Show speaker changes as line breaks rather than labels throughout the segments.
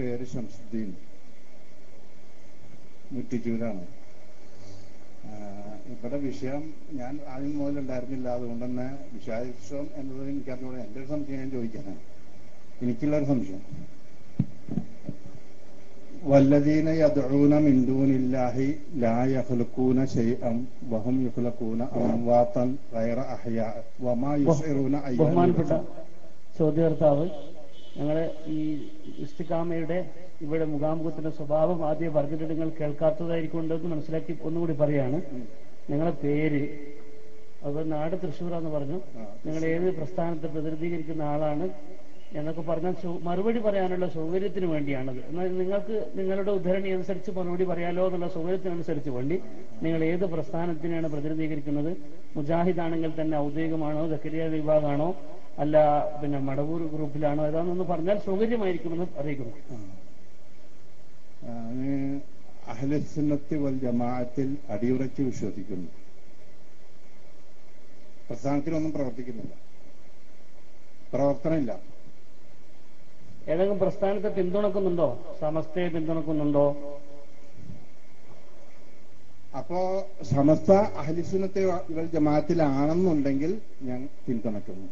പേര് ഷംസുദ്ദീൻ മുറ്റിച്ചൂരാണ് ആഹ് ഇവിടെ വിഷയം ഞാൻ ആദ്യം മുതൽ ഉണ്ടായിരുന്നില്ല അതുകൊണ്ട് തന്നെ വിഷയം എന്നത് എനിക്കറിഞ്ഞൂടെ എൻ്റെ ഒരു സംശയം ഞാൻ ചോദിക്കാനാണ് എനിക്കുള്ള ഒരു സംശയം والذين يدعون من دون الله لا يخلقون شيئا وهم يخلقون أمواتا غير أحياء وما يشعرون أيام
ബഹുമാനപ്പെട്ട ചോദ്യകർത്താവ് ഞങ്ങളെ ഈ ഇസ്തിക്കാമയുടെ ഇവിടെ മുഖാമുഖത്തിന്റെ സ്വഭാവം ആദ്യം പറഞ്ഞിട്ട് നിങ്ങൾ കേൾക്കാത്തതായിരിക്കുമെന്ന് മനസ്സിലാക്കി ഒന്നുകൂടി പറയാണ് നിങ്ങളെ പേര് അത് നാട് തൃശ്ശൂരാന്ന് പറഞ്ഞു നിങ്ങൾ ഏത് പ്രസ്ഥാനത്തെ പ്രതിനിധീകരിക്കുന്ന ആളാണ് എന്നൊക്കെ പറഞ്ഞാൽ സൗ- മറുപടി പറയാനുള്ള സൗകര്യത്തിന് വേണ്ടിയാണത് എന്നാൽ നിങ്ങൾക്ക് നിങ്ങളുടെ ഉദ്ധരണി അനുസരിച്ച് മറുപടി പറയാലോ എന്നുള്ള സൗകര്യത്തിനനുസരിച്ച് വേണ്ടി നിങ്ങൾ ഏത് പ്രസ്ഥാനത്തിനാണ് പ്രതിനിധീകരിക്കുന്നത് മുജാഹിദാണെങ്കിൽ തന്നെ ഔദ്യോഗികമാണോ ദക്കരിയ വിഭാഗമാണോ അല്ല പിന്നെ മടവൂർ ഗ്രൂപ്പിലാണോ ഏതാണെന്ന് പറഞ്ഞാൽ സൗകര്യമായിരിക്കുമെന്ന് അറിയിക്കുന്നു
ഞാന് അഹ്ലസുന്നത്തി വൽ ജമാഅത്തിൽ അടിയുറച്ച് വിശ്വസിക്കുന്നു പ്രസ്ഥാനത്തിലൊന്നും പ്രവർത്തിക്കുന്നില്ല പ്രവർത്തനമില്ല
ഏതെങ്കിലും പ്രസ്ഥാനത്തെ പിന്തുണക്കുന്നുണ്ടോ സമസ്തയെ പിന്തുണക്കുന്നുണ്ടോ
അപ്പോ സമസ്ത അഹ്ലിസുന്നത്തി വൽ ജമാഅത്തിലാണെന്നുണ്ടെങ്കിൽ ഞാൻ പിന്തുണയ്ക്കുന്നു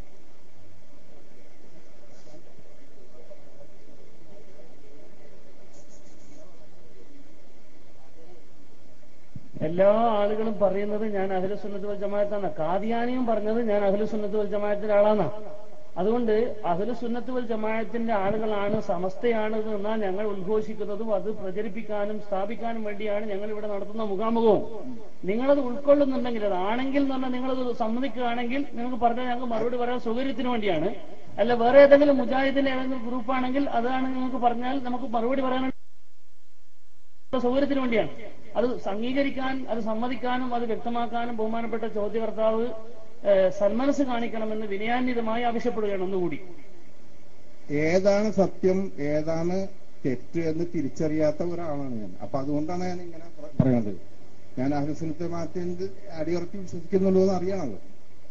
എല്ലാ ആളുകളും പറയുന്നത് ഞാൻ അഖില സുന്നത്ത് വൽ ജമാഅത്താണ് കാദിയാനിയും പറഞ്ഞത് ഞാൻ അഖില സുന്നത്ത് വൽ ജമാഅത്തിന്റെ ആളാണ് അതുകൊണ്ട് അഖില സുന്നത്ത് വൽ ജമാഅത്തിന്റെ ആളുകളാണ് സമസ്തയാണ് എന്നാൽ ഞങ്ങൾ ഉദ്ഘോഷിക്കുന്നതും അത് പ്രചരിപ്പിക്കാനും സ്ഥാപിക്കാനും വേണ്ടിയാണ് ഞങ്ങൾ ഇവിടെ നടത്തുന്ന മുഖാമുഖവും നിങ്ങളത് ഉൾക്കൊള്ളുന്നുണ്ടെങ്കിൽ അതാണെങ്കിൽ എന്ന് പറഞ്ഞാൽ നിങ്ങളത് സമ്മതിക്കുകയാണെങ്കിൽ നിങ്ങൾക്ക് പറഞ്ഞാൽ ഞങ്ങൾക്ക് മറുപടി പറയാൻ സൗകര്യത്തിന് വേണ്ടിയാണ് അല്ല വേറെ ഏതെങ്കിലും മുജാഹിദിന്റെ ഏതെങ്കിലും ഗ്രൂപ്പാണെങ്കിൽ അതാണ് നിങ്ങൾക്ക് പറഞ്ഞാൽ നമുക്ക് മറുപടി പറയാനുള്ള സൗകര്യത്തിന് വേണ്ടിയാണ് അത് അംഗീകരിക്കാൻ അത് സമ്മതിക്കാനും അത് വ്യക്തമാക്കാനും ബഹുമാനപ്പെട്ട ചോദ്യകർത്താവ് ഏഹ്, സന്മനസ് കാണിക്കണമെന്ന് വിനയാന്വിതമായി ആവശ്യപ്പെടുകയാണ് ഒന്നുകൂടി
ഏതാണ് സത്യം ഏതാണ് തെറ്റ് എന്ന് തിരിച്ചറിയാത്ത ഒരാളാണ് ഞാൻ അപ്പൊ അതുകൊണ്ടാണ് ഞാൻ ഇങ്ങനെ പറ- പറയണത് ഞാൻ അഹ്ലസുന്നത്തി ജമാഅത്തിന്റെ അടിയുറച്ച് വിശ്വസിക്കുന്നുള്ളൂ എന്ന് അറിയണല്ലോ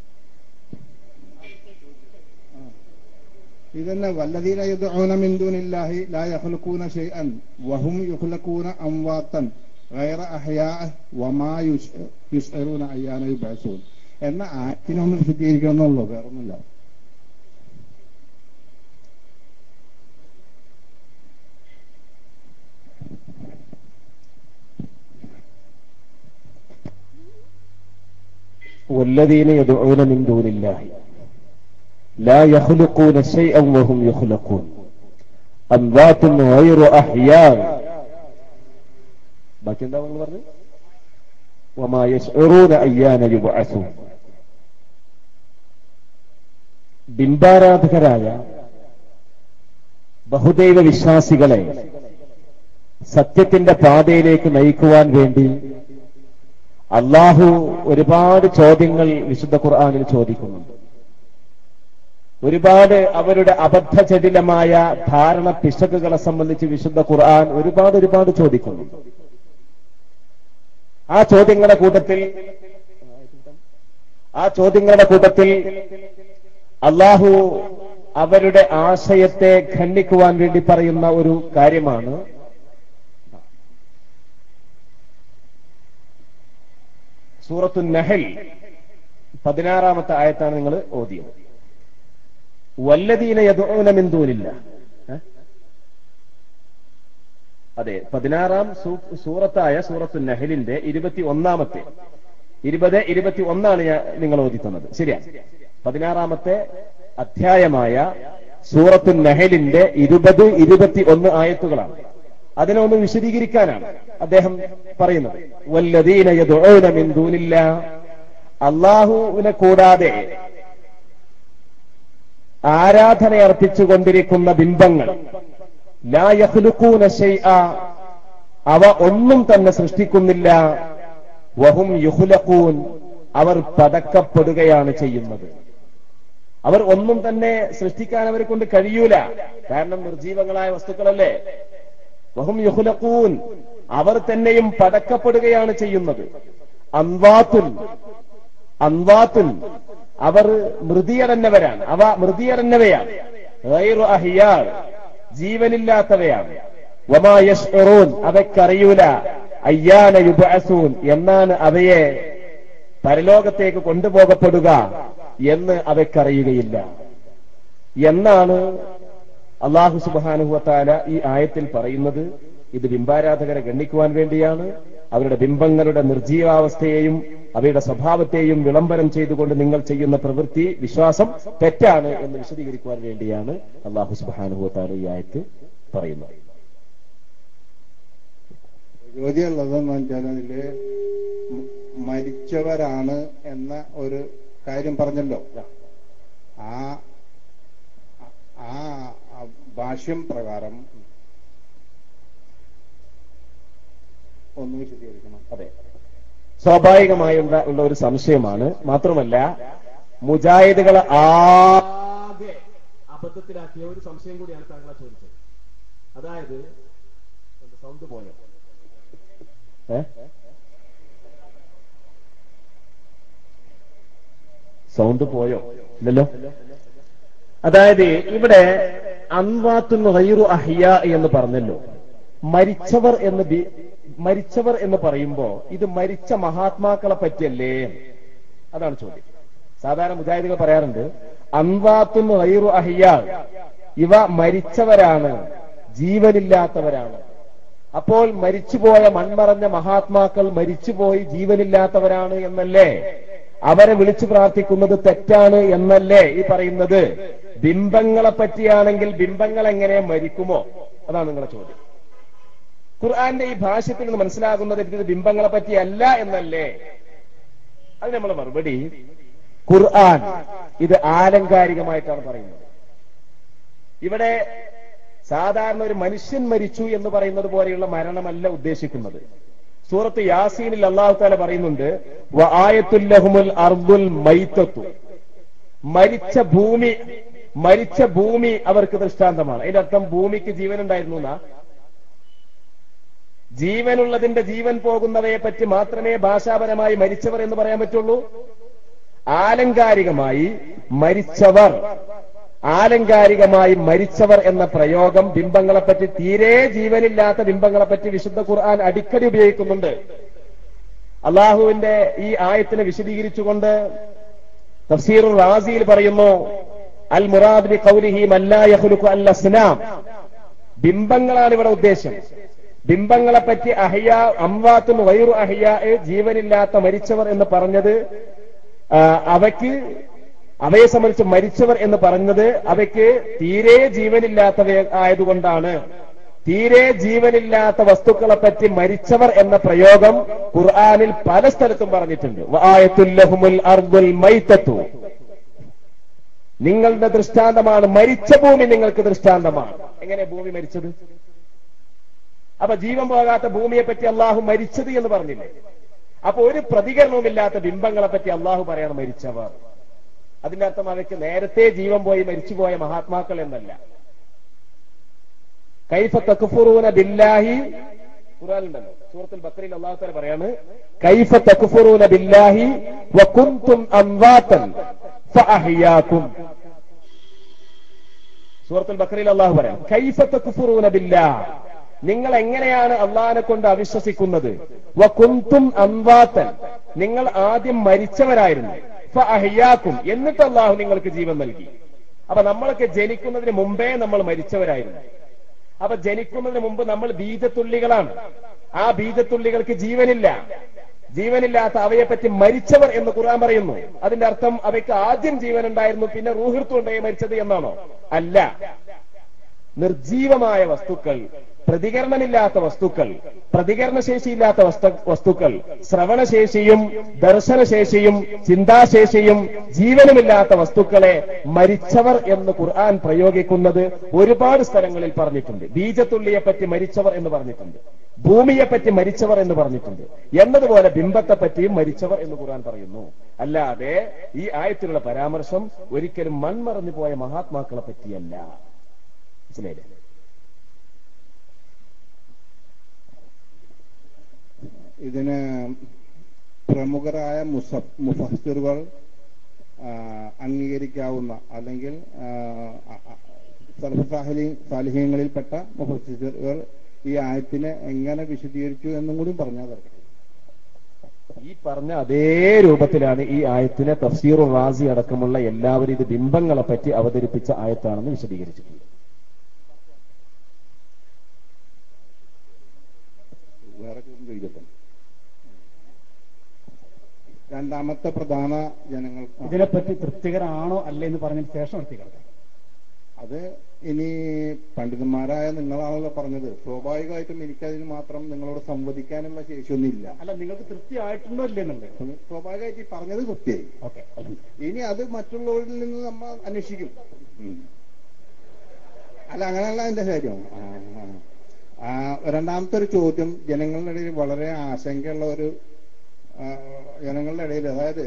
ഇതന്നെ വല്ലദീന യദ്ഊന മിൻ ദൂനില്ലാഹി ലാ യഖ്ലുഖൂന ഷൈഅൻ വഹും യഖ്ലുഖൂന അംവാത്തൻ ഗൈറ അഹ്യാഅ വമാ യുശ്- യുശ്അറൂന അയ്യാന യുബഅസൂൻ എന്ന ആറ്റിനൊന്ന് വിശദീകരിക്കണം എന്നുള്ളൂ വേറൊന്നുമില്ല
والذين يدعون من دون الله لا يخلقون شيئا وهم يخلقون أموات غير أحياء ബാക്കി എന്താ നിങ്ങൾ പറഞ്ഞു وما يشعرون أيان يبعثون ബിംബാരാധകരായ ബഹുദൈവ വിശ്വാസികളെ സത്യത്തിന്റെ പാതയിലേക്ക് നയിക്കുവാൻ വേണ്ടി അള്ളാഹു ഒരുപാട് ചോദ്യങ്ങൾ വിശുദ്ധ ഖുർആാനിൽ ചോദിക്കുന്നുണ്ട് ഒരുപാട് അവരുടെ അബദ്ധചടിലമായ ധാരണ പിശകുകളെ സംബന്ധിച്ച് വിശുദ്ധ ഖുർആൻ ഒരുപാട് ഒരുപാട് ചോദിക്കുന്നുണ്ട് ആ ചോദ്യങ്ങളുടെ കൂട്ടത്തിൽ ആ ചോദ്യങ്ങളുടെ കൂട്ടത്തിൽ അള്ളാഹു അവരുടെ ആശയത്തെ ഖണ്ഡിക്കുവാൻ വേണ്ടി പറയുന്ന ഒരു കാര്യമാണ് സൂറത്തു നഹൽ പതിനാറാമത്തെ ആയത്താണ് നിങ്ങൾ ഓതിയത് വല്ലദീന യദൂന മിൻ ദൂനില്ല ഏ? അതെ പതിനാറാം സൂ- സൂറത്തായ സൂറത്തു നഹലിന്റെ ഇരുപത്തി ഒന്നാമത്തെ ഇരുപത് ഇരുപത്തി ഒന്നാണ് ഞാൻ നിങ്ങൾ ഓതി തന്നത് ശരിയാ പതിനാറാമത്തെ അധ്യായമായ സൂറത്തു നഹലിന്റെ ഇരുപത് ഇരുപത്തി ഒന്ന് ആയത്തുകളാണ് അതിനെ ഒന്ന് വിശദീകരിക്കാനാണ് അദ്ദേഹം പറയുന്നത് വല്ലദീന യദൂന മിൻ ദൂനില്ല അള്ളാഹുവിനെ കൂടാതെ ആരാധന അർപ്പിച്ചുകൊണ്ടിരിക്കുന്ന ബിംബങ്ങൾ ലാ യഖ്ലുഖൂന ശൈഅ അവ ഒന്നും തന്നെ സൃഷ്ടിക്കുന്നില്ല വഹും യുഹ്ലഖൂൻ അവർ പതക്കപ്പെടുകയാണ് ചെയ്യുന്നത് അവർ ഒന്നും തന്നെ സൃഷ്ടിക്കാൻ അവരെ കൊണ്ട് കഴിയൂല കാരണം നിർജീവങ്ങളായ വസ്തുക്കളല്ലേ വഹും യുഹ്ലഖൂൻ അവർ തന്നെയും പടക്കപ്പെടുകയാണ് ചെയ്യുന്നത് അൻവാത്തുൻ അൻവാത്തുൻ അവർ മൃതിയടന്നവരാണ് അവ മൃതിയടന്നവയാണ് ഗൈറു അഹിയാൾ ജീവനില്ലാത്തവയാണ് വമാ യഷ്ഉറൂൻ അവയ്ക്കറിയൂല അയ്യാന യുബഅസൂൻ എന്നാണ് അവയെ പരലോകത്തേക്ക് കൊണ്ടുപോകപ്പെടുക എന്ന് അവയ്ക്കറിയുകയില്ല എന്നാണ് അള്ളാഹു സുബാനുഹത്താല ഈ ആയത്തിൽ പറയുന്നത് ഇത് ബിംബാരാധകരെ ഗണ്ണിക്കുവാൻ വേണ്ടിയാണ് അവരുടെ ബിംബങ്ങളുടെ നിർജീവാവസ്ഥയെയും അവയുടെ സ്വഭാവത്തെയും വിളംബരം ചെയ്തുകൊണ്ട് നിങ്ങൾ ചെയ്യുന്ന പ്രവൃത്തി വിശ്വാസം തെറ്റാണ് എന്ന് വിശദീകരിക്കുവാൻ വേണ്ടിയാണ് അള്ളാഹു സുബാനുഹത്താല ഈ ആയത്ത് പറയുന്നത്
ചോദ്യമുള്ളതെന്ന് വെച്ചാൽ അതില് മ- മരിച്ചവരാണ് എന്ന ഒരു കാര്യം പറഞ്ഞല്ലോ ആ ആ ആ ഭാഷ്യം പ്രകാരം ഒന്ന് വിശദീകരിക്കണം
അതെ സ്വാഭാവികമായി ഉണ്ട- ഉള്ള ഒരു സംശയമാണ് മാത്രമല്ല മുജാഹിദുകളെ ആകെ അബദ്ധത്തിലാക്കിയ ഒരു സംശയം കൂടിയാണ് താങ്കളെ ചോദിച്ചത് അതായത് സൗണ്ട് പോയോ ഏ സൗണ്ട് പോയോ ഇല്ലല്ലോ അതായത് ഇവിടെ അൻവാത്തുൻ ഗൈറു അഹിയ എന്ന് പറഞ്ഞല്ലോ മരിച്ചവർ എന്ന് ബി- മരിച്ചവർ എന്ന് പറയുമ്പോ ഇത് മരിച്ച മഹാത്മാക്കളെ പറ്റിയല്ലേ അതാണ് ചോദ്യം സാധാരണ മുജാഹിദുകൾ പറയാറുണ്ട് അൻവാത്തുൻ ഗൈറു അഹിയ ഇവ മരിച്ചവരാണ് ജീവനില്ലാത്തവരാണ് അപ്പോൾ മരിച്ചുപോയ മൺമറഞ്ഞ മഹാത്മാക്കൾ മരിച്ചുപോയി ജീവനില്ലാത്തവരാണ് എന്നല്ലേ അവരെ വിളിച്ചു പ്രാർത്ഥിക്കുന്നത് തെറ്റാണ് എന്നല്ലേ ഈ പറയുന്നത് ബിംബങ്ങളെ പറ്റിയാണെങ്കിൽ ബിംബങ്ങൾ എങ്ങനെ മരിക്കുമോ അതാണ് നിങ്ങളുടെ ചോദ്യം ഖുർആന്റെ ഈ ഭാഷ്യത്തിൽ നിന്ന് മനസ്സിലാകുന്നത് ഇത് ബിംബങ്ങളെ പറ്റിയല്ല എന്നല്ലേ അത് നമ്മളെ മറുപടി ഖുർആൻ ഇത് ആലങ്കാരികമായിട്ടാണ് പറയുന്നത് ഇവിടെ സാധാരണ ഒരു മനുഷ്യൻ മരിച്ചു എന്ന് പറയുന്നത് പോലെയുള്ള മരണമല്ല ഉദ്ദേശിക്കുന്നത് സൂറത്ത് യാസീനിൽ അള്ളാഹു താല പറയുന്നുണ്ട് "വ ആയത്തുല്ലഹുമുൽ അർദുൽ മൈത്തത്തു മരിച്ച ഭൂമി മരിച്ച ഭൂമി അവർക്ക് ദൃഷ്ടാന്തമാണ് അതിന്റെ അർത്ഥം ഭൂമിക്ക് ജീവൻ ഉണ്ടായിരുന്നു എന്നാ ജീവനുള്ളതിന്റെ ജീവൻ പോകുന്നവയെ പറ്റി മാത്രമേ ഭാഷാപരമായി മരിച്ചവർ എന്ന് പറയാൻ പറ്റുള്ളൂ ആലങ്കാരികമായി മരിച്ചവർ ആലങ്കാരികമായി മരിച്ചവർ എന്ന പ്രയോഗം ബിംബങ്ങളെപ്പറ്റി തീരെ ജീവനില്ലാത്ത ബിംബങ്ങളെപ്പറ്റി വിശുദ്ധ ഖുർആൻ അടിക്കടി ഉപയോഗിക്കുന്നുണ്ട് അള്ളാഹുവിന്റെ ഈ ആയത്തിനെ വിശദീകരിച്ചുകൊണ്ട് തഫ്സീറുൽ റാസിയിൽ പറയുന്നു അൽ മുറാദ് ബി ഖൗലിഹി മല്ലാ യഖ്ലുഖു അൽ അസ്നാം ബിംബങ്ങളാണ് ഇവിടെ ഉദ്ദേശം ബിംബങ്ങളെ പറ്റി അഹിയ അംവാത്തും വൈറു അഹിയ ജീവനില്ലാത്ത മരിച്ചവർ എന്ന് പറഞ്ഞത് ആ, അവയ്ക്ക് അവയെ സംബന്ധിച്ച് മരിച്ചവർ എന്ന് പറഞ്ഞത് അവയ്ക്ക് തീരെ ജീവനില്ലാത്തവ ആയതുകൊണ്ടാണ് തീരെ ജീവനില്ലാത്ത വസ്തുക്കളെ പറ്റി മരിച്ചവർ എന്ന പ്രയോഗം ഖുർആനിൽ പല സ്ഥലത്തും പറഞ്ഞിട്ടുണ്ട് വആയത്തുല്ലഹുമുൽ അർദുൽ മൈത്തത്തു നിങ്ങളുടെ ദൃഷ്ടാന്തമാണ് മരിച്ച ഭൂമി നിങ്ങൾക്ക് ദൃഷ്ടാന്തമാണ് എങ്ങനെ ഭൂമി മരിച്ചത് അപ്പൊ ജീവൻ പോകാത്ത ഭൂമിയെ പറ്റി അള്ളാഹു മരിച്ചത് എന്ന് പറഞ്ഞില്ലേ അപ്പൊ ഒരു പ്രതികരണവുമില്ലാത്ത ബിംബങ്ങളെ പറ്റി അള്ളാഹു പറയാണ് മരിച്ചവർ അതിന്റെ അർത്ഥം അവയ്ക്ക് നേരത്തെ ജീവൻ പോയി മരിച്ചുപോയ മഹാത്മാക്കൾ എന്നല്ല കൈഫ തക്ഫുറൂന ബില്ലാഹി ഖുർആനിലുണ്ടല്ലോ സൂറത്തുൽ ബക്കറിൽ അള്ളാഹു തആല പറയാണ് കൈഫ തക്ഫുറൂന ബില്ലാഹി വകുൻതും അംവാതൻ ഫഅഹ്യാകും സൂറത്തുൽ ബക്കറിൽ അള്ളാഹു പറയാം കൈഫ തക്ഫുറൂന ബില്ലാഹ് നിങ്ങൾ എങ്ങനെയാണ് അള്ളാഹിനെ കൊണ്ട് അവിശ്വസിക്കുന്നത് വകുന്തും അംവാത്തൻ നിങ്ങൾ ആദ്യം മരിച്ചവരായിരുന്നു ഫഅഹ്യാക്കും എന്നിട്ട് അള്ളാഹു നിങ്ങൾക്ക് ജീവൻ നൽകി അപ്പൊ നമ്മളൊക്കെ ജനിക്കുന്നതിന് മുമ്പേ നമ്മൾ മരിച്ചവരായിരുന്നു അപ്പൊ ജനിക്കുന്നതിന് മുമ്പ് നമ്മൾ ബീജത്തുള്ളികളാണ് ആ ബീജത്തുള്ളികൾക്ക് ജീവനില്ല ജീവനില്ലാത്ത അവയെ പറ്റി മരിച്ചവർ എന്ന് ഖുർആൻ പറയുന്നു അതിന്റെ അർത്ഥം അവയ്ക്ക് ആദ്യം ജീവൻ ഉണ്ടായിരുന്നു പിന്നെ റൂഹിർത്തുണ്ടായി മരിച്ചത് എന്നാണോ അല്ല നിർജീവമായ വസ്തുക്കൾ പ്രതികരണമില്ലാത്ത വസ്തുക്കൾ പ്രതികരണശേഷിയില്ലാത്ത വസ്തു വസ്തുക്കൾ ശ്രവണശേഷിയും ദർശനശേഷിയും ചിന്താശേഷിയും ജീവനുമില്ലാത്ത വസ്തുക്കളെ മരിച്ചവർ എന്ന് ഖുർആൻ പ്രയോഗിക്കുന്നത് ഒരുപാട് സ്ഥലങ്ങളിൽ പറഞ്ഞിട്ടുണ്ട് ബീജത്തുള്ളിയെ പറ്റി മരിച്ചവർ എന്ന് പറഞ്ഞിട്ടുണ്ട് ഭൂമിയെ പറ്റി മരിച്ചവർ എന്ന് പറഞ്ഞിട്ടുണ്ട് എന്നതുപോലെ ബിംബത്തെ പറ്റിയും മരിച്ചവർ എന്ന് ഖുർആൻ പറയുന്നു അല്ലാതെ ഈ ആയത്തിലുള്ള പരാമർശം ഒരിക്കലും മൺമറഞ്ഞു പോയ മഹാത്മാക്കളെ പറ്റിയല്ല മനസ്സിലായില്ലേ
ഇതിന് പ്രമുഖരായ മുസ- മുഫസ്സിറുകൾ ആ, അംഗീകരിക്കാവുന്ന അല്ലെങ്കിൽ ആ, അ- അ- സർവസാഹലി സാലിഹ്യങ്ങളിൽപ്പെട്ട മുഫസ്സിറുകൾ ഈ ആയത്തിനെ എങ്ങനെ വിശദീകരിച്ചു എന്നും കൂടി പറഞ്ഞാൽ തരട്ടെ
ഈ പറഞ്ഞ അതേ രൂപത്തിലാണ് ഈ ആയത്തിനെ തഫ്സീറു റാസി അടക്കമുള്ള എല്ലാവരും ഇത് ബിംബങ്ങളെ പറ്റി അവതരിപ്പിച്ച ആയത്താണെന്ന് വിശദീകരിച്ചിട്ടുണ്ട്
വേറെ ചോദ്യം ചോദിക്കട്ടെ രണ്ടാമത്തെ പ്രധാന ജനങ്ങൾ
ഇതിനെപ്പറ്റി തൃപ്തികരാണോ അല്ലേ എന്ന് പറഞ്ഞതിന് ശേഷം നിർത്തിക്കണം
അത് ഇനി പണ്ഡിതന്മാരായ നിങ്ങളാണല്ലോ പറഞ്ഞത് സ്വാഭാവികമായിട്ടും എനിക്കതിന് മാത്രം നിങ്ങളോട് സംവദിക്കാനുള്ള ശേഷിയൊന്നും ഇല്ല
അല്ല നിങ്ങൾക്ക് തൃപ്തി ആയിട്ടുണ്ടോ ഇല്ലേ എന്നുള്ളത്
സ്വാഭാവികമായിട്ട് ഈ പറഞ്ഞത് കൃത്യമായി
ഓക്കെ
ഇനി അത് മറ്റുള്ളവരിൽ നിന്ന് നമ്മൾ അന്വേഷിക്കും ഉം. അല്ല അങ്ങനെയല്ല എന്റെ കാര്യം ആ, ആ. ആ, രണ്ടാമത്തെ ഒരു ചോദ്യം ജനങ്ങളുടെ ഇടയിൽ വളരെ ആശങ്കയുള്ള ഒരു ആ, ജനങ്ങളുടെ ഇടയിൽ അതായത്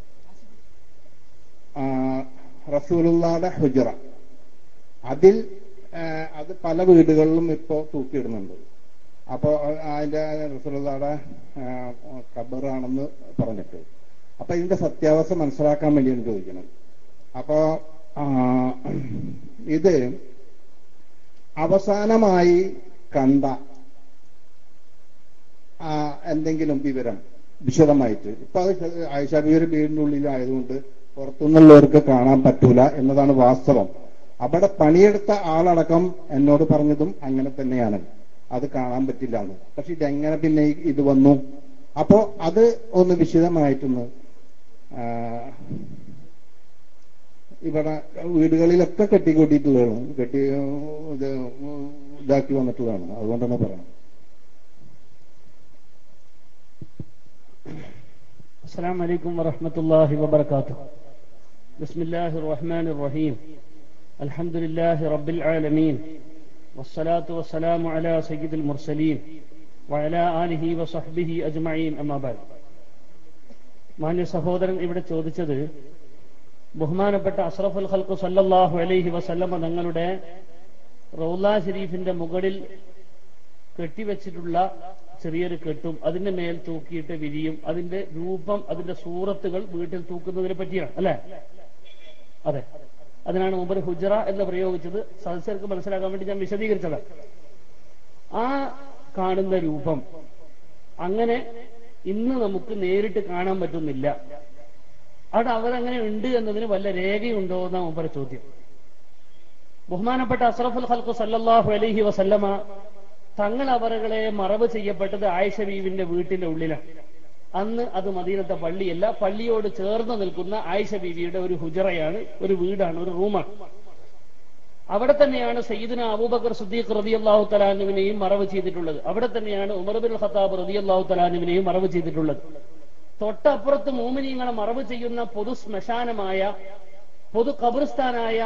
ആ, റസൂലുള്ളാടെ ഹുജറ അതിൽ ആ, അത് പല വീടുകളിലും ഇപ്പോ തൂക്കിയിടുന്നുണ്ട് അപ്പോ അതിന്റെ റസൂലുള്ളാടെ ആ, ഖബറാണെന്ന് പറഞ്ഞിട്ട് അപ്പൊ ഇതിന്റെ സത്യാവസ്ഥ മനസ്സിലാക്കാൻ വേണ്ടിയാണ് ചോദിക്കുന്നത് അപ്പോ ആ, ഇത് അവസാനമായി കണ്ട ആ, എന്തെങ്കിലും വിവരം വിശദമായിട്ട് ഇപ്പൊ അത് ആയിഷാബിയുടെ വീടിന്റെ ഉള്ളിലായതുകൊണ്ട് പുറത്തുനിന്നുള്ളവർക്ക് കാണാൻ പറ്റൂല എന്നതാണ് വാസ്തവം അവിടെ പണിയെടുത്ത ആളടക്കം എന്നോട് പറഞ്ഞതും അങ്ങനെ തന്നെയാണ് അത് കാണാൻ പറ്റില്ല എന്ന് പക്ഷെ ഇതെങ്ങനെ പിന്നെ ഈ- ഇത് വന്നു അപ്പോ അത് ഒന്ന് വിശദമായിട്ടൊന്ന് ആ, ഇവിടെ വീടുകളിലൊക്കെ കെട്ടിക്കൂട്ടിയിട്ടുള്ളതാണ് കെട്ടി ഇത് ഇതാക്കി വന്നിട്ടുള്ളതാണ് അതുകൊണ്ടാണ് പറയുന്നത്
السلام عليكم ورحمة الله وبركاته بسم الله الرحمن الرحيم الحمد لله رب العالمين والصلاة والسلام على سيد المرسلين وعلى آله وصحبه أجمعين أما بعد മാന്യ സഹോദരൻ ഇവിടെ ചോദിച്ചത് ബഹുമാനപ്പെട്ട അഷ്റഫുൽ ഖൽഖു സല്ലല്ലാഹു അലൈഹി വസല്ലമ തങ്ങളുടെ റൗല ഷരീഫിന്റെ മുകളിൽ കെട്ടിവെച്ചിട്ടുള്ള ചെറിയൊരു കെട്ടും അതിന്റെ മേൽ തൂക്കിയിട്ട് വിരിയും അതിന്റെ രൂപം അതിന്റെ സൂറത്തുകൾ വീട്ടിൽ തൂക്കുന്നതിനെ പറ്റിയാണ് അല്ലെ അതെ അതിനാണ് മുമ്പ് ഹുജറ എന്ന് പ്രയോഗിച്ചത് സദസ്യർക്ക് മനസ്സിലാക്കാൻ വേണ്ടി ഞാൻ വിശദീകരിച്ചത് ആ കാണുന്ന രൂപം അങ്ങനെ ഇന്ന് നമുക്ക് നേരിട്ട് കാണാൻ പറ്റുന്നില്ല അവിടെ അവരങ്ങനെ ഉണ്ട് എന്നതിന് വല്ല രേഖയുണ്ടോ എന്നാ മുമ്പ് ചോദ്യം ബഹുമാനപ്പെട്ട അസ്രഫുൽ ഖൽഖു സല്ലല്ലാഹു അലൈഹി വസല്ലമ തങ്ങൾ അവറുകളെ മറവ് ചെയ്യപ്പെട്ടത് ആയിഷ ബീവിന്റെ വീട്ടിന്റെ ഉള്ളിലാണ് അന്ന് അത് മദീനത്തെ പള്ളിയല്ല പള്ളിയോട് ചേർന്ന് നിൽക്കുന്ന ആയിഷ ബീവിയുടെ ഒരു ഹുജറയാണ് ഒരു വീടാണ് ഒരു റൂമാണ് അവിടെ തന്നെയാണ് സയ്യിദിന അബൂബക്കർ സുദ്ദീഖ് റളിയല്ലാഹു തലാനുവിനെയും മറവ് ചെയ്തിട്ടുള്ളത് അവിടെ തന്നെയാണ് ഉമർ ബിൻ ഖത്താബ് റളിയല്ലാഹു തലാനുവിനെയും മറവ് ചെയ്തിട്ടുള്ളത് തൊട്ടപ്പുറത്ത് മോമിനിയങ്ങളെ മറവ് ചെയ്യുന്ന പൊതു ശ്മശാനമായ പൊതു ഖബർസ്ഥാനായ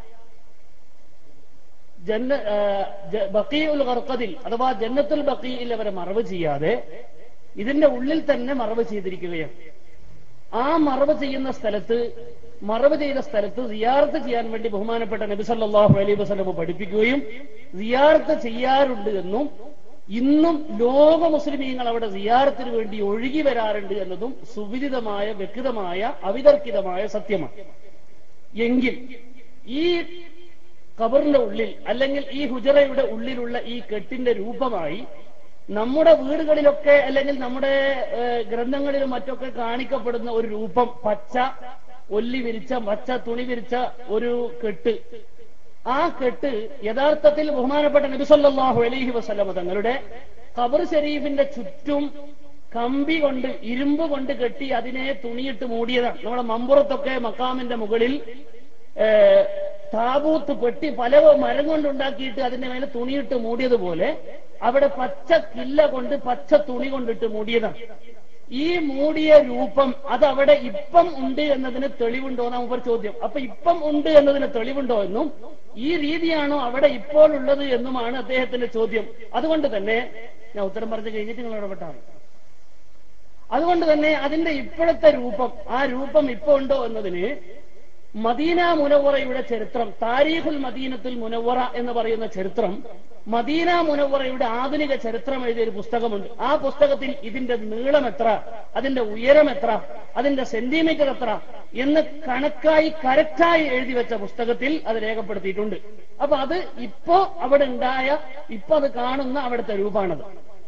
ജന്ന ആ, ജ- ബഖീഉൽ ഖർഖദിൽ അഥവാ ജന്നത്തുൽ ബഖീയിൽ അവരെ മറവ് ചെയ്യാതെ ഇതിന്റെ ഉള്ളിൽ തന്നെ മറവ് ചെയ്തിരിക്കുകയാണ് ആ മറവ് ചെയ്യുന്ന സ്ഥലത്ത് മറവ് ചെയ്ത സ്ഥലത്ത് സിയാർത്ത് ചെയ്യാൻ വേണ്ടി ബഹുമാനപ്പെട്ട നബി സല്ലല്ലാഹു അലൈഹി വസല്ലം പഠിപ്പിക്കുകയും സിയാർത്ത് ചെയ്യാറുണ്ട് എന്നും ഇന്നും ലോക മുസ്ലിമീങ്ങൾ അവിടെ സിയാറത്തിന് വേണ്ടി ഒഴുകി വരാറുണ്ട് എന്നതും സുവിദിതമായ വ്യക്തമായ അവിതർക്കിതമായ സത്യമാണ് എങ്കിൽ ഈ ഖബറിന്റെ ഉള്ളിൽ അല്ലെങ്കിൽ ഈ ഹുജറയുടെ ഉള്ളിലുള്ള ഈ കെട്ടിന്റെ രൂപമായി നമ്മുടെ വീടുകളിലൊക്കെ അല്ലെങ്കിൽ നമ്മുടെ ഏഹ്, ഗ്രന്ഥങ്ങളിലും മറ്റൊക്കെ കാണിക്കപ്പെടുന്ന ഒരു രൂപം പച്ച ഒല്ലി വിരിച്ച പച്ച തുണി വിരിച്ച ഒരു കെട്ട് ആ കെട്ട് യഥാർത്ഥത്തിൽ ബഹുമാനപ്പെട്ട നബിസല്ലാഹു അലൈഹി വസല്ലമ തങ്ങളുടെ ഖബർ ഷരീഫിന്റെ ചുറ്റും കമ്പി കൊണ്ട് ഇരുമ്പ് കൊണ്ട് കെട്ടി അതിനെ തുണിയിട്ട് മൂടിയതാണ് നമ്മുടെ മമ്പുറത്തൊക്കെ മക്കാമിന്റെ മുകളിൽ ഏഹ്, താബൂത്ത് പെട്ടി പല മരം കൊണ്ടുണ്ടാക്കിയിട്ട് അതിന്റെ മേലെ തുണിയിട്ട് മൂടിയതുപോലെ അവിടെ പച്ച കില്ല കൊണ്ട് പച്ച തുണി കൊണ്ടിട്ട് മൂടിയതാണ് ഈ മൂടിയ രൂപം അത് അവിടെ ഇപ്പം ഉണ്ട് എന്നതിന് തെളിവുണ്ടോ എന്നാ മുമ്പ് ചോദ്യം അപ്പൊ ഇപ്പം ഉണ്ട് എന്നതിന് തെളിവുണ്ടോ എന്നും ഈ രീതിയാണോ അവിടെ ഇപ്പോൾ ഉള്ളത് എന്നുമാണ് അദ്ദേഹത്തിന്റെ ചോദ്യം അതുകൊണ്ട് തന്നെ ഞാൻ ഉത്തരം പറഞ്ഞു കഴിഞ്ഞിട്ട് നിങ്ങൾ ഇടപെട്ടാണ് അതുകൊണ്ട് തന്നെ അതിന്റെ ഇപ്പോഴത്തെ രൂപം ആ രൂപം ഇപ്പൊ ഉണ്ടോ എന്നതിന് മദീന മുനവറയുടെ ചരിത്രം താരീഖുൽ മദീനത്തുൽ മുനവറ എന്ന് പറയുന്ന ചരിത്രം മദീന മുനവറയുടെ ആധുനിക ചരിത്രം എഴുതിയ ഒരു പുസ്തകമുണ്ട് ആ പുസ്തകത്തിൽ ഇതിന്റെ നീളം എത്ര അതിന്റെ ഉയരം എത്ര അതിന്റെ സെന്റിമീറ്റർ എത്ര എന്ന് കണക്കായി കറക്റ്റായി എഴുതി വെച്ച പുസ്തകത്തിൽ അത് രേഖപ്പെടുത്തിയിട്ടുണ്ട് അപ്പൊ അത് ഇപ്പോ അവിടെ ഉണ്ടായ ഇപ്പൊ അത് കാണുന്ന അവിടുത്തെ രൂപമാണത്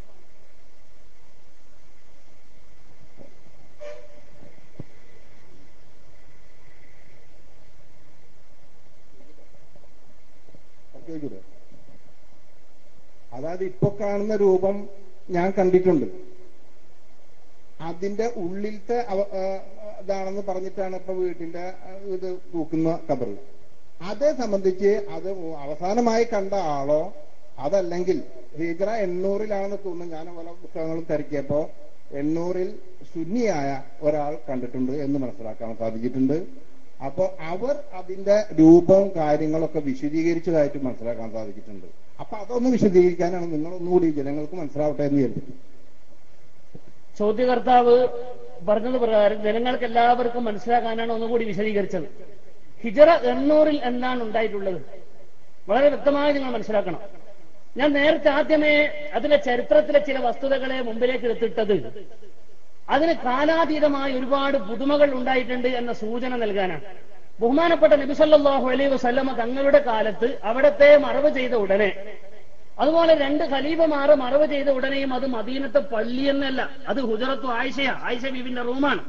കേൾക്കൂലേ? അതായത് ഇപ്പൊ കാണുന്ന രൂപം ഞാൻ കണ്ടിട്ടുണ്ട് അതിന്റെ ഉള്ളിലത്തെ അവ- ആ, ഇതാണെന്ന് പറഞ്ഞിട്ടാണ് ഇപ്പൊ വീട്ടിന്റെ ആ, ഇത് തൂക്കുന്ന കബറ് അതേ സംബന്ധിച്ച് അത് അവസാനമായി കണ്ട ആളോ അതല്ലെങ്കിൽ ഹിജറ എണ്ണൂറിലാണെന്ന് തോന്നുന്നു ഞാൻ പല പുസ്തകങ്ങളും തിരക്കിയപ്പോ എണ്ണൂറിൽ സുന്നിയായ ഒരാൾ കണ്ടിട്ടുണ്ട് എന്ന് മനസ്സിലാക്കാൻ സാധിച്ചിട്ടുണ്ട് അപ്പൊ അവർ അതിന്റെ രൂപവും കാര്യങ്ങളൊക്കെ വിശദീകരിച്ചതായിട്ട് മനസ്സിലാക്കാൻ സാധിച്ചിട്ടുണ്ട് അപ്പൊ അതൊന്ന് വിശദീകരിക്കാനാണ് നിങ്ങൾ ഒന്നുകൂടി ജനങ്ങൾക്ക് മനസ്സിലാവട്ടെ എന്ന് കരുതി
ചോദ്യകർത്താവ് പറഞ്ഞത് പ്രകാരം ജനങ്ങൾക്ക് എല്ലാവർക്കും മനസ്സിലാക്കാനാണ് ഒന്നുകൂടി വിശദീകരിച്ചത് ഹിജറ എണ്ണൂറിൽ എന്താണ് ഉണ്ടായിട്ടുള്ളത് വളരെ വ്യക്തമായി നിങ്ങൾ മനസ്സിലാക്കണം ഞാൻ നേരത്തെ ആദ്യമേ അതിന്റെ ചരിത്രത്തിലെ ചില വസ്തുതകളെ മുമ്പിലേക്ക് എടുത്തിട്ടത് അതിന് കാലാതീതമായ ഒരുപാട് പുതുമകൾ ഉണ്ടായിട്ടുണ്ട് എന്ന സൂചന നൽകാനാണ് ബഹുമാനപ്പെട്ട നബിസല്ലാഹു അലൈഹി വസല്ലമ തങ്ങളുടെ കാലത്ത് അവിടത്തെ മറവ് ചെയ്ത ഉടനെ അതുപോലെ രണ്ട് ഖലീഫമാറ് മറവ് ചെയ്ത ഉടനെയും അത് മദീനത്തെ പള്ളി എന്നല്ല അത് ഹുജറത്തു ആയിഷയ ആയിഷ ബീബിന്റെ റൂമാണ്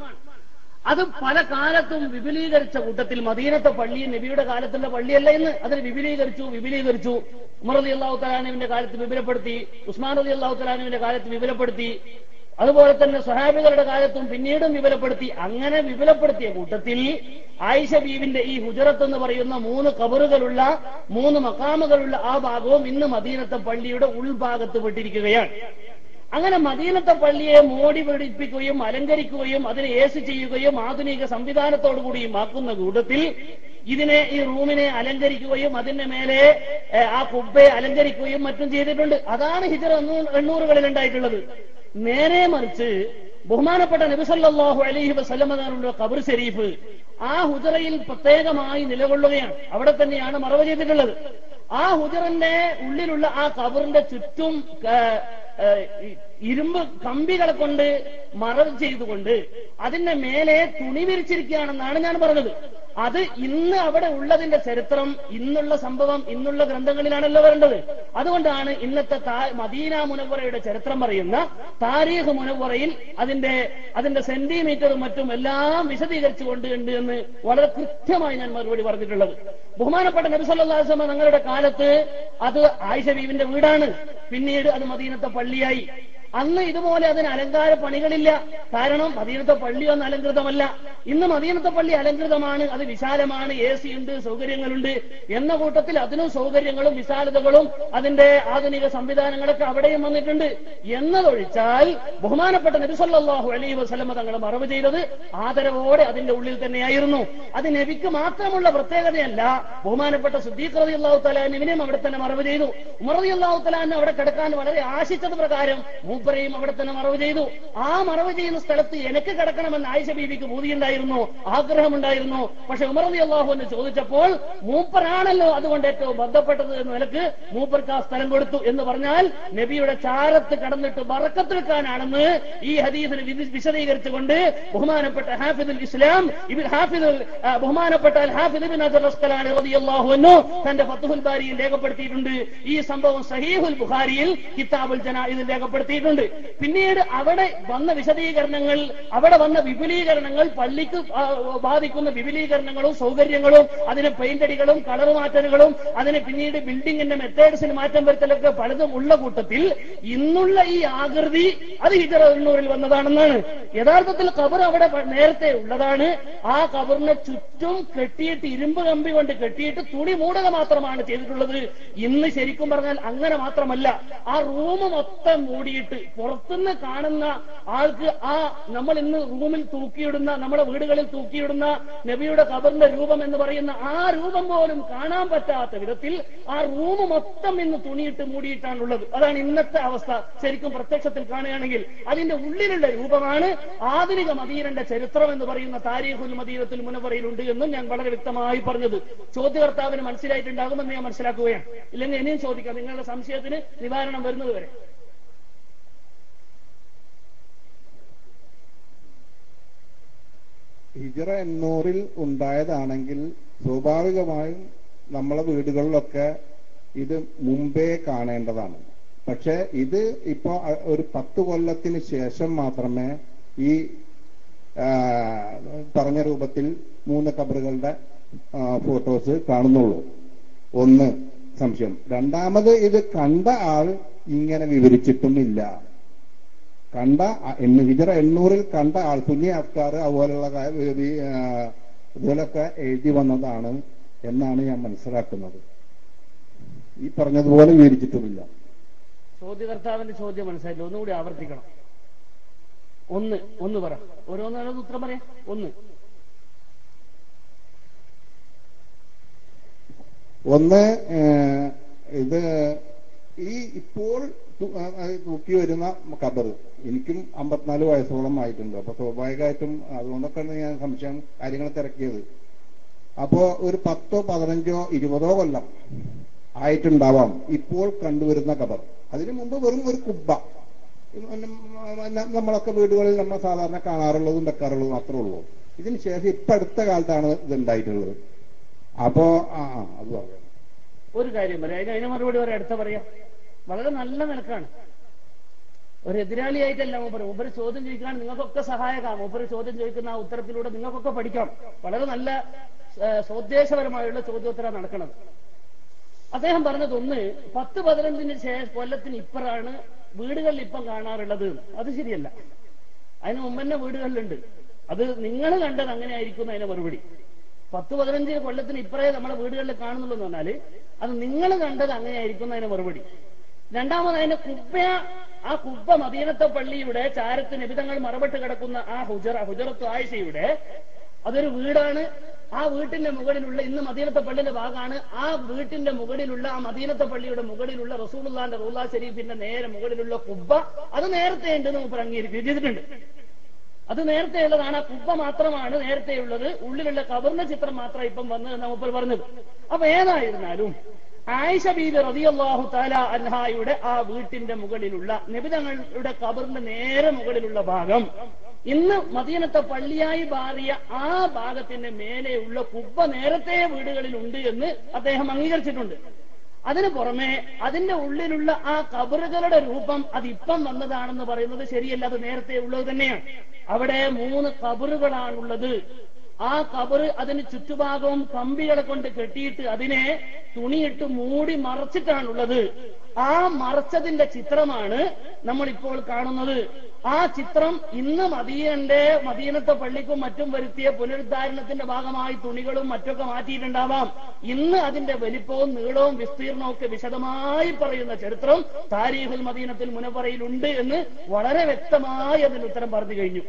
അത് പല കാലത്തും വിപുലീകരിച്ച കൂട്ടത്തിൽ മദീനത്തെ പള്ളി നബിയുടെ കാലത്തുള്ള പള്ളിയല്ല എന്ന് അതിന് വിപുലീകരിച്ചു വിപുലീകരിച്ചു ഉമർ അലി അള്ളാഹു തലാനുവിന്റെ കാലത്ത് വിപുലപ്പെടുത്തി ഉസ്മാൻ അലി അള്ളാഹു തലാനുവിന്റെ കാലത്ത് വിപുലപ്പെടുത്തി അതുപോലെ തന്നെ സ്വഹാബികളുടെ കാലത്തും പിന്നീടും വിപുലപ്പെടുത്തി അങ്ങനെ വിപുലപ്പെടുത്തിയ കൂട്ടത്തിൽ ആയിഷ ബീവിന്റെ ഈ ഹുജറത്ത് എന്ന് പറയുന്ന മൂന്ന് കബറുകളുള്ള മൂന്ന് മക്കാമുകളുള്ള ആ ഭാഗവും ഇന്ന് മദീനത്തെ പള്ളിയുടെ ഉൾഭാഗത്ത് പെട്ടിരിക്കുകയാണ് അങ്ങനെ മദീനത്തെ പള്ളിയെ മോടി പിടിപ്പിക്കുകയും അലങ്കരിക്കുകയും അതിനെ ഏസ് ചെയ്യുകയും ആധുനിക സംവിധാനത്തോടുകൂടിയും ആക്കുന്ന കൂട്ടത്തിൽ ഇതിനെ ഈ റൂമിനെ അലങ്കരിക്കുകയും അതിന്റെ മേലെ ഏ, ആ കുബ്ബയെ അലങ്കരിക്കുകയും മറ്റും ചെയ്തിട്ടുണ്ട് അതാണ് ഹിജറ എണ്ണൂ- എണ്ണൂറുകളിൽ ഉണ്ടായിട്ടുള്ളത് നേരെ മറിച്ച് ബഹുമാനപ്പെട്ട നബിസല്ലാഹു അലൈഹി വസല്ലമയുടെ ഖബർ ഷരീഫ് ആ ഹുജറയിൽ പ്രത്യേകമായി നിലകൊള്ളുകയാണ് അവിടെ തന്നെയാണ് മറവ് ചെയ്തിട്ടുള്ളത് ആ ഹുജറിന്റെ ഉള്ളിലുള്ള ആ ഖബറിന്റെ ചുറ്റും ആ, ആ, ഇ- ഇരുമ്പ് കമ്പികളെ കൊണ്ട് മറവ് ചെയ്തുകൊണ്ട് അതിന്റെ മേലെ തുണി വിരിച്ചിരിക്കുകയാണെന്നാണ് ഞാൻ പറഞ്ഞത് അത് ഇന്ന് അവിടെ ഉള്ളതിന്റെ ചരിത്രം ഇന്നുള്ള സംഭവം ഇന്നുള്ള ഗ്രന്ഥങ്ങളിലാണല്ലോ വരേണ്ടത് അതുകൊണ്ടാണ് ഇന്നത്തെ താ- മദീന മുനവറയുടെ ചരിത്രം പറയുന്ന താരീഖ് മുനവറയിൽ അതിന്റെ അതിന്റെ സെന്റിമീറ്ററും മറ്റും എല്ലാം വിശദീകരിച്ചുകൊണ്ട് ഉണ്ട് എന്ന് വളരെ കൃത്യമായി ഞാൻ മറുപടി പറഞ്ഞിട്ടുള്ളത് ബഹുമാനപ്പെട്ട നബി സല്ലല്ലാഹു അലൈഹി വസല്ലം തങ്ങളുടെ കാലത്ത് അത് ആയിഷ ബീവിന്റെ വീടാണ് പിന്നീട് അത് മദീനത്തെ പള്ളിയായി അന്ന് ഇതുപോലെ അതിന് അലങ്കാര പണികളില്ല കാരണം മദീനത്തെ പള്ളി ഒന്നും അലങ്കൃതമല്ല ഇന്ന് മദീനത്തെ പള്ളി അലങ്കൃതമാണ് അത് വിശാലമാണ് എ സി ഉണ്ട് സൗകര്യങ്ങളുണ്ട് എന്ന കൂട്ടത്തിൽ അതിനും സൗകര്യങ്ങളും വിശാലതകളും അതിന്റെ ആധുനിക സംവിധാനങ്ങളൊക്കെ അവിടെയും വന്നിട്ടുണ്ട് എന്നതൊഴിച്ചാൽ ബഹുമാനപ്പെട്ട നബിസല്ലാഹു അലൈഹി വസല്ലമ തങ്ങൾ മറവ് ചെയ്തത് ആദരവോടെ അതിന്റെ ഉള്ളിൽ തന്നെയായിരുന്നു അത് നബിക്ക് മാത്രമുള്ള പ്രത്യേകതയല്ല ബഹുമാനപ്പെട്ട സുദ്ദീഖ് റതി അള്ളാഹു തലാനുവിനെയും അവിടെ തന്നെ മറവ് ചെയ്തു ഉമർ റതി അള്ളാഹു തലാൻ അവിടെ കിടക്കാൻ വളരെ ആശിച്ചത് പ്രകാരം മൂപ്പരെയും അവിടെ തന്നെ മറവ് ചെയ്തു ആ മറവ് ചെയ്യുന്ന സ്ഥലത്ത് എനിക്ക് കിടക്കണമെന്ന് ആയിഷ ബീവിക്ക് ബോധിയുണ്ടായിരുന്നു ആഗ്രഹമുണ്ടായിരുന്നു പക്ഷെ ഉമർ റതി അള്ളാഹു എന്ന് ചോദിച്ചപ്പോൾ മൂപ്പരാണല്ലോ അതുകൊണ്ട് ഏറ്റവും ബന്ധപ്പെട്ടത് എന്ന നിലക്ക് മൂപ്പർക്ക് ആ സ്ഥലം കൊടുത്തു എന്ന് പറഞ്ഞാൽ നബിയുടെ ചാരത്ത് കടന്നിട്ട് ബറക്കത്തെടുക്കാനാണെന്ന് ഈ ഹദീസിന് വിധി- വിശദീകരിച്ചുകൊണ്ട് ബഹുമാനപ്പെട്ട ഹാഫിദുൽ ഇസ്ലാം ഇബിൻ ഹാഫിദുൽ ആ, ബഹുമാനപ്പെട്ട അൽ ഹാഫിദ് ഇബ്നു ഹജർ അസ്കലാനി റളിയല്ലാഹു അൻഹു തന്റെ ഫത്ഹുൽ ബാരിയിൽ രേഖപ്പെടുത്തിയിട്ടുണ്ട് ഈ സംഭവം സഹീഹുൽ ബുഖാരിയിൽ കിതാബുൽ ജനാഇദിൽ രേഖപ്പെടുത്തിയിട്ടുണ്ട് പിന്നീട് അവിടെ വന്ന വിശദീകരണങ്ങൾ അവിടെ വന്ന വിപുലീകരണങ്ങൾ പള്ളിക്ക് ആ, ബാധിക്കുന്ന വിപുലീകരണങ്ങളും സൗകര്യങ്ങളും അതിന് പെയിന്റടികളും കളർ മാറ്റലുകളും അതിന് പിന്നീട് ബിൽഡിങ്ങിന്റെ മെത്തേഡ്സിന് മാറ്റം വരുത്തലൊക്കെ പലതും ഉള്ള കൂട്ടത്തിൽ ഇന്നുള്ള ഈ ആകൃതി അത് ഹിജറ എണ്ണൂറിൽ വന്നതാണെന്നാണ് യഥാർത്ഥത്തിൽ കബർ അവിടെ പ- നേരത്തെ ഉള്ളതാണ് ആ കബറിനെ ചുറ്റും കെട്ടിയിട്ട് ഇരുമ്പ് കമ്പി കൊണ്ട് കെട്ടിയിട്ട് തുണി മൂടുക മാത്രമാണ് ചെയ്തിട്ടുള്ളത് ഇന്ന് ശരിക്കും പറഞ്ഞാൽ അങ്ങനെ മാത്രമല്ല ആ റൂം മൊത്തം മൂടിയിട്ട് പുറത്തുനിന്ന് കാണുന്ന ആൾക്ക് ആ നമ്മൾ ഇന്ന് റൂമിൽ തൂക്കിയിടുന്ന നമ്മുടെ വീടുകളിൽ തൂക്കിയിടുന്ന നബിയുടെ കബറിന്റെ രൂപം എന്ന് പറയുന്ന ആ രൂപം പോലും കാണാൻ പറ്റാത്ത വിധത്തിൽ ആ റൂം മൊത്തം ഇന്ന് തുണിയിട്ട് മൂടിയിട്ടാണുള്ളത് അതാണ് ഇന്നത്തെ അവസ്ഥ ശരിക്കും പ്രത്യക്ഷത്തിൽ കാണുകയാണെങ്കിൽ അതിന്റെ ഉള്ളിലുള്ള രൂപമാണ് ആധുനിക മദീനന്റെ ചരിത്രം എന്ന് പറയുന്ന താരീഖുൽ മദീനത്തിൽ മുനവറയിലുണ്ട് എന്നും ഞാൻ വളരെ വ്യക്തമായി പറഞ്ഞത് ചോദ്യകർത്താവിന് മനസ്സിലായിട്ടുണ്ടാകുമെന്ന് ഞാൻ മനസ്സിലാക്കുകയാണ് ഇല്ലെങ്കിൽ ഇനിയും ചോദിക്കാം നിങ്ങളുടെ സംശയത്തിന് നിവാരണം വരുന്നത് വരെ
ഹിജറ എണ്ണൂറിൽ ഉണ്ടായതാണെങ്കിൽ സ്വാഭാവികമായും നമ്മളെ വീടുകളിലൊക്കെ ഇത് മുമ്പേ കാണേണ്ടതാണ് പക്ഷെ ഇത് ഇപ്പോ അ- ഒരു പത്ത് കൊല്ലത്തിന് ശേഷം മാത്രമേ ഈ ആ, പറഞ്ഞ രൂപത്തിൽ മൂന്ന് കബറുകളുടെ ആ, ഫോട്ടോസ് കാണുന്നുള്ളൂ ഒന്ന് സംശയം രണ്ടാമത് ഇത് കണ്ട ആൾ ഇങ്ങനെ വിവരിച്ചിട്ടുമില്ല കണ്ട അ- എണ്ണ- ഹിജറ എണ്ണൂറിൽ കണ്ട ആൾ സുന്നി അഫ്കാർ അതുപോലുള്ള കാ- ഇത് ഈ, ആ, ഇതിലൊക്കെ എഴുതി വന്നതാണ് എന്നാണ് ഞാൻ മനസ്സിലാക്കുന്നത് ഈ പറഞ്ഞതുപോലെ വിവരിച്ചിട്ടുമില്ല
ചോദ്യകർത്താവിന്റെ ചോദ്യം മനസ്സിലായില്ല ഒന്നുകൂടി ആവർത്തിക്കണം ഒന്ന് ഒന്ന് പറ ഓരോന്നും ഉത്തരം പറയാം ഒന്ന്
ഒന്ന് ഏഹ്, ഇത് ഈ ഇപ്പോൾ തു- ആ, ആ, തൂക്കി വരുന്ന കബർ എനിക്കും അമ്പത്തിനാല് വയസ്സോളം ആയിട്ടുണ്ട് അപ്പൊ സ്വാഭാവികമായിട്ടും അതുകൊണ്ടൊക്കെയാണ് ഞാൻ സംശയം കാര്യങ്ങൾ തിരക്കിയത് അപ്പോ ഒരു പത്തോ പതിനഞ്ചോ ഇരുപതോ കൊല്ലം ആയിട്ടുണ്ടാവാം ഇപ്പോൾ കണ്ടുവരുന്ന കബർ അതിനു മുമ്പ് വെറും ഒരു കുബ്ബ ന- നമ്മളൊക്കെ വീടുകളിൽ നമ്മൾ സാധാരണ കാണാറുള്ളതും വെക്കാറുള്ളതും മാത്രമേ ഉള്ളൂ ഇതിന് ശേഷം ഇപ്പൊ അടുത്ത കാലത്താണ് ഇത് ഉണ്ടായിട്ടുള്ളത് അപ്പോ ആ ആ, അത് പറയാം
ഒരു കാര്യം പറയാം അതിന് അതിന് മറുപടി പറയാം അടുത്ത പറയാം വളരെ നല്ല നിലക്കാണ് ഒരു എതിരാളിയായിട്ടല്ല മൂപ്പര് മൂപ്പര് ചോദ്യം ചോദിക്കാൻ നിങ്ങൾക്കൊക്കെ സഹായകം മൂപ്പര് ചോദ്യം ചോദിക്കുന്ന ആ ഉത്തരത്തിലൂടെ നിങ്ങൾക്കൊക്കെ പഠിക്കാം വളരെ നല്ല ഏഹ്, സ്വദേശപരമായുള്ള ചോദ്യോത്തരം നടക്കുന്നത് അദ്ദേഹം പറഞ്ഞത് ഒന്ന് പത്ത് പതിനഞ്ചിന് ശേഷം കൊല്ലത്തിന് ഇപ്പറാണ് വീടുകളിൽ ഇപ്പം കാണാറുള്ളത് അത് ശരിയല്ല അതിന് മുമ്പ് തന്നെ വീടുകളിലുണ്ട് അത് നിങ്ങൾ കണ്ടത് അങ്ങനെ ആയിരിക്കും അതിന്റെ മറുപടി പത്ത് പതിനഞ്ച് കൊല്ലത്തിന് ഇപ്പറേ നമ്മളെ വീടുകളിൽ കാണുന്നുള്ളൂ എന്ന് പറഞ്ഞാല് അത് നിങ്ങൾ കണ്ടത് അങ്ങനെ ആയിരിക്കും അതിന്റെ മറുപടി രണ്ടാമത് അതിന്റെ കുബ്ബ ആ കുബ്ബ മദീനത്തെ പള്ളിയുടെ ചാരത്ത് നിബിതങ്ങൾ മറവിട്ട് കിടക്കുന്ന ആ ഹുജറ ഹുജറത്ത് ആയിഷയുടെ അതൊരു വീടാണ് ആ വീട്ടിന്റെ മുകളിലുള്ള ഇന്ന് മദീനത്തെ പള്ളിയുടെ ഭാഗമാണ് ആ വീട്ടിന്റെ മുകളിലുള്ള ആ മദീനത്തെ പള്ളിയുടെ മുകളിലുള്ള റസൂലുള്ളാന്റെ റൂലാ ഷരീഫിന്റെ നേരെ മുകളിലുള്ള കുബ്ബ അത് നേരത്തെ ഉണ്ടെന്ന് മുമ്പ് അംഗീകരിക്കുകയും ചെയ്തിട്ടുണ്ട് അത് നേരത്തെ ഉള്ളതാണ് ആ കുബ്ബ മാത്രമാണ് നേരത്തെ ഉള്ളത് ഉള്ളിലുള്ള കബറിന്റെ ചിത്രം മാത്രം ഇപ്പം വന്ന് നമ്മൾ പറഞ്ഞത് അപ്പൊ ഏതായിരുന്നാലും ആയിഷ ബീബി റതിയല്ലാഹു താല അൻഹായുടെ ആ വീട്ടിന്റെ മുകളിലുള്ള നിബിതങ്ങളുടെ കബറിന്റെ നേരെ മുകളിലുള്ള ഭാഗം ഇന്ന് മദീനത്തെ പള്ളിയായി മാറിയ ആ ഭാഗത്തിന്റെ മേലെയുള്ള കുബ്ബ നേരത്തെ വീടുകളിൽ ഉണ്ട് എന്ന് അദ്ദേഹം അംഗീകരിച്ചിട്ടുണ്ട് അതിനു പുറമെ അതിന്റെ ഉള്ളിലുള്ള ആ കബറുകളുടെ രൂപം അത് ഇപ്പം വന്നതാണെന്ന് പറയുന്നത് ശരിയല്ല അത് നേരത്തെ ഉള്ളത് തന്നെയാണ് അവിടെ മൂന്ന് കബറുകളാണുള്ളത് ആ കബറ് അതിന് ചുറ്റുഭാഗവും കമ്പികളെ കൊണ്ട് കെട്ടിയിട്ട് അതിനെ തുണിയിട്ട് മൂടി മറച്ചിട്ടാണുള്ളത് ആ മറച്ചതിന്റെ ചിത്രമാണ് നമ്മൾ ഇപ്പോൾ കാണുന്നത് ആ ചിത്രം ഇന്ന് മദീനന്റെ മദീനത്തെ പള്ളിക്കും മറ്റും വരുത്തിയ പുനരുദ്ധാരണത്തിന്റെ ഭാഗമായി തുണികളും മറ്റൊക്കെ മാറ്റിയിട്ടുണ്ടാവാം ഇന്ന് അതിന്റെ വലിപ്പവും നീളവും വിസ്തീർണവും ഒക്കെ വിശദമായി പറയുന്ന ചരിത്രം താരീഖുൽ മദീനത്തിൽ മുനപ്പറയിലുണ്ട് എന്ന് വളരെ വ്യക്തമായി അതിന് ഉത്തരം പറഞ്ഞു കഴിഞ്ഞു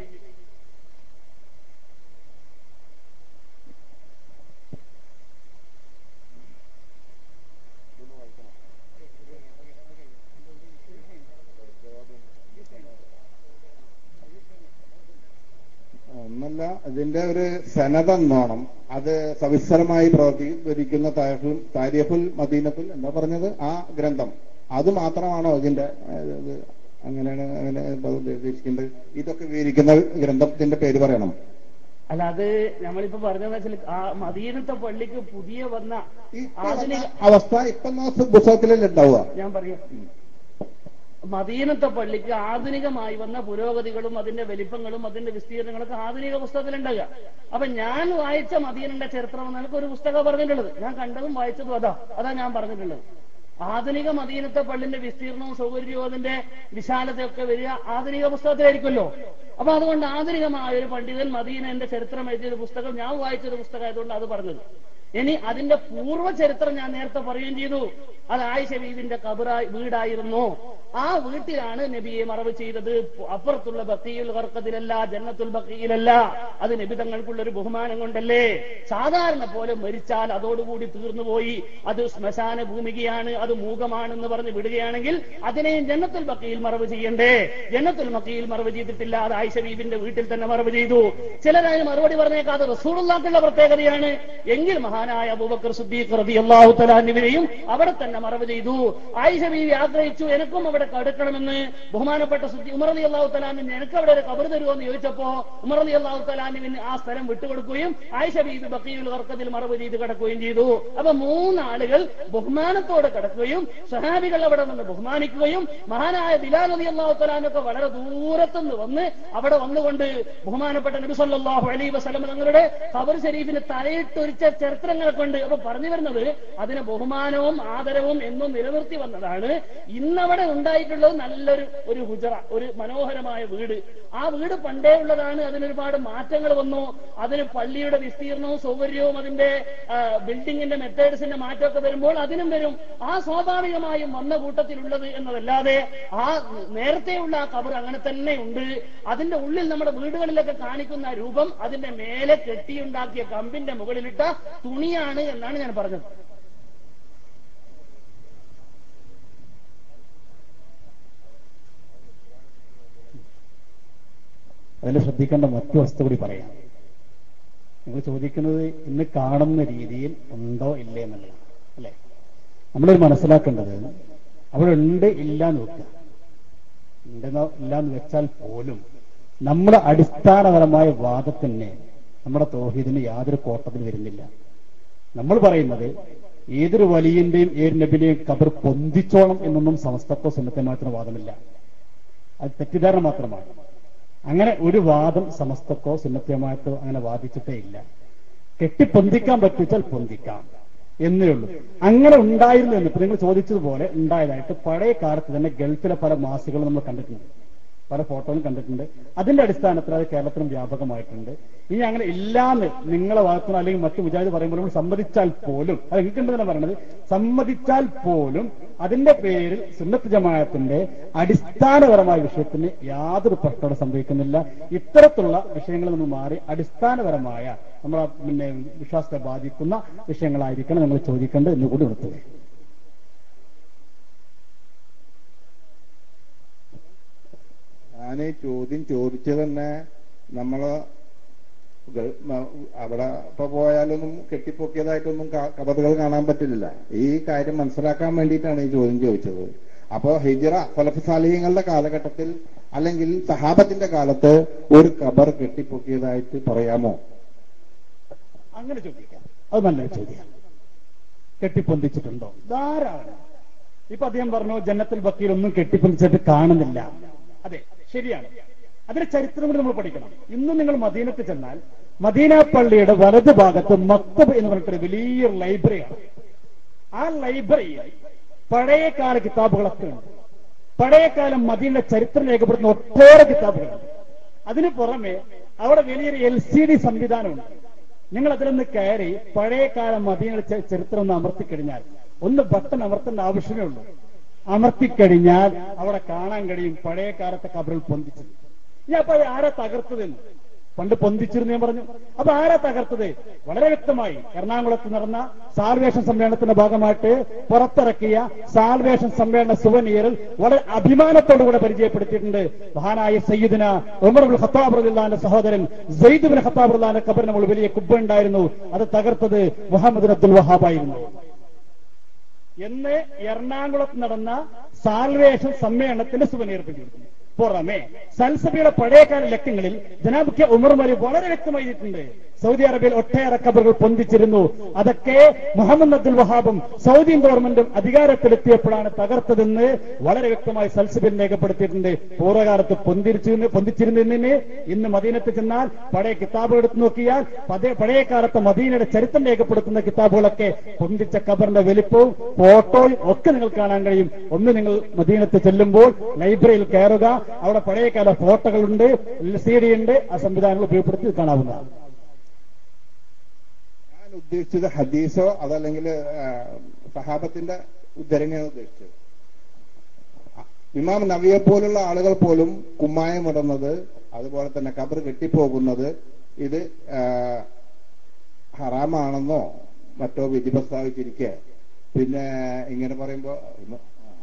ഒന്നല്ല ഇതിന്റെ ഒരു സനതെന്നോണം അത് സവിസ്തരമായി പ്രവർത്തിക്കുന്ന താരിഫുൽ താരിഫുൽ മദീനത്തുൽ എന്താ പറഞ്ഞത് ആ ഗ്രന്ഥം അത് മാത്രമാണോ ഇതിന്റെ ഏഹ്, ഇത് അങ്ങനെയാണ് അങ്ങനെ ഉദ്ദേശിക്കുന്നത് ഇതൊക്കെ വിവരിക്കുന്ന ഗ്രന്ഥത്തിന്റെ പേര് പറയണം
അല്ല അത് നമ്മളിപ്പോ പറഞ്ഞതെന്ന് വെച്ചാൽ ആ മദീനത്തെ പള്ളിക്ക് പുതിയ വന്ന
ഈ
ആധുനിക
അവസ്ഥ ഇപ്പൊ പുസ്തകത്തിലല്ലേ ഉണ്ടാവുക
ഞാൻ പറയാം മദീനത്തെ പള്ളിക്ക് ആധുനികമായി വന്ന പുരോഗതികളും അതിന്റെ വലിപ്പങ്ങളും അതിന്റെ വിസ്തീർണങ്ങളൊക്കെ ആധുനിക പുസ്തകത്തിലുണ്ടാകുക അപ്പൊ ഞാൻ വായിച്ച മദീനന്റെ ചരിത്രം എന്ന് എനിക്ക് ഒരു പുസ്തകം പറഞ്ഞിട്ടുള്ളത് ഞാൻ കണ്ടതും വായിച്ചതും അതാ അതാ ഞാൻ പറഞ്ഞിട്ടുള്ളത് ആധുനിക മദീനത്തെ പള്ളിന്റെ വിസ്തീർണവും സൗകര്യവും അതിന്റെ വിശാലതയൊക്കെ വരിക ആധുനിക പുസ്തകത്തിലായിരിക്കുമല്ലോ അപ്പൊ അതുകൊണ്ട് ആധുനികമായ ഒരു പണ്ഡിതൻ മദീനന്റെ ചരിത്രം എഴുതിയൊരു പുസ്തകം ഞാൻ വായിച്ചൊരു പുസ്തകം ആയതുകൊണ്ട് അത് പറഞ്ഞത് ഇനി അതിന്റെ പൂർവ്വ ചരിത്രം ഞാൻ നേരത്തെ പറയുകയും ചെയ്തു അത് ആയിഷ ബീവിന്റെ കബറായി വീടായിരുന്നു ആ വീട്ടിലാണ് നബിയെ മറവ് ചെയ്തത് അപ്പുറത്തുള്ള ബക്കീൽ വർക്കത്തിലല്ല ജന്നത്തുൽ ബക്കീലല്ല അത് നബി തങ്ങൾക്കുള്ള ഒരു ബഹുമാനം കൊണ്ടല്ലേ സാധാരണ പോലെ മരിച്ചാൽ അതോടുകൂടി തീർന്നുപോയി അത് ശ്മശാന ഭൂമികയാണ് അത് മൂകമാണെന്ന് പറഞ്ഞ് വിടുകയാണെങ്കിൽ അതിനെയും ജന്നത്തുൽ ബക്കീൽ മറവ് ചെയ്യണ്ടേ ജന്നത്തുൽ ബക്കീൽ മറവ് ചെയ്തിട്ടില്ല അത് ആയിഷ ബീവിന്റെ വീട്ടിൽ തന്നെ മറവ് ചെയ്തു ചിലരതിന് മറുപടി പറഞ്ഞേക്കാതെ റസൂറുള്ളാക്കുള്ള പ്രത്യേകതയാണ് എങ്കിൽ മഹാനായ അബൂബക്കർ സുദ്ദീഖ് റളിയല്ലാഹു തലാന്നിവരെയും അവിടെ തന്നെ മറവ് ചെയ്തു ആയിഷ ബീവി ആഗ്രഹിച്ചു എനക്കും അവിടെ കടുക്കണമെന്ന് ബഹുമാനപ്പെട്ട സുദ്ദി ഉമർ അലി അള്ളാഹു തലാമിന് എനിക്ക് അവിടെ ഒരു കബർ തരുമോ എന്ന് ചോദിച്ചപ്പോ ഉമർ അലി അള്ളാഹു തലാമിന് ആ സ്ഥലം വിട്ടുകൊടുക്കുകയും ആയിഷ ബീവി ബക്കീൽ വർക്കത്തിൽ മറവ് ചെയ്ത് കിടക്കുകയും ചെയ്തു അപ്പൊ മൂന്നാളുകൾ ബഹുമാനത്തോടെ കിടക്കുകയും സഹാബികൾ അവിടെ നിന്ന് ബഹുമാനിക്കുകയും മഹാനായ ബിലാൽ അലി അള്ളാഹു തലാനൊക്കെ വളരെ ദൂരത്തുനിന്ന് വന്ന് അവിടെ വന്നുകൊണ്ട് ബഹുമാനപ്പെട്ട നബി സല്ലല്ലാഹു അലൈഹി വസല്ലം തങ്ങളുടെ ഖബർ ഷരീഫിന് തലയിട്ടൊരിച്ച ചരിത്രങ്ങളൊക്കെ ഉണ്ട് അപ്പൊ പറഞ്ഞു വരുന്നത് അതിന് ബഹുമാനവും ആദരവും എന്നും നിലനിർത്തി വന്നതാണ് ഇന്നവിടെ ഉണ്ടായിട്ടുള്ളത് നല്ലൊരു ഒരു ഹുജറ ഒരു മനോഹരമായ വീട് ആ വീട് പണ്ടേ ഉള്ളതാണ് അതിനൊരുപാട് മാറ്റങ്ങൾ വന്നു അതിന് പള്ളിയുടെ വിസ്തീർണവും സൗകര്യവും അതിന്റെ ആ, ബിൽഡിങ്ങിന്റെ മെത്തേഡ്സിന്റെ മാറ്റമൊക്കെ വരുമ്പോൾ അതിനും വരും ആ സ്വാഭാവികമായും വന്ന കൂട്ടത്തിലുള്ളത് എന്നതല്ലാതെ ആ നേരത്തെയുള്ള ആ കബർ അങ്ങനെ തന്നെ ഉണ്ട് അതിന്റെ ഉള്ളിൽ നമ്മുടെ വീടുകളിലൊക്കെ കാണിക്കുന്ന രൂപം അതിന്റെ മേലെ കെട്ടിയുണ്ടാക്കിയ കമ്പിന്റെ മുകളിലിട്ട തുണിയാണ് എന്നാണ് ഞാൻ പറഞ്ഞത്
അതിൽ ശ്രദ്ധിക്കേണ്ട മറ്റു വസ്തു കൂടി പറയാം നിങ്ങൾ ചോദിക്കുന്നത് ഇന്ന് കാണുന്ന രീതിയിൽ ഉണ്ടോ ഇല്ലേ എന്നുള്ളതാണ് അല്ലെ നമ്മൾ മനസ്സിലാക്കേണ്ടത് അവിടെ ഉണ്ട് ഇല്ല എന്ന് വെക്കുക ഉണ്ടെന്നോ ഇല്ല എന്ന് വെച്ചാൽ പോലും നമ്മുടെ അടിസ്ഥാനപരമായ വാദത്തിന് നമ്മുടെ തോഹീദിന് യാതൊരു കോട്ടത്തിൽ വരുന്നില്ല നമ്മൾ പറയുന്നത് ഏതൊരു വലിയന്റെയും ഏത് നബിന്റെയും കബർ പൊന്തിച്ചോളം എന്നൊന്നും സമസ്തക്കോ സുന്നത്തമായിട്ടുള്ള വാദമില്ല അത് തെറ്റിദ്ധാരണ മാത്രമാണ് അങ്ങനെ ഒരു വാദം സമസ്തക്കോ സുന്നത്യമായിട്ടോ അങ്ങനെ വാദിച്ചിട്ടേ ഇല്ല കെട്ടിപ്പൊന്തിക്കാൻ പറ്റിച്ചാൽ പൊന്തിക്കാം എന്നേ ഉള്ളൂ അങ്ങനെ ഉണ്ടായിരുന്നു എന്ന് ഇപ്പൊ നിങ്ങൾ ചോദിച്ചതുപോലെ ഉണ്ടായതായിട്ട് പഴയ കാലത്ത് തന്നെ ഗൾഫിലെ പല മാസികളും നമ്മൾ കണ്ടിട്ടുണ്ട് പല ഫോട്ടോകളും കണ്ടിട്ടുണ്ട് അതിന്റെ അടിസ്ഥാനത്തിൽ അത് കേരളത്തിലും വ്യാപകമായിട്ടുണ്ട് ഇനി അങ്ങനെ ഇല്ലാന്ന് നിങ്ങളെ ഭാഗത്തുനിന്ന് അല്ലെങ്കിൽ മറ്റു വിചാരിച്ച് പറയുമ്പോൾ നമ്മൾ സമ്മതിച്ചാൽ പോലും അത് എനിക്കുണ്ടെന്നാണ് പറയുന്നത് സമ്മതിച്ചാൽ പോലും അതിന്റെ പേരിൽ സുന്നത്ത് ജമാഅത്തിന്റെ അടിസ്ഥാനപരമായ വിഷയത്തിന് യാതൊരു പ്രശ്നവും സംഭവിക്കുന്നില്ല ഇത്തരത്തിലുള്ള വിഷയങ്ങൾ നമ്മൾ മാറി അടിസ്ഥാനപരമായ നമ്മളെ പിന്നെ വിശ്വാസത്തെ ബാധിക്കുന്ന വിഷയങ്ങളായിരിക്കണം നമ്മൾ ചോദിക്കേണ്ടത് എന്ന് കൂടി ഉണർത്തുക
ഞാൻ ഈ ചോദ്യം ചോദിച്ചത് തന്നെ നമ്മള് ഗൾ- മ- അവിടെ ഇപ്പൊ പോയാലൊന്നും കെട്ടിപ്പൊക്കിയതായിട്ടൊന്നും ക- കബറുകൾ കാണാൻ പറ്റില്ല ഈ കാര്യം മനസ്സിലാക്കാൻ വേണ്ടിയിട്ടാണ് ഈ ചോദ്യം ചോദിച്ചത് അപ്പോ ഹിജിറ ഫലഫ് സാലിഹ്യങ്ങളുടെ കാലഘട്ടത്തിൽ അല്ലെങ്കിൽ സഹാബത്തിന്റെ കാലത്ത് ഒരു കബർ കെട്ടിപ്പൊക്കിയതായിട്ട് പറയാമോ
അങ്ങനെ ചോദിക്കാം അത് നല്ലൊരു ചോദ്യം കെട്ടിപ്പൊന്തിച്ചിട്ടുണ്ടോ ധാരാളം ഇപ്പൊ അദ്ദേഹം പറഞ്ഞു ജന്നത്തിൽ ബക്കീൽ ഒന്നും കെട്ടിപ്പൊന്തിച്ചിട്ട് കാണുന്നില്ല അതെ ശരിയാണ് അതിന്റെ ചരിത്രം കൂടി നമ്മൾ പഠിക്കണം ഇന്നും നിങ്ങൾ മദീനത്ത് ചെന്നാൽ മദീന പള്ളിയുടെ വലത് ഭാഗത്ത് മക്തബ് എന്ന് പറഞ്ഞിട്ടൊരു വലിയൊരു ലൈബ്രറിയാണ് ആ ലൈബ്രറിയിൽ പഴയകാല കിതാബുകളൊക്കെ ഉണ്ട് പഴയകാലം മദീനയുടെ ചരിത്രം രേഖപ്പെടുത്തുന്ന ഒട്ടേറെ കിതാബുകളുണ്ട് അതിനു പുറമെ അവിടെ വലിയൊരു എൽ സി ഡി സംവിധാനമുണ്ട് നിങ്ങൾ അതിലൊന്ന് കയറി പഴയകാല മദീനയുടെ ചെ- ചരിത്രം ഒന്ന് അമർത്തിക്കഴിഞ്ഞാൽ ഒന്ന് ബട്ടൺ അമർത്തേണ്ട ആവശ്യമേ ഉള്ളൂ അമർത്തിക്കഴിഞ്ഞാൽ അവിടെ കാണാൻ കഴിയും പഴയ കാലത്തെ കബറിൽ പൊന്തിച്ചത് ഞാൻ അപ്പൊ അത് ആരാ തകർത്തതെന്ന് പണ്ട് പൊന്തിച്ചിരുന്നു ഞാൻ പറഞ്ഞു അപ്പൊ ആരാ തകർത്തത് വളരെ വ്യക്തമായി എറണാകുളത്ത് നടന്ന സാൽവേഷൻ സമ്മേളനത്തിന്റെ ഭാഗമായിട്ട് പുറത്തിറക്കിയ സാൽവേഷൻ സമ്മേളന സുവനീറിൽ വളരെ അഭിമാനത്തോടുകൂടെ പരിചയപ്പെടുത്തിയിട്ടുണ്ട് മഹാനായ സയ്യിദിന ഉമർ ബിൻ ഖത്താബ് റളിയല്ലാഹുവിന്റെ സഹോദരൻ സെയ്ദ് ബിൻ ഖത്താബ് റളിയല്ലാഹുവിന്റെ കബറിന് മുകളിൽ വലിയ കുബ്ബ ഉണ്ടായിരുന്നു അത് തകർത്തത് മുഹമ്മദ് അബ്ദുൽ വഹാബായിരുന്നു എന്ന് എറണാകുളത്ത് നടന്ന സാൽവേഷൻ സമ്മേളനത്തിന്റെ സുവനീർ പിടിച്ചിരിക്കുന്നു പുറമെ സൽസഭയുടെ പഴയകാല ലക്കങ്ങളിൽ ജനാബ് കെ ഉമർ മരി വളരെ വ്യക്തമായി ചെയ്തിട്ടുണ്ട് സൗദി അറേബ്യയിൽ ഒട്ടേറെ കബറുകൾ പൊന്തിച്ചിരുന്നു അതൊക്കെ മുഹമ്മദ് അബ്ദുൽ വഹാബും സൗദി ഗവൺമെന്റും അധികാരത്തിലെത്തിയപ്പോഴാണ് തകർത്തതെന്ന് വളരെ വ്യക്തമായി സൽസബിൽ രേഖപ്പെടുത്തിയിട്ടുണ്ട് പൂർവ്വകാലത്ത് പൊന്തിരിച്ചിരുന്നു പൊന്തിച്ചിരുന്നതിന് ഇന്ന് മദീനത്ത് ചെന്നാൽ പഴയ കിതാബുകൾ എടുത്തു നോക്കിയാൽ പതേ- പഴയ കാലത്ത് മദീനയുടെ ചരിത്രം രേഖപ്പെടുത്തുന്ന കിതാബുകളൊക്കെ പൊന്തിച്ച കബറിന്റെ വലിപ്പവും ഫോട്ടോയും ഒക്കെ നിങ്ങൾ കാണാൻ കഴിയും ഒന്ന് നിങ്ങൾ മദീനത്ത് ചെല്ലുമ്പോൾ ലൈബ്രറിയിൽ കയറുക അവിടെ പഴയകാല ഫോട്ടോകളുണ്ട് എൽ സി ഡി ഉണ്ട് ആ സംവിധാനങ്ങൾ ഉപയോഗപ്പെടുത്തി കാണാവുന്നതാണ്
ഞാൻ ഞാൻ ഉദ്ദേശിച്ചത് ഹദീസോ അതല്ലെങ്കിൽ ആ, സഹാബത്തിന്റെ ഉദ്ധരണിയാണ് ഉദ്ദേശിച്ചത് ഇമാം നബിയെ പോലുള്ള ആളുകൾ പോലും കുമ്മായം ഇടുന്നത് അതുപോലെ തന്നെ കബർ കെട്ടിപ്പോകുന്നത് ഇത് ആ, ഹറാമാണെന്നോ മറ്റോ വിധി പ്രസ്താവിച്ചിരിക്കെ പിന്നെ ഇങ്ങനെ പറയുമ്പോ ഒന്ന്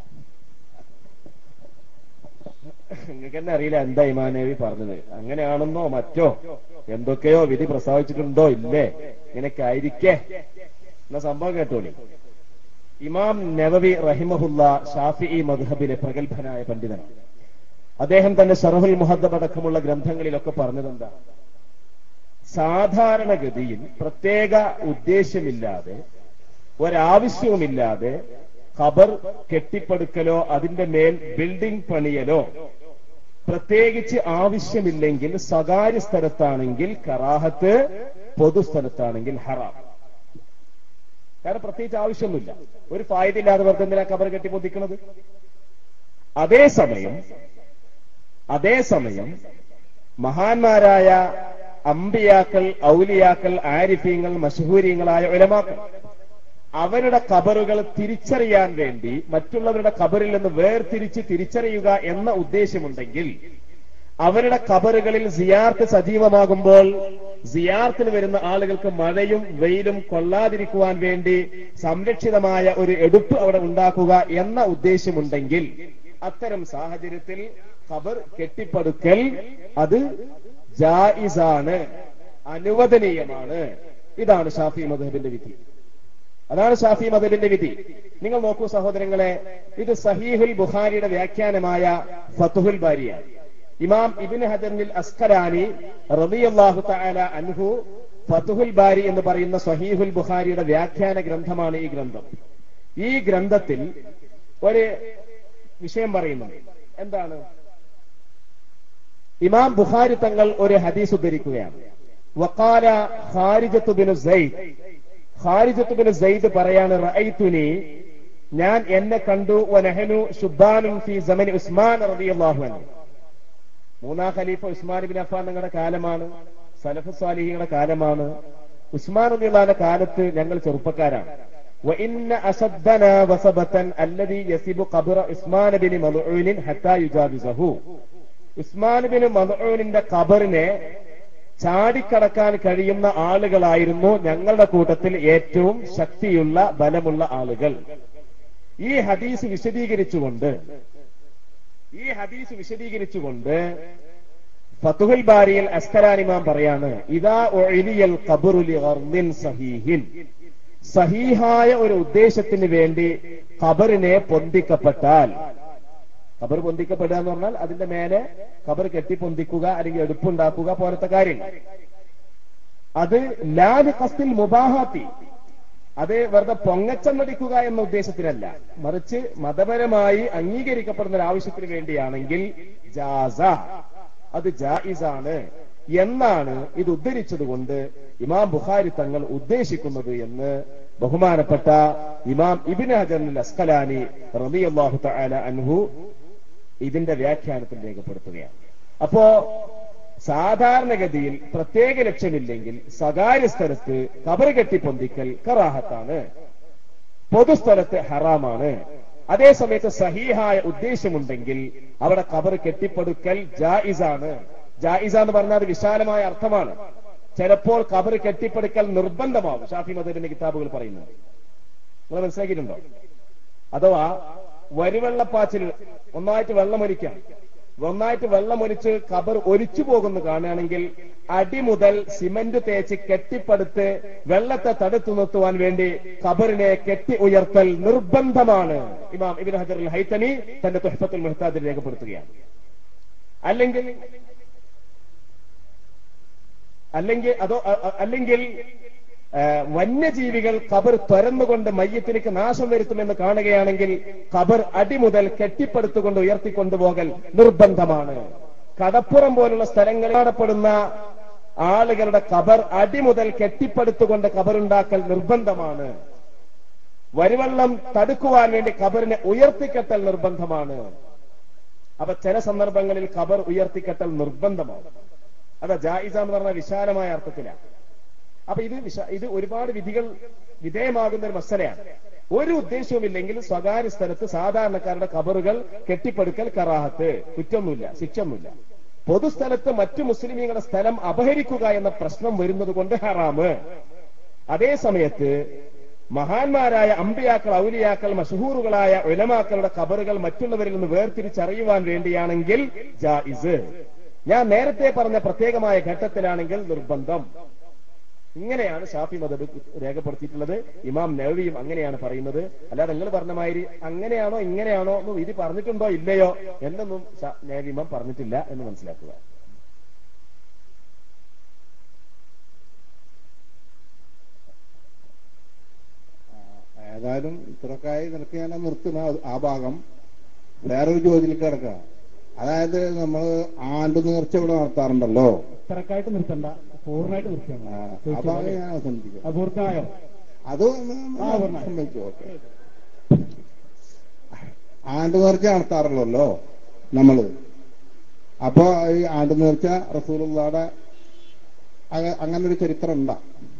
നിങ്ങൾക്ക് തന്നെ അറിയില്ല എന്താ ഇമാനേവി പറഞ്ഞത് അങ്ങനെയാണെന്നോ മറ്റോ എന്തൊക്കെയോ വിധി പ്രസ്താവിച്ചിട്ടുണ്ടോ ഇല്ലേ ഇങ്ങനെയൊക്കെ ആയിരിക്കേ എന്ന സംഭവം കേട്ടോളി ഇമാം നവവി റഹിമഹുല്ല ഷാഫി മദ്ഹബിലെ പ്രഗത്ഭനായ പണ്ഡിതനാണ് അദ്ദേഹം തന്റെ ഷറഹുൽ മുഹദ്ദബ് അടക്കമുള്ള ഗ്രന്ഥങ്ങളിലൊക്കെ പറഞ്ഞതെന്താ സാധാരണഗതിയിൽ പ്രത്യേക ഉദ്ദേശമില്ലാതെ ഒരാവശ്യവുമില്ലാതെ ഖബർ കെട്ടിപ്പടുക്കലോ അതിന്റെ മേൽ ബിൽഡിംഗ് പണിയലോ പ്രത്യേകിച്ച് ആവശ്യമില്ലെങ്കിൽ സ്വകാര്യ സ്ഥലത്താണെങ്കിൽ കറാഹത്ത് പൊതുസ്ഥലത്താണെങ്കിൽ ഹറാം കാരണം പ്രത്യേകിച്ച് ആവശ്യമൊന്നുമില്ല ഒരു ഫായതില്ലാതെ വെറുതെ എന്തിനാ കബർ കെട്ടി പൊതിക്കുന്നത് അതേസമയം അതേസമയം മഹാന്മാരായ അമ്പിയാക്കൾ ഔലിയാക്കൾ ആരിഫീങ്ങൾ മഷഹൂരിയങ്ങളായ ഉലമാക്കൾ അവരുടെ കബറുകൾ തിരിച്ചറിയാൻ വേണ്ടി മറ്റുള്ളവരുടെ കബറിൽ നിന്ന് വേർതിരിച്ച് തിരിച്ചറിയുക എന്ന ഉദ്ദേശമുണ്ടെങ്കിൽ അവരുടെ കബറുകളിൽ സിയാർത്ത് സജീവമാകുമ്പോൾ സിയാർത്തിന് വരുന്ന ആളുകൾക്ക് മഴയും വെയിലും കൊള്ളാതിരിക്കുവാൻ വേണ്ടി സംരക്ഷിതമായ ഒരു എടുപ്പ് അവിടെ ഉണ്ടാക്കുക എന്ന ഉദ്ദേശമുണ്ടെങ്കിൽ അത്തരം സാഹചര്യത്തിൽ ഖബർ കെട്ടിപ്പടുക്കൽ അത് ജായിസാണ് അനുവദനീയമാണ് ഇതാണ് ഷാഫി മധുബിന്റെ വിധി അതാണ് ഷാഫി മദബിന്റെ വിധി നിങ്ങൾ നോക്കൂ സഹോദരങ്ങളെ ഇത് സഹീഹുൽ ബുഖാരിയുടെ വ്യാഖ്യാനമായ ഫത്തുഹുൽ ബാരിയാണ് ഇമാം ഇബിൻ ഹജറിൽ അസ്കലാനി റബിയല്ലാഹു തആല അൻഹു ഫത്തുഹുൽ ബാരി എന്ന് പറയുന്ന സഹീഹുൽ ബുഖാരിയുടെ വ്യാഖ്യാന ഗ്രന്ഥമാണ് ഈ ഗ്രന്ഥം ഈ ഗ്രന്ഥത്തിൽ ഒരു വിഷയം പറയുന്നുണ്ട് എന്താണ് ഇമാം ബുഖാരി തങ്ങൾ ഒരു ഹദീസ് ഉദ്ധരിക്കുകയാണ് വക്കാല ഖാരിജത്തു ബിൻ സൈദ് ഖാരിജത്തു ബിൻ സൈദ് പറയാണ് റഅയ്തുനി ഞാൻ എന്നെ കണ്ടു വനഹനു ശുബാനുൻ ഫി സമനി ഉസ്മാൻ റളിയല്ലാഹു അൻഹു മൂന്നാം ഖലീഫ ഉസ്മാൻ ബിൻ അഫ്ഫാൻ നിങ്ങളുടെ കാലമാണ് സലഫ് സ്വാലിഹിയുടെ കാലമാണ് ഉസ്മാൻ റളിയല്ലാഹുവിന്റെ കാലത്ത് ഞങ്ങൾ ചെറുപ്പക്കാരാണ് وإن أشدنا وصبة الذي يسب قبر عثمان بن ملعون حتى يجاوزه ഉസ്മാൻ ബിൻ മദൂനിന്റെ ഖബറിനെ ചാടിക്കടക്കാൻ കഴിയുന്ന ആളുകളായിരുന്നു ഞങ്ങളുടെ കൂട്ടത്തിൽ ഏറ്റവും ശക്തിയുള്ള ബലമുള്ള ആളുകൾ ഈ ഹദീസ് വിശദീകരിച്ചുകൊണ്ട് ഈ ഹദീസ് വിശദീകരിച്ചുകൊണ്ട് ഫതുഹുൽ ബാരിയിൽ അസ്കലാനിമാം പറയാണ് ഇതാ ഒഴിലിയൽ ഖബറുലി ഗർദിൻ സഹീഹിൻ സഹീഹായ ഒരു ഉദ്ദേശത്തിന് വേണ്ടി ഖബറിനെ പൊന്തിക്കപ്പെട്ടാൽ ഖബർ പൊന്തിക്കപ്പെടുക എന്ന് പറഞ്ഞാൽ അതിന്റെ മേലെ ഖബർ കെട്ടി പൊന്തിക്കുക അല്ലെങ്കിൽ എടുപ്പുണ്ടാക്കുക പോലത്തെ കാര്യങ്ങൾ അത് ലാദ് കസ്തിൽ മുബാഹാത്തി അത് വെറുതെ പൊങ്ങച്ചമടിക്കുക എന്ന ഉദ്ദേശത്തിനല്ല മറിച്ച് മതപരമായി അംഗീകരിക്കപ്പെടുന്ന ഒരു ആവശ്യത്തിന് വേണ്ടിയാണെങ്കിൽ ജാസ അത് ജായിസാണ് എന്നാണ് ഇത് ഉദ്ധരിച്ചതുകൊണ്ട് ഇമാം ബുഖാരി തങ്ങൾ ഉദ്ദേശിക്കുന്നത് എന്ന് ബഹുമാനപ്പെട്ട ഇമാം ഇബിൻ ഹജർ അസ്കലാനി റളിയല്ലാഹു തആല അൻഹു ഇതിന്റെ വ്യാഖ്യാനത്തിൽ രേഖപ്പെടുത്തുകയാണ് അപ്പോ സാധാരണഗതിയിൽ പ്രത്യേക ലക്ഷ്യമില്ലെങ്കിൽ സ്വകാര്യ സ്ഥലത്ത് കബറ് കെട്ടിപ്പൊന്തിക്കൽ കറാഹത്താണ് പൊതുസ്ഥലത്ത് ഹറാമാണ് അതേസമയത്ത് സഹീഹായ ഉദ്ദേശമുണ്ടെങ്കിൽ അവിടെ കബർ കെട്ടിപ്പടുക്കൽ ജായിസാണ് ജായിസ എന്ന് പറഞ്ഞാൽ അത് വിശാലമായ അർത്ഥമാണ് ചിലപ്പോൾ കബർ കെട്ടിപ്പടുക്കൽ നിർബന്ധമാവും ഷാഫി മദറിന്റെ കിതാബുകൾ പറയുന്നത് നിങ്ങൾ മനസ്സിലാക്കിയിട്ടുണ്ടോ അഥവാ വരുവെള്ളപ്പാച്ചിൽ ഒന്നായിട്ട് വെള്ളമൊലിക്കാം ഒന്നായിട്ട് വെള്ളമൊലിച്ച് കബർ ഒലിച്ചു പോകുന്നു കാണുകയാണെങ്കിൽ അടി മുതൽ സിമന്റ് തേച്ച് കെട്ടിപ്പടുത്ത് വെള്ളത്തെ തടുത്തു നിർത്തുവാൻ വേണ്ടി ഖബറിനെ കെട്ടി ഉയർത്തൽ നിർബന്ധമാണ് ഇമാം ഇബിൻ ഹജർ ഹൈത്തമി തന്റെ തുഹഫത്തുൽ മുഹത്താദിൽ രേഖപ്പെടുത്തുകയാണ് അല്ലെങ്കിൽ അല്ലെങ്കിൽ അതോ അ- അ- അല്ലെങ്കിൽ ആ, വന്യജീവികൾ ഖബർ തുരന്നുകൊണ്ട് മയ്യത്തിലേക്ക് നാശം വരുത്തുമെന്ന് കാണുകയാണെങ്കിൽ ഖബർ അടിമുതൽ കെട്ടിപ്പടുത്തുകൊണ്ട് ഉയർത്തിക്കൊണ്ടുപോകൽ നിർബന്ധമാണ് കടപ്പുറം പോലുള്ള സ്ഥലങ്ങളിൽ കാണപ്പെടുന്ന ആളുകളുടെ ഖബർ അടിമുതൽ കെട്ടിപ്പടുത്തുകൊണ്ട് ഖബറുണ്ടാക്കൽ നിർബന്ധമാണ് വരുവെള്ളം തടുക്കുവാൻ വേണ്ടി ഖബറിനെ ഉയർത്തിക്കെട്ടൽ നിർബന്ധമാണ് അപ്പൊ ചില സന്ദർഭങ്ങളിൽ ഖബർ ഉയർത്തിക്കെട്ടൽ നിർബന്ധമാണ് അതാ ജായിസ എന്ന് പറഞ്ഞ വിശാലമായ അർത്ഥത്തിലാണ് അപ്പൊ ഇത് വിശ- ഇത് ഒരുപാട് വിധികൾ വിധേയമാകുന്ന ഒരു മസലയാണ് ഒരു ഉദ്ദേശവുമില്ലെങ്കിൽ സ്വകാര്യ സ്ഥലത്ത് സാധാരണക്കാരുടെ കബറുകൾ കെട്ടിപ്പടുക്കൽ കറാഹത്ത് കുറ്റമൊന്നുമില്ല ശിക്ഷയൊന്നുമില്ല പൊതുസ്ഥലത്ത് മറ്റു മുസ്ലിമീങ്ങളുടെ സ്ഥലം അപഹരിക്കുക എന്ന പ്രശ്നം വരുന്നത് കൊണ്ട് ഹറാമ് അതേ സമയത്ത് മഹാന്മാരായ അമ്പിയാക്കൾ ഔലിയാക്കൾ മഷഹൂറുകളായ ഉലമാക്കളുടെ ഖബറുകൾ മറ്റുള്ളവരിൽ നിന്ന് വേർതിരിച്ചറിയുവാൻ വേണ്ടിയാണെങ്കിൽ ജായിസ് ഞാൻ നേരത്തെ പറഞ്ഞ പ്രത്യേകമായ ഘട്ടത്തിലാണെങ്കിൽ നിർബന്ധം ഇങ്ങനെയാണ് ഷാഫി മദബ് രേഖപ്പെടുത്തിയിട്ടുള്ളത് ഇമാം നവവിയും അങ്ങനെയാണ് പറയുന്നത് അല്ലാതെ നിങ്ങൾ പറഞ്ഞ മാതിരി അങ്ങനെയാണോ ഇങ്ങനെയാണോ എന്ന് വിധി പറഞ്ഞിട്ടുണ്ടോ ഇല്ലയോ എന്നൊന്നും ഷാ- നവവി ഇമാം പറഞ്ഞിട്ടില്ല എന്ന് മനസ്സിലാക്കുക
ഏതായാലും ഇത്രക്കായി നിനക്ക് ഞാൻ നിർത്തുന്ന ആ- ആ ഭാഗം വേറൊരു ചോദ്യത്തിലേക്ക് കിടക്കുക അതായത് നമ്മൾ ആണ്ട് നേർച്ച ഇവിടെ നടത്താറുണ്ടല്ലോ
ഇത്രക്കായിട്ട് നിർത്തണ്ട പൂർണ്ണമായിട്ട് നിർത്തിയാൽ
ആ,
മതി.
ആ ഭാഗം ഞാൻ അവസാനിപ്പിക്കാം
അത് പൂർണ്ണമായോ
അത് ഒന്ന്
ആ, പറഞ്ഞോ.
സമ്മതിച്ചു ഓക്കെ ആണ്ട് നേർച്ച നടത്താറുള്ളല്ലോ നമ്മള് അപ്പൊ ഈ ആണ്ട് നേർച്ച റസൂലുള്ളാടെ അക- അങ്ങനെ ഒരു ചരിത്രം ഉണ്ടാ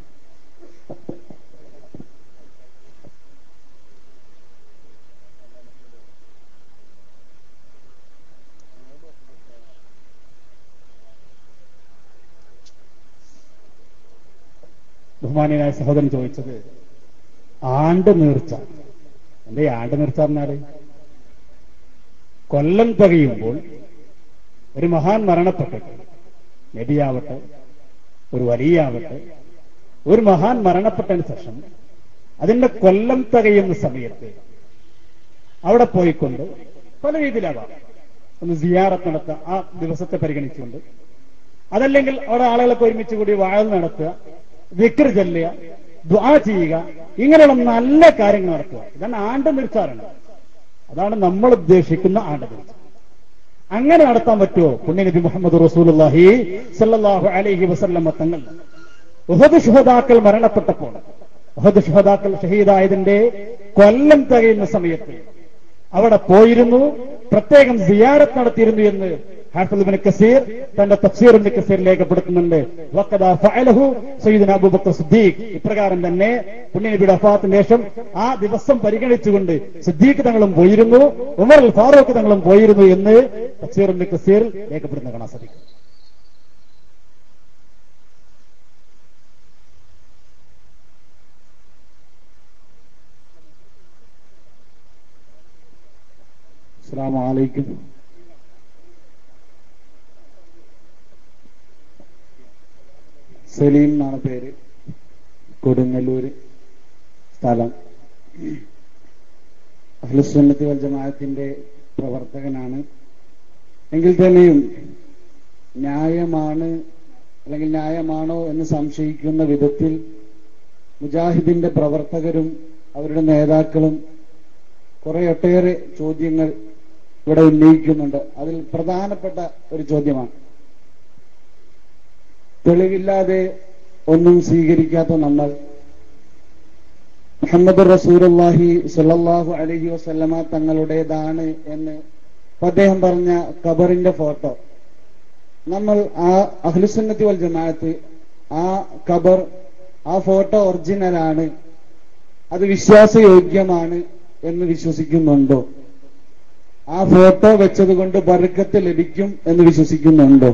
ബഹുമാനിയായ സഹോദരൻ ചോദിച്ചത് ആണ്ട് നീർച്ച എന്റെ ഈ ആണ്ട് നീർച്ച പറഞ്ഞാല് കൊല്ലം തികയുമ്പോൾ ഒരു മഹാൻ മരണപ്പെട്ടിട്ട് നബിയാവട്ടെ ഒരു വലിയാവട്ടെ ഒരു മഹാൻ മരണപ്പെട്ടതിന് ശേഷം അതിന്റെ കൊല്ലം തികയുന്ന സമയത്ത് അവിടെ പോയിക്കൊണ്ട് പല രീതിയിലാവാം ഒന്ന് സിയാറത്ത് നടത്തുക ആ ദിവസത്തെ പരിഗണിച്ചുകൊണ്ട് അതല്ലെങ്കിൽ അവിടെ ആളുകളൊക്കെ ഒരുമിച്ച് കൂടി വാഴ നടത്തുക വിക്ർ ചെല്ലുക ദ്വാ ചെയ്യുക ഇങ്ങനെയുള്ള നല്ല കാര്യങ്ങൾ നടത്തുക ഇതാണ് ആണ്ട് നിർച്ചാറാണ് അതാണ് നമ്മൾ ഉദ്ദേശിക്കുന്ന ആണ്ട് നിർച്ച അങ്ങനെ നടത്താൻ പറ്റുമോ പുണ്യനബി മുഹമ്മദ് റസൂലുള്ളാഹി സല്ലല്ലാഹു അലൈഹി വസല്ലമ തങ്ങൾ ഉഹദ് ശുഹദാക്കൾ മരണപ്പെട്ടപ്പോൾ ഉഹദ് ശുഹദാക്കൾ ഷഹീദായതിന്റെ കൊല്ലം തികയുന്ന സമയത്ത് അവിടെ പോയിരുന്നു പ്രത്യേകം സിയാറത്ത് നടത്തിയിരുന്നു എന്ന് ഹാഫിദ് ഇബ്നു കസീർ തന്റെ തഫ്സീർ ഇബ്നു കസീർ രേഖപ്പെടുത്തുന്നുണ്ട് വഖദ ഫഅലഹു സയ്യിദുന അബൂബക്കർ സിദ്ദീഖ് ഇപ്രകാരം തന്നെ പുണ്യനബിയുടെ വഫാത്തിന് ശേഷം ആ ദിവസം പരിഗണിച്ചുകൊണ്ട് സിദ്ദീഖ് തങ്ങളും പോയിരുന്നു ഉമർ അൽ ഫാറൂഖ് തങ്ങളും പോയിരുന്നു എന്ന് തഫ്സീർ ഇബ്നു കസീർ രേഖപ്പെടുത്തുന്ന കാണാൻ സാധിക്കും
അസ്സാം വലൈക്കും സലീം എന്നാണ് പേര് കൊടുങ്ങല്ലൂര് സ്ഥലം അഖിലുസുന്നത്തി വൽ ജമാഅത്തിന്റെ പ്രവർത്തകനാണ് എങ്കിൽ തന്നെയും ന്യായമാണ് അല്ലെങ്കിൽ ന്യായമാണോ എന്ന് സംശയിക്കുന്ന വിധത്തിൽ മുജാഹിദിന്റെ പ്രവർത്തകരും അവരുടെ നേതാക്കളും കുറെ ഒട്ടേറെ ചോദ്യങ്ങൾ ഇവിടെ ഉന്നയിക്കുന്നുണ്ട് അതിൽ പ്രധാനപ്പെട്ട ഒരു ചോദ്യമാണ് തെളിവില്ലാതെ ഒന്നും സ്വീകരിക്കാത്ത നമ്മൾ മുഹമ്മദ് റസൂലുള്ളാഹി സ്വല്ലല്ലാഹു അലൈഹി വസല്ലമ തങ്ങളുടേതാണ് എന്ന് അദ്ദേഹം പറഞ്ഞ ഖബറിന്റെ ഫോട്ടോ നമ്മൾ ആ അഹ്ലുസുന്നത്തി വൽ ജമാഅത്ത് ആ ഖബർ ആ ഫോട്ടോ ഒറിജിനലാണ് അത് വിശ്വാസയോഗ്യമാണ് എന്ന് വിശ്വസിക്കുന്നുണ്ടോ ആ ഫോട്ടോ വെച്ചത് കൊണ്ട് ബർക്കത്ത് ലഭിക്കും എന്ന് വിശ്വസിക്കുന്നുണ്ടോ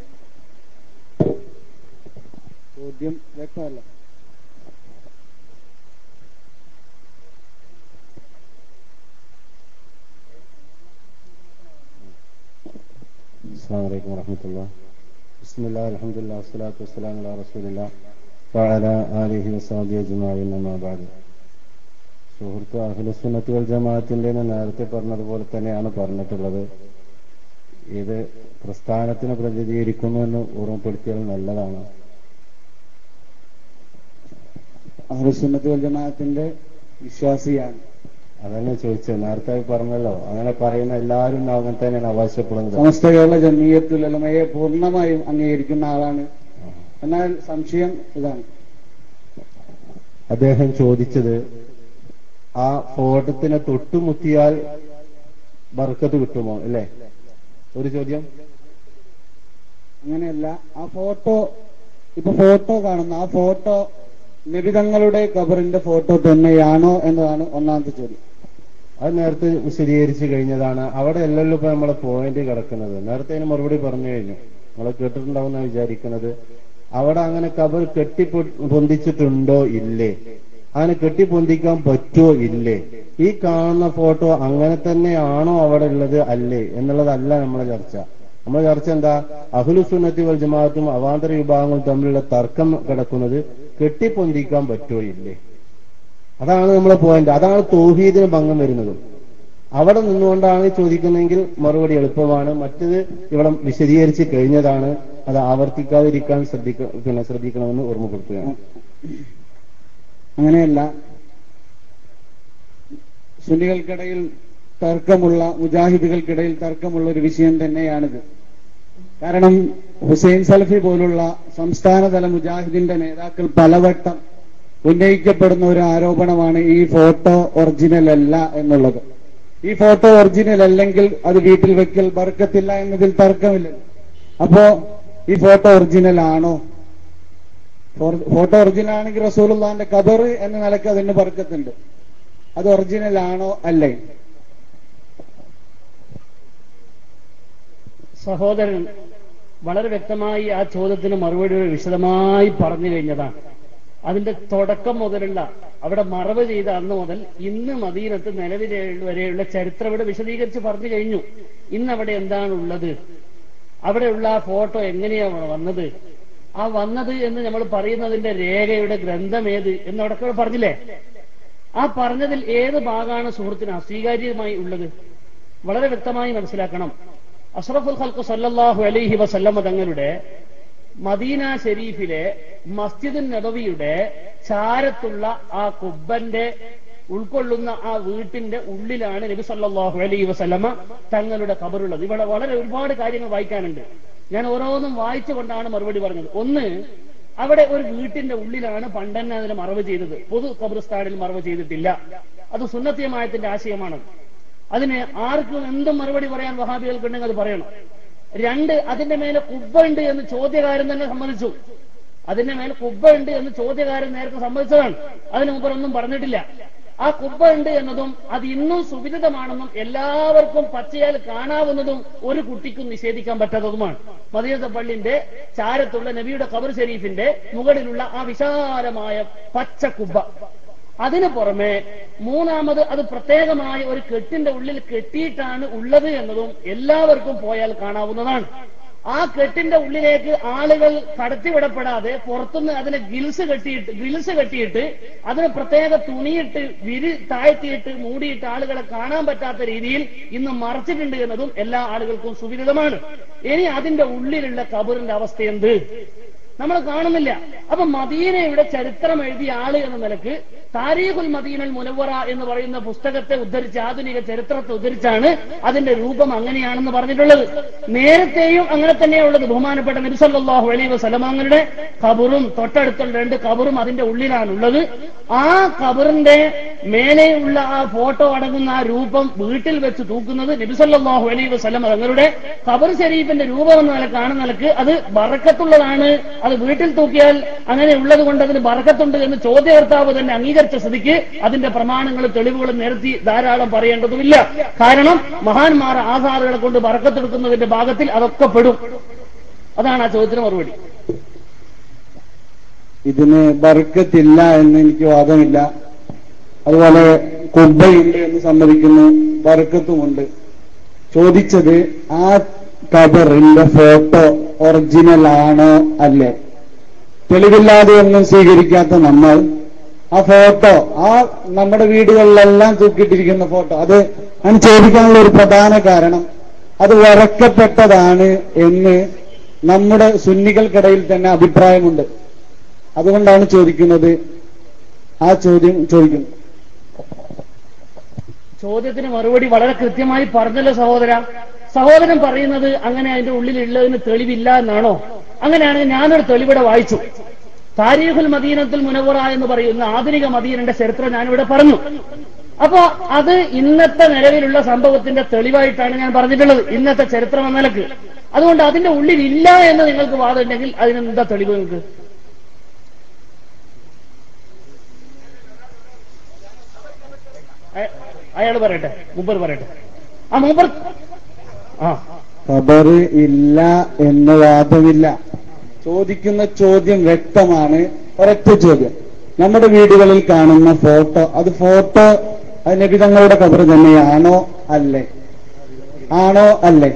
ചോദ്യം വ്യക്തമല്ല
السلام عليكم ورحمة الله بسم الله الحمد لله والصلاة والسلام على رسول الله وعلى آله وصحبه أجمعين أما بعد സുഹൃത്ത് അഖിലസുന്നത്ത് വൽ ജമാഅത്തിന്റെ നേരത്തെ പറഞ്ഞതുപോലെ തന്നെയാണ് പറഞ്ഞിട്ടുള്ളത് ഇത് പ്രസ്ഥാനത്തിന് പ്രതിനിധീകരിക്കുന്നു എന്ന് ഓർമ്മപ്പെടുത്തിയാൽ നല്ലതാണ്
അഹ്ലുസുന്നത്തി വൽ ജമാഅത്തിന്റെ വിശ്വാസിയാണ്
അതന്നെ ചോദിച്ചത് നേരത്തെ പറഞ്ഞല്ലോ അങ്ങനെ പറയുന്ന എല്ലാവരും അങ്ങനെ തന്നെയാണ് അവകാശപ്പെടുന്നത്
സമസ്ത കേരള ജമീയത്തുൽ ഉലമയെ പൂർണ്ണമായും അംഗീകരിക്കുന്ന ആളാണ് എന്നാൽ സംശയം ഇതാണ്
അദ്ദേഹം ചോദിച്ചത് ആ ഫോട്ടത്തിനെ തൊട്ടുമുത്തിയാൽ ബർക്കത്ത് കിട്ടുമോ അല്ലേ ഒരു ചോദ്യം
അങ്ങനെയല്ല ആ ഫോട്ടോ
ഇപ്പൊ ഫോട്ടോ കാണുന്ന ആ ഫോട്ടോ നിബിതങ്ങളുടെ ഖബറിന്റെ ഫോട്ടോ തന്നെയാണോ എന്നതാണ് ഒന്നാമത്തെ ചോദ്യം
അത് നേരത്തെ വിശദീകരിച്ചു കഴിഞ്ഞതാണ് അവിടെ അല്ലല്ലോ ഇപ്പൊ നമ്മളെ പോയിന്റ് കിടക്കുന്നത് നേരത്തെ അതിന് മറുപടി പറഞ്ഞു കഴിഞ്ഞു നമ്മളെ കേട്ടിട്ടുണ്ടാവുന്ന വിചാരിക്കുന്നത് അവിടെ അങ്ങനെ കബർ കെട്ടി പൊ- പൊന്തിച്ചിട്ടുണ്ടോ ഇല്ലേ അങ്ങനെ കെട്ടി പൊന്തിക്കാൻ പറ്റുമോ ഇല്ലേ ഈ കാണുന്ന ഫോട്ടോ അങ്ങനെ തന്നെയാണോ അവിടെ ഉള്ളത് അല്ലേ എന്നുള്ളതല്ല നമ്മളെ ചർച്ച നമ്മളെ ചർച്ച എന്താ അഹ്ലു സുന്നത്തി വൽ ജമാഅത്തും അവാന്തര വിഭാഗങ്ങളും തമ്മിലുള്ള തർക്കം കിടക്കുന്നത് കെട്ടിപ്പൊന്തിക്കാൻ പറ്റുമോ ഇല്ലേ അതാണ് നമ്മളെ പോയിന്റ് അതാണ് തൗഹീദിന് ഭംഗം വരുന്നത് അവിടെ നിന്നുകൊണ്ടാണ് ചോദിക്കുന്നതെങ്കിൽ മറുപടി എളുപ്പമാണ് മറ്റത് ഇവിടെ വിശദീകരിച്ച് കഴിഞ്ഞതാണ് അത് ആവർത്തിക്കാതിരിക്കാൻ ശ്രദ്ധിക്ക പിന്നെ ശ്രദ്ധിക്കണമെന്ന് ഓർമ്മപ്പെടുത്തുകയാണ്
അങ്ങനെയല്ല സുന്നികൾക്കിടയിൽ തർക്കമുള്ള മുജാഹിദുകൾക്കിടയിൽ തർക്കമുള്ള ഒരു വിഷയം തന്നെയാണിത് കാരണം ഹുസൈൻ സലഫി പോലുള്ള സംസ്ഥാനതല മുജാഹിദിന്റെ നേതാക്കൾ പലവട്ടം ഉന്നയിക്കപ്പെടുന്ന ഒരു ആരോപണമാണ് ഈ ഫോട്ടോ ഒറിജിനൽ അല്ല എന്നുള്ളത് ഈ ഫോട്ടോ ഒറിജിനൽ അല്ലെങ്കിൽ അത് വീട്ടിൽ വെക്കൽ ബർക്കത്തില്ല എന്നതിൽ തർക്കമില്ല അപ്പോ ഈ ഫോട്ടോ ഒറിജിനൽ ആണോ ഫോർ- ഫോട്ടോ ഒറിജിനൽ ആണെങ്കിൽ റസൂലുള്ളാന്റെ ഖബർ എന്ന നിലക്ക് അതിന് ബർക്കത്തുണ്ട് അത് ഒറിജിനൽ ആണോ അല്ലേ
സഹോദരൻ വളരെ വ്യക്തമായി ആ ചോദ്യത്തിന് മറുപടി വിശദമായി പറഞ്ഞു കഴിഞ്ഞതാണ് അതിന്റെ തുടക്കം മുതലുള്ള അവിടെ മറവ് ചെയ്ത അന്ന് മുതൽ ഇന്ന് മദീനത്ത് നിലവിലെ വരെയുള്ള ചരിത്രം ഇവിടെ വിശദീകരിച്ച് പറഞ്ഞു കഴിഞ്ഞു ഇന്ന് അവിടെ എന്താണ് ഉള്ളത് അവിടെയുള്ള ആ ഫോട്ടോ എങ്ങനെയാണ് വന്നത് ആ വന്നത് എന്ന് നമ്മൾ പറയുന്നതിന്റെ രേഖയുടെ ഗ്രന്ഥം ഏത് എന്ന് അവിടെ പറഞ്ഞില്ലേ ആ പറഞ്ഞതിൽ ഏത് ഭാഗമാണ് സുഹൃത്തിന് അസ്വീകാര്യമായി ഉള്ളത് വളരെ വ്യക്തമായി മനസ്സിലാക്കണം അഷ്റഫുൽ ഖൽക്ക് സല്ലല്ലാഹു അലൈഹി വസല്ലമ തങ്ങളുടെ മദീന ഷെരീഫിലെ മസ്ജിദുൻ നബവിയുടെ ചാരത്തുള്ള ആ കുബ്ബന്റെ ഉൾക്കൊള്ളുന്ന ആ വീട്ടിന്റെ ഉള്ളിലാണ് നബി സല്ലല്ലാഹു അലൈഹി വസല്ലമ തങ്ങളുടെ ഖബറുള്ളത് ഇവിടെ വളരെ ഒരുപാട് കാര്യങ്ങൾ വായിക്കാനുണ്ട് ഞാൻ ഓരോന്നും വായിച്ചുകൊണ്ടാണ് മറുപടി പറഞ്ഞത് ഒന്ന് അവിടെ ഒരു വീട്ടിന്റെ ഉള്ളിലാണ് പണ്ടന്നെ അതിന് മറവ് ചെയ്തത് പൊതു ഖബർസ്ഥാനിൽ മറവ് ചെയ്തിട്ടില്ല അത് സുന്നത്തിയമായത്തിന്റെ ആശയമാണ് അതിന് ആർക്കും എന്തും മറുപടി പറയാൻ വഹാബികൾക്കുണ്ടെങ്കിൽ അത് പറയണം രണ്ട് അതിന്റെ മേലെ കുബ്ബ ഉണ്ട് എന്ന് ചോദ്യകാരൻ തന്നെ സമ്മതിച്ചു അതിന്റെ മേലെ കുബ്ബ ഉണ്ട് എന്ന് ചോദ്യകാരൻ നേരത്തെ സമ്മതിച്ചതാണ് അതിന് മുമ്പ് ഒന്നും പറഞ്ഞിട്ടില്ല ആ കുബ്ബ ഉണ്ട് എന്നതും അത് ഇന്നും സുവിദിതമാണെന്നും എല്ലാവർക്കും പച്ചയാൽ കാണാവുന്നതും ഒരു കുട്ടിക്കും നിഷേധിക്കാൻ പറ്റാത്തതുമാണ് മദീനത്തെ പള്ളിന്റെ ചാരത്തുള്ള നബിയുടെ ഖബർ ഷരീഫിന്റെ മുകളിലുള്ള ആ വിശാലമായ പച്ച കുബ്ബ അതിനു പുറമെ മൂന്നാമത് അത് പ്രത്യേകമായ ഒരു കെട്ടിന്റെ ഉള്ളിൽ കെട്ടിയിട്ടാണ് ഉള്ളത് എന്നതും എല്ലാവർക്കും പോയാൽ കാണാവുന്നതാണ് ആ കെട്ടിന്റെ ഉള്ളിലേക്ക് ആളുകൾ കടത്തിവിടപ്പെടാതെ പുറത്തുനിന്ന് അതിന് ഗിൽസ് കെട്ടിയിട്ട് ഗ്രിൽസ് കെട്ടിയിട്ട് അതിന് പ്രത്യേക തുണിയിട്ട് വിരി താഴ്ത്തിയിട്ട് മൂടിയിട്ട് ആളുകളെ കാണാൻ പറ്റാത്ത രീതിയിൽ ഇന്ന് മറച്ചിട്ടുണ്ട് എന്നതും എല്ലാ ആളുകൾക്കും സുവിദിതമാണ് ഇനി അതിന്റെ ഉള്ളിലുള്ള കബറിന്റെ അവസ്ഥ എന്ത് നമ്മൾ കാണുന്നില്ല അപ്പൊ മദീനയുടെ ചരിത്രം എഴുതിയ ആള് എന്ന നിലക്ക് താരീഖുൽ മദീനൽ മുനവറ എന്ന് പറയുന്ന പുസ്തകത്തെ ഉദ്ധരിച്ച് ആധുനിക ചരിത്രത്തെ ഉദ്ധരിച്ചാണ് അതിന്റെ രൂപം അങ്ങനെയാണെന്ന് പറഞ്ഞിട്ടുള്ളത് നേരത്തെയും അങ്ങനെ തന്നെയുള്ളത് ബഹുമാനപ്പെട്ട നബിസല്ലാഹു അലൈഹി വസലമാങ്ങളുടെ കബറും തൊട്ടടുത്തുള്ള രണ്ട് കബറും അതിന്റെ ഉള്ളിലാണുള്ളത് ആ കബറിന്റെ മേലെയുള്ള ആ ഫോട്ടോ അടങ്ങുന്ന ആ രൂപം വീട്ടിൽ വെച്ച് തൂക്കുന്നത് നബിസല്ലാഹു അലൈഹി വസലം തങ്ങളുടെ ഖബർ ഷരീഫിന്റെ രൂപം എന്ന നില കാണുന്ന നിലക്ക് അത് ബറക്കത്തുള്ളതാണ് അത് വീട്ടിൽ തൂക്കിയാൽ അങ്ങനെ ഉള്ളത് കൊണ്ട് അതിന് ബറക്കത്തുണ്ട് എന്ന് ചോദ്യകർത്താവ് തന്നെ അംഗീകരിച്ച സ്ഥിതിക്ക് അതിന്റെ പ്രമാണങ്ങളും തെളിവുകളും നിരത്തി ധാരാളം പറയേണ്ടതുമില്ല കാരണം മഹാന്മാർ ആധാറുകളെ കൊണ്ട് ബറക്കത്തെടുക്കുന്നതിന്റെ ഭാഗത്തിൽ അതൊക്കെ പെടും അതാണ് ആ ചോദ്യത്തിന് മറുപടി
ഇതിന് ബർക്കത്തില്ല എന്ന് എനിക്ക് വാദമില്ല അതുപോലെ കുബ്ബയുണ്ട് എന്ന് സമ്മതിക്കുന്നു ബർക്കത്തുമുണ്ട് ചോദിച്ചത് ആ കബറിന്റെ ഫോട്ടോ ഒറിജിനൽ ആണോ അല്ലേ തെളിവില്ലാതെ ഒന്നും സ്വീകരിക്കാത്ത നമ്മൾ ആ ഫോട്ടോ ആ നമ്മുടെ വീടുകളിലെല്ലാം തൂക്കിയിട്ടിരിക്കുന്ന ഫോട്ടോ അത് ഞാൻ ചോദിക്കാനുള്ള ഒരു പ്രധാന കാരണം അത് വരക്കപ്പെട്ടതാണ് എന്ന് നമ്മുടെ സുന്നികൾക്കിടയിൽ തന്നെ അഭിപ്രായമുണ്ട് അതുകൊണ്ടാണ് ചോദിക്കുന്നത് ആ ചോദ്യം ചോദിക്കുന്നു
ചോദ്യത്തിന് മറുപടി വളരെ കൃത്യമായി പറഞ്ഞല്ലോ സഹോദര സഹോദരൻ പറയുന്നത് അങ്ങനെ അതിന്റെ ഉള്ളിലുള്ളതിന് തെളിവില്ല എന്നാണോ അങ്ങനെയാണെങ്കിൽ ഞാനൊരു തെളിവിടെ വായിച്ചു താരീഖുൽ മദീനത്തുൽ മുനവറ എന്ന് പറയുന്ന ആധുനിക മദീനന്റെ ചരിത്രം ഞാനിവിടെ പറഞ്ഞു അപ്പോ അത് ഇന്നത്തെ നിലവിലുള്ള സംഭവത്തിന്റെ തെളിവായിട്ടാണ് ഞാൻ പറഞ്ഞിട്ടുള്ളത് ഇന്നത്തെ ചരിത്രം എന്ന നിലക്ക് അതുകൊണ്ട് അതിന്റെ ഉള്ളിൽ ഇല്ല എന്ന് നിങ്ങൾക്ക് വാദമുണ്ടെങ്കിൽ അതിനെന്താ തെളിവ് നിങ്ങൾക്ക് അയാൾ പറയട്ടെ മൂപ്പർ പറയട്ടെ ആ മൂപ്പർ ആ
ഖബർ ഇല്ല എന്ന് വാദമില്ല ചോദിക്കുന്ന ചോദ്യം വ്യക്തമാണ് ഒരൊറ്റ ചോദ്യം നമ്മുടെ വീടുകളിൽ കാണുന്ന ഫോട്ടോ അത് ഫോട്ടോ അത് നബിതങ്ങളുടെ ഖബർ തന്നെയാണോ അല്ലേ ആണോ അല്ലേ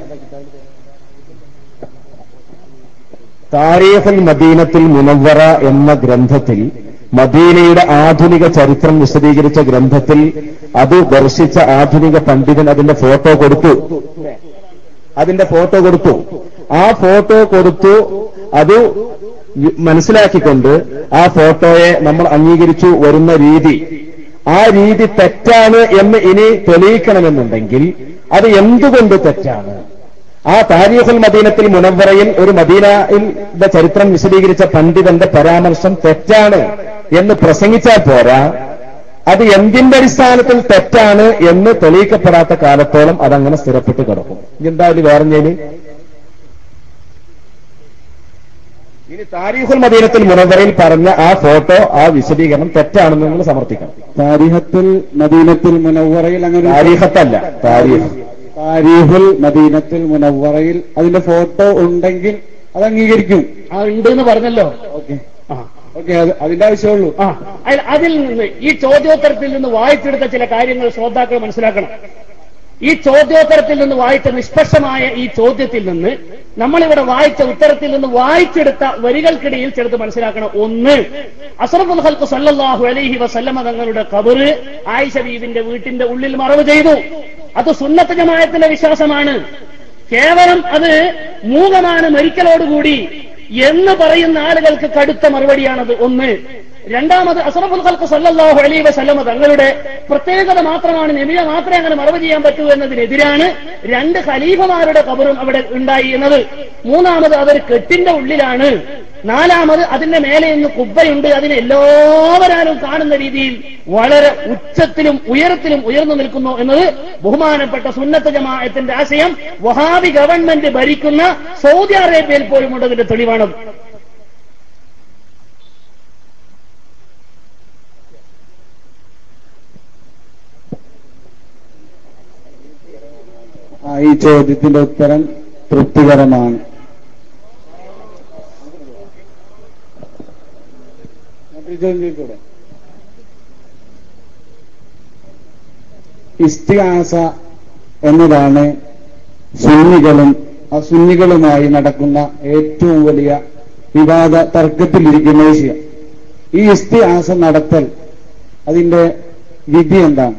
താരീഖുൽ മദീനത്തിൽ മുനവറ എന്ന ഗ്രന്ഥത്തിൽ മദീനയുടെ ആധുനിക ചരിത്രം വിശദീകരിച്ച ഗ്രന്ഥത്തിൽ അത് ദർശിച്ച ആധുനിക പണ്ഡിതൻ അതിന്റെ ഫോട്ടോ കൊടുത്തു അതിന്റെ ഫോട്ടോ കൊടുത്തു ആ ഫോട്ടോ കൊടുത്തു അത് വി- മനസ്സിലാക്കിക്കൊണ്ട് ആ ഫോട്ടോയെ നമ്മൾ അംഗീകരിച്ചു വരുന്ന രീതി ആ രീതി തെറ്റാണ് എന്ന് ഇനി തെളിയിക്കണമെന്നുണ്ടെങ്കിൽ അത് എന്തുകൊണ്ട് തെറ്റാണ് ആ താരീഖുൽ മദീനത്തിൽ മുനവറയിൽ ഒരു മദീനയുടെ ചരിത്രം വിശദീകരിച്ച പണ്ഡിതന്റെ പരാമർശം തെറ്റാണ് എന്ന് പ്രസംഗിച്ചാൽ പോരാ അത് എന്തിന്റെ അടിസ്ഥാനത്തിൽ തെറ്റാണ് എന്ന് തെളിയിക്കപ്പെടാത്ത കാലത്തോളം അതങ്ങനെ സ്ഥിരപ്പെട്ട് കിടക്കും ഇനി എന്താ ഇതിൽ വേറെഞ്ഞേല് ഇനി താരീഖുൽ മദീനത്തിൽ മുനവറയിൽ പറഞ്ഞ ആ ഫോട്ടോ ആ വിശദീകരണം തെറ്റാണെന്ന് നിങ്ങൾ സമർത്ഥിക്കണം
താരിഹത്തിൽ മദീനത്തിൽ മുനവറയിൽ അങ്ങനെ ഒരു-
താരീഖത്തല്ല താരീഖ്
താരീഖുൽ മദീനത്തിൽ മുനവറയിൽ അതിന്റെ ഫോട്ടോ ഉണ്ടെങ്കിൽ അത് അംഗീകരിക്കും
ആ ഉണ്ട് എന്ന് പറഞ്ഞല്ലോ
ഓക്കെ
ആ
ഓക്കെ അതിന്റെ ആവശ്യമുള്ളൂ
ആ അയൽ- അതിൽ നിന്ന് ഈ ചോദ്യോത്തരത്തിൽ നിന്ന് വായിച്ചെടുത്ത ചില കാര്യങ്ങൾ ശ്രോതാക്കൾ മനസ്സിലാക്കണം ഈ ചോദ്യോത്തരത്തിൽ നിന്ന് വായിച്ച നിഷ്പക്ഷമായ ഈ ചോദ്യത്തിൽ നിന്ന് നമ്മളിവിടെ വായിച്ച ഉത്തരത്തിൽ നിന്ന് വായിച്ചെടുത്ത വരികൾക്കിടയിൽ ചെറുത്ത് മനസ്സിലാക്കണം ഒന്ന് അസറഫുൽ ഹൽക്ക് സല്ലല്ലാഹു അലൈഹി വസല്ലമ തങ്ങളുടെ കബറ് ആയിഷ ബീവിന്റെ വീട്ടിന്റെ ഉള്ളിൽ മറവ് ചെയ്തു അത് സുന്നത്ത് ജമായത്തിന്റെ വിശ്വാസമാണ് കേവലം അത് മൂകമാണ് മരിക്കലോടുകൂടി എന്ന് പറയുന്ന ആളുകൾക്ക് കടുത്ത മറുപടിയാണത് ഒന്ന് രണ്ടാമത് അസറഫുൽ ഖൽക്ക് സല്ലല്ലാഹു അലൈഹി വസല്ലമ തങ്ങളുടെ പ്രത്യേകത മാത്രമാണ് നബിയെ മാത്രമേ അങ്ങനെ മറവ് ചെയ്യാൻ പറ്റൂ എന്നതിനെതിരാണ് രണ്ട് ഖലീഫമാരുടെ കബറും അവിടെ ഉണ്ടായി എന്നത് മൂന്നാമത് അതൊരു കെട്ടിന്റെ ഉള്ളിലാണ് നാലാമത് അതിന്റെ മേലെ ഇന്ന് കുബ്ബയുണ്ട് അതിനെ എല്ലാവരാലും കാണുന്ന രീതിയിൽ വളരെ ഉച്ചത്തിലും ഉയരത്തിലും ഉയർന്നു നിൽക്കുന്നു എന്നത് ബഹുമാനപ്പെട്ട സുന്നത്ത് ജമാഅത്തിന്റെ ആശയം വഹാബി ഗവൺമെന്റ് ഭരിക്കുന്ന സൗദി അറേബ്യയിൽ പോലും ഉണ്ടതിന്റെ തെളിവാണത്
ആ ഈ ചോദ്യത്തിന്റെ ഉത്തരം തൃപ്തികരമാണ് മറ്റൊരു ചോദ്യം ചോദിച്ചൂടെ? ഇസ്തിഹാസ എന്നതാണ് സുന്നികളും അസുന്നികളുമായി നടക്കുന്ന ഏറ്റവും വലിയ വിവാദ തർക്കത്തിലിരിക്കുന്ന വിഷയം ഈ ഇസ്തിഹാസ നടത്തൽ അതിന്റെ വിധി എന്താണ്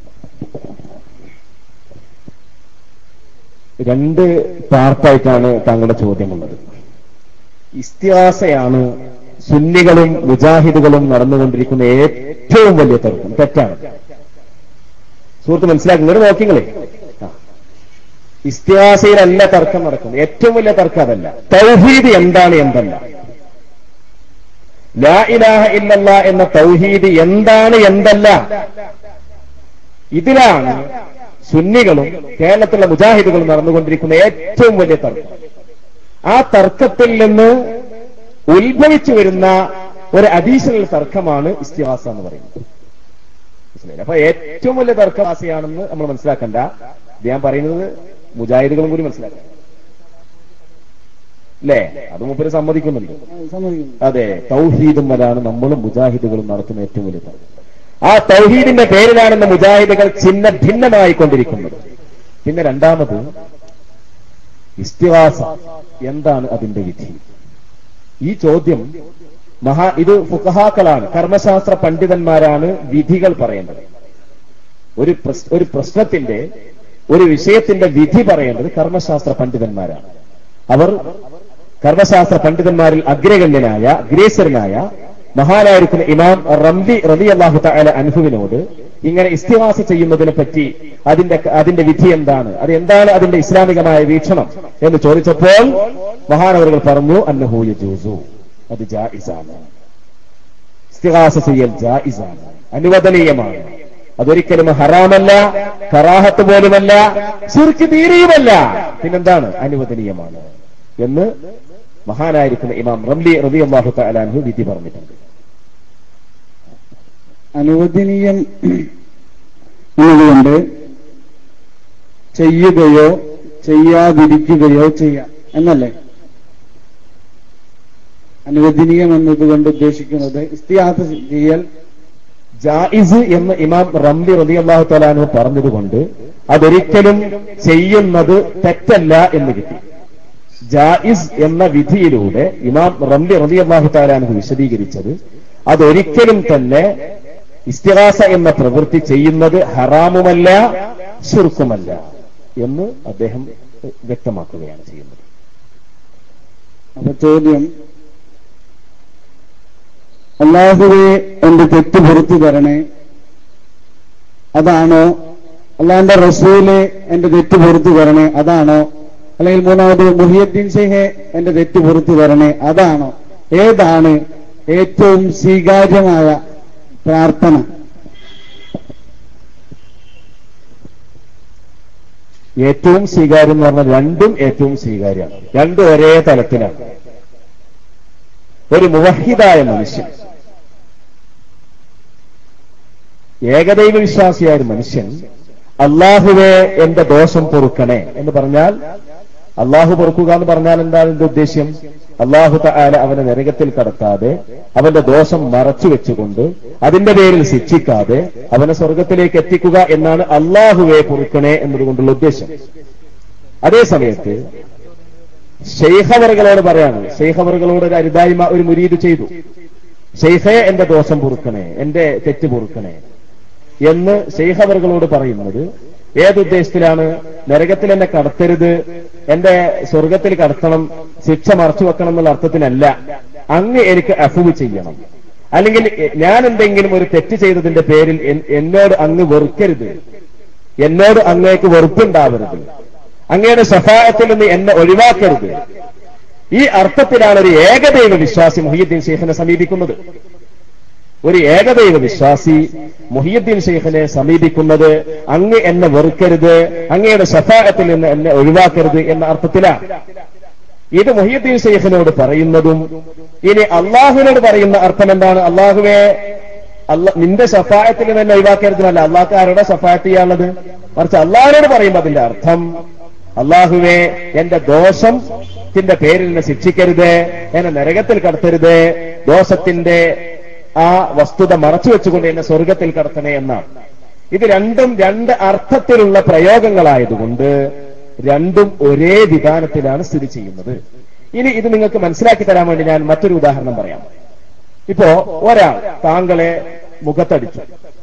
രണ്ട് പാർട്ടായിട്ടാണ് താങ്കളുടെ ചോദ്യമുള്ളത് ഇസ്തിഹാസയാണ് സുന്നികളും മുജാഹിദുകളും നടന്നുകൊണ്ടിരിക്കുന്ന ഏറ്റവും വലിയ തർക്കം തെറ്റാണ് സുഹൃത്ത് മനസ്സിലാക്കുന്നത് നോക്കിങ്ങളെ ആ. ഇസ്തിഹാസയിലല്ല തർക്കം നടക്കുന്നത് ഏറ്റവും വലിയ തർക്കം അതല്ല തൗഹീദ് എന്താണ് എന്തല്ല ലാ ഇലാഹ ഇല്ലല്ല എന്ന തൗഹീദ് എന്താണ് എന്തല്ല ഇതിലാണ് സുന്നികളും കേരളത്തിലുള്ള മുജാഹിദുകളും നടന്നുകൊണ്ടിരിക്കുന്ന ഏറ്റവും വലിയ തർക്കം ആ തർക്കത്തിൽ നിന്ന് ഉത്ഭവിച്ചു വരുന്ന ഒരു അഡീഷണൽ തർക്കമാണ് ഇസ്തിഹാസ എന്ന് പറയുന്നത് മനസ്സിലായില്ലേ? അപ്പൊ ഏറ്റവും വലിയ തർക്കവാസിയാണെന്ന് നമ്മൾ മനസ്സിലാക്കണ്ട ഇത് ഞാൻ പറയുന്നത് മുജാഹിദുകളും കൂടി മനസ്സിലാക്കണം അല്ലേ അത് മൂപ്പര് സമ്മതിക്കുന്നുണ്ട്
സമ്മതിക്കുന്നു
അതെ തൗഹീദും അതാണ് നമ്മളും മുജാഹിദുകളും നടത്തുന്ന ഏറ്റവും വലിയ തർക്കം ആ തൗഹീദിന്റെ പേരിലാണെന്ന് മുജാഹിദുകൾ ചിഹ്ന ഭിന്നമായി കൊണ്ടിരിക്കുന്നത് പിന്നെ രണ്ടാമത് ഇസ്തിഹാസ എന്താണ് അതിന്റെ വിധി ഈ ചോദ്യം മഹാ ഇത് ഫുഖഹാക്കളാണ് കർമ്മശാസ്ത്ര പണ്ഡിതന്മാരാണ് വിധികൾ പറയേണ്ടത് ഒരു പ്രശ്- ഒരു പ്രശ്നത്തിന്റെ ഒരു വിഷയത്തിന്റെ വിധി പറയേണ്ടത് കർമ്മശാസ്ത്ര പണ്ഡിതന്മാരാണ് അവർ കർമ്മശാസ്ത്ര പണ്ഡിതന്മാരിൽ അഗ്രഗണ്യനായ അഗ്രേസരനായ മഹാനായിരിക്കുന്ന ഇമാം റംലി റബി അള്ളാഹു തആല അൻഹുവിനോട് ഇങ്ങനെ ഇസ്തിഹാസ ചെയ്യുന്നതിനെ പറ്റി അതിന്റെ അതിന്റെ വിധി എന്താണ് അത് എന്താണ് അതിന്റെ ഇസ്ലാമികമായ വീക്ഷണം എന്ന് ചോദിച്ചപ്പോൾ മഹാനവറുകൾ പറഞ്ഞു അന്നഹു യജൂസു അത് ജായിസാണ് ഇസ്തിഹാസ ചെയ്യൽ ജായിസാണ് അനുവദനീയമാണ് അതൊരിക്കലും ഹറാമല്ല കറാഹത്ത് പോലുമല്ല ശിർക്ക് തീരെയുമല്ല പിന്നെന്താണ് അനുവദനീയമാണ് എന്ന് മഹാനായിരിക്കുന്ന ഇമാം റംലി റബി അള്ളാഹു തലാൻഹു വിധി പറഞ്ഞിട്ടുണ്ട്
അനുവദനീയം എന്നതുകൊണ്ട് ചെയ്യുകയോ ചെയ്യാതിരിക്കുകയോ ചെയ്യാം എന്നല്ലേ അനുവദനീയം എന്നതുകൊണ്ട് ഉദ്ദേശിക്കുന്നത് ഇസ്തിയാത്ത് ചെയ്യൽ
ജായിസ് എന്ന് ഇമാം റംലി റളിയല്ലാഹു തലാനു പറഞ്ഞതുകൊണ്ട് അതൊരിക്കലും ചെയ്യുന്നത് തെറ്റല്ല എന്ന് കിട്ടി ജായിസ് എന്ന വിധിയിലൂടെ ഇമാം റംലി റളിയല്ലാഹു തലാനു വിശദീകരിച്ചത് അതൊരിക്കലും തന്നെ ഇസ്തിഹാസ എന്ന പ്രവൃത്തി ചെയ്യുന്നത് ഹറാമുമല്ല ശുർക്കുമല്ല എന്ന് അദ്ദേഹം വ്യക്തമാക്കുകയാണ് ചെയ്യുന്നത്
അപ്പൊ ചോദ്യം അള്ളാഹുവെ എന്റെ തെറ്റ് പുറത്തു തരണേ അതാണോ അള്ളാന്റെ റസൂലെ എന്റെ തെറ്റ് പുറത്തു തരണേ അതാണോ അല്ലെങ്കിൽ മൂന്നാമത് മുഹിയുദ്ദീൻ ഷെയ്ഹെ എന്റെ തെറ്റ് പുറത്തു തരണേ അതാണോ ഏതാണ് ഏറ്റവും സ്വീകാര്യമായ പ്രാർത്ഥന
ഏറ്റവും സ്വീകാര്യം എന്ന് പറഞ്ഞാൽ രണ്ടും ഏറ്റവും സ്വീകാര്യമാണ് രണ്ടും ഒരേ തലത്തിലാണ് ഒരു മുവഹിദായ മനുഷ്യൻ ഏകദൈവ വിശ്വാസിയായ ഒരു മനുഷ്യൻ അള്ളാഹുവെ എന്റെ ദോഷം പൊറുക്കണേ എന്ന് പറഞ്ഞാൽ അള്ളാഹു പൊറുക്കുക എന്ന് പറഞ്ഞാൽ എന്താണ് എന്റെ ഉദ്ദേശ്യം അള്ളാഹു താല അവനെ നരകത്തിൽ കടത്താതെ അവന്റെ ദോഷം മറച്ചു വെച്ചുകൊണ്ട് അതിന്റെ പേരിൽ ശിക്ഷിക്കാതെ അവനെ സ്വർഗത്തിലേക്ക് എത്തിക്കുക എന്നാണ് അള്ളാഹുവെ പൊറുക്കണേ എന്നതുകൊണ്ടുള്ള ഉദ്ദേശം അതേ സമയത്ത് ഷെയ്ഖവറുകളോട് പറയാണ് ഷെയ്ഖവറുകളോട് ഒരു അരുതായ്മ ഒരു മുരീത് ചെയ്തു ഷെയ്ഖെ എന്റെ ദോഷം പൊറുക്കണേ എന്റെ തെറ്റ് പൊറുക്കണേ എന്ന് ഷെയ്ഖവറുകളോട് പറയുന്നത് ഏതുദ്ദേശത്തിലാണ് നരകത്തിൽ എന്നെ കടത്തരുത് എന്റെ സ്വർഗത്തിൽ കടത്തണം ശിക്ഷ മറച്ചു വെക്കണം എന്നുള്ള അർത്ഥത്തിനല്ല അങ്ങ് എനിക്ക് അഫുവ് ചെയ്യണം അല്ലെങ്കിൽ ഞാൻ എന്തെങ്കിലും ഒരു തെറ്റ് ചെയ്തതിന്റെ പേരിൽ എൻ- എന്നോട് അങ്ങ് വെറുക്കരുത് എന്നോട് അങ്ങേക്ക് വെറുപ്പുണ്ടാവരുത് അങ്ങയുടെ സഫായത്തിൽ നിന്ന് എന്നെ ഒഴിവാക്കരുത് ഈ അർത്ഥത്തിലാണ് ഒരു ഏകദൈവ വിശ്വാസി മുഹിയുദ്ദീൻ ഷെയ്ഖിനെ സമീപിക്കുന്നത് ഒരു ഏകദൈവ വിശ്വാസി മുഹിയുദ്ദീൻ ഷെയ്ഖിനെ സമീപിക്കുന്നത് അങ്ങ് എന്നെ വെറുക്കരുത് അങ്ങയുടെ സഫായത്തിൽ നിന്ന് എന്നെ ഒഴിവാക്കരുത് എന്ന അർത്ഥത്തിലാണ് ഇത് മുഹിയുദ്ദീൻ ഷെയ്ഖിനോട് പറയുന്നതും ഇനി അള്ളാഹുവിനോട് പറയുന്ന അർത്ഥം എന്താണ് അള്ളാഹുവെ അല്ല നിന്റെ സഫായത്തിൽ നിന്ന് എന്നെ ഒഴിവാക്കരുതെന്നല്ല അള്ളാഹ് ആരുടെ സഫായത്ത് ചെയ്യാനുള്ളത് മറിച്ച് അള്ളാഹിനോട് പറയുമ്പോൾ അതിന്റെ അർത്ഥം അള്ളാഹുവെ എന്റെ ദോഷത്തിന്റെ പേരിൽ എന്നെ ശിക്ഷിക്കരുത് എന്നെ നരകത്തിൽ കടത്തരുത് ദോഷത്തിന്റെ ആ വസ്തുത മറച്ചു വെച്ചുകൊണ്ട് എന്നെ സ്വർഗത്തിൽ കടത്തണേ എന്നാണ് ഇത് രണ്ടും രണ്ട് അർത്ഥത്തിലുള്ള പ്രയോഗങ്ങളായതുകൊണ്ട് രണ്ടും ഒരേ വിധാനത്തിലാണ് സ്ഥിതി ചെയ്യുന്നത് ഇനി ഇത് നിങ്ങൾക്ക് മനസ്സിലാക്കി തരാൻ വേണ്ടി ഞാൻ മറ്റൊരു ഉദാഹരണം പറയാം ഇപ്പോ ഒരാൾ താങ്കളെ മുഖത്തടിച്ചു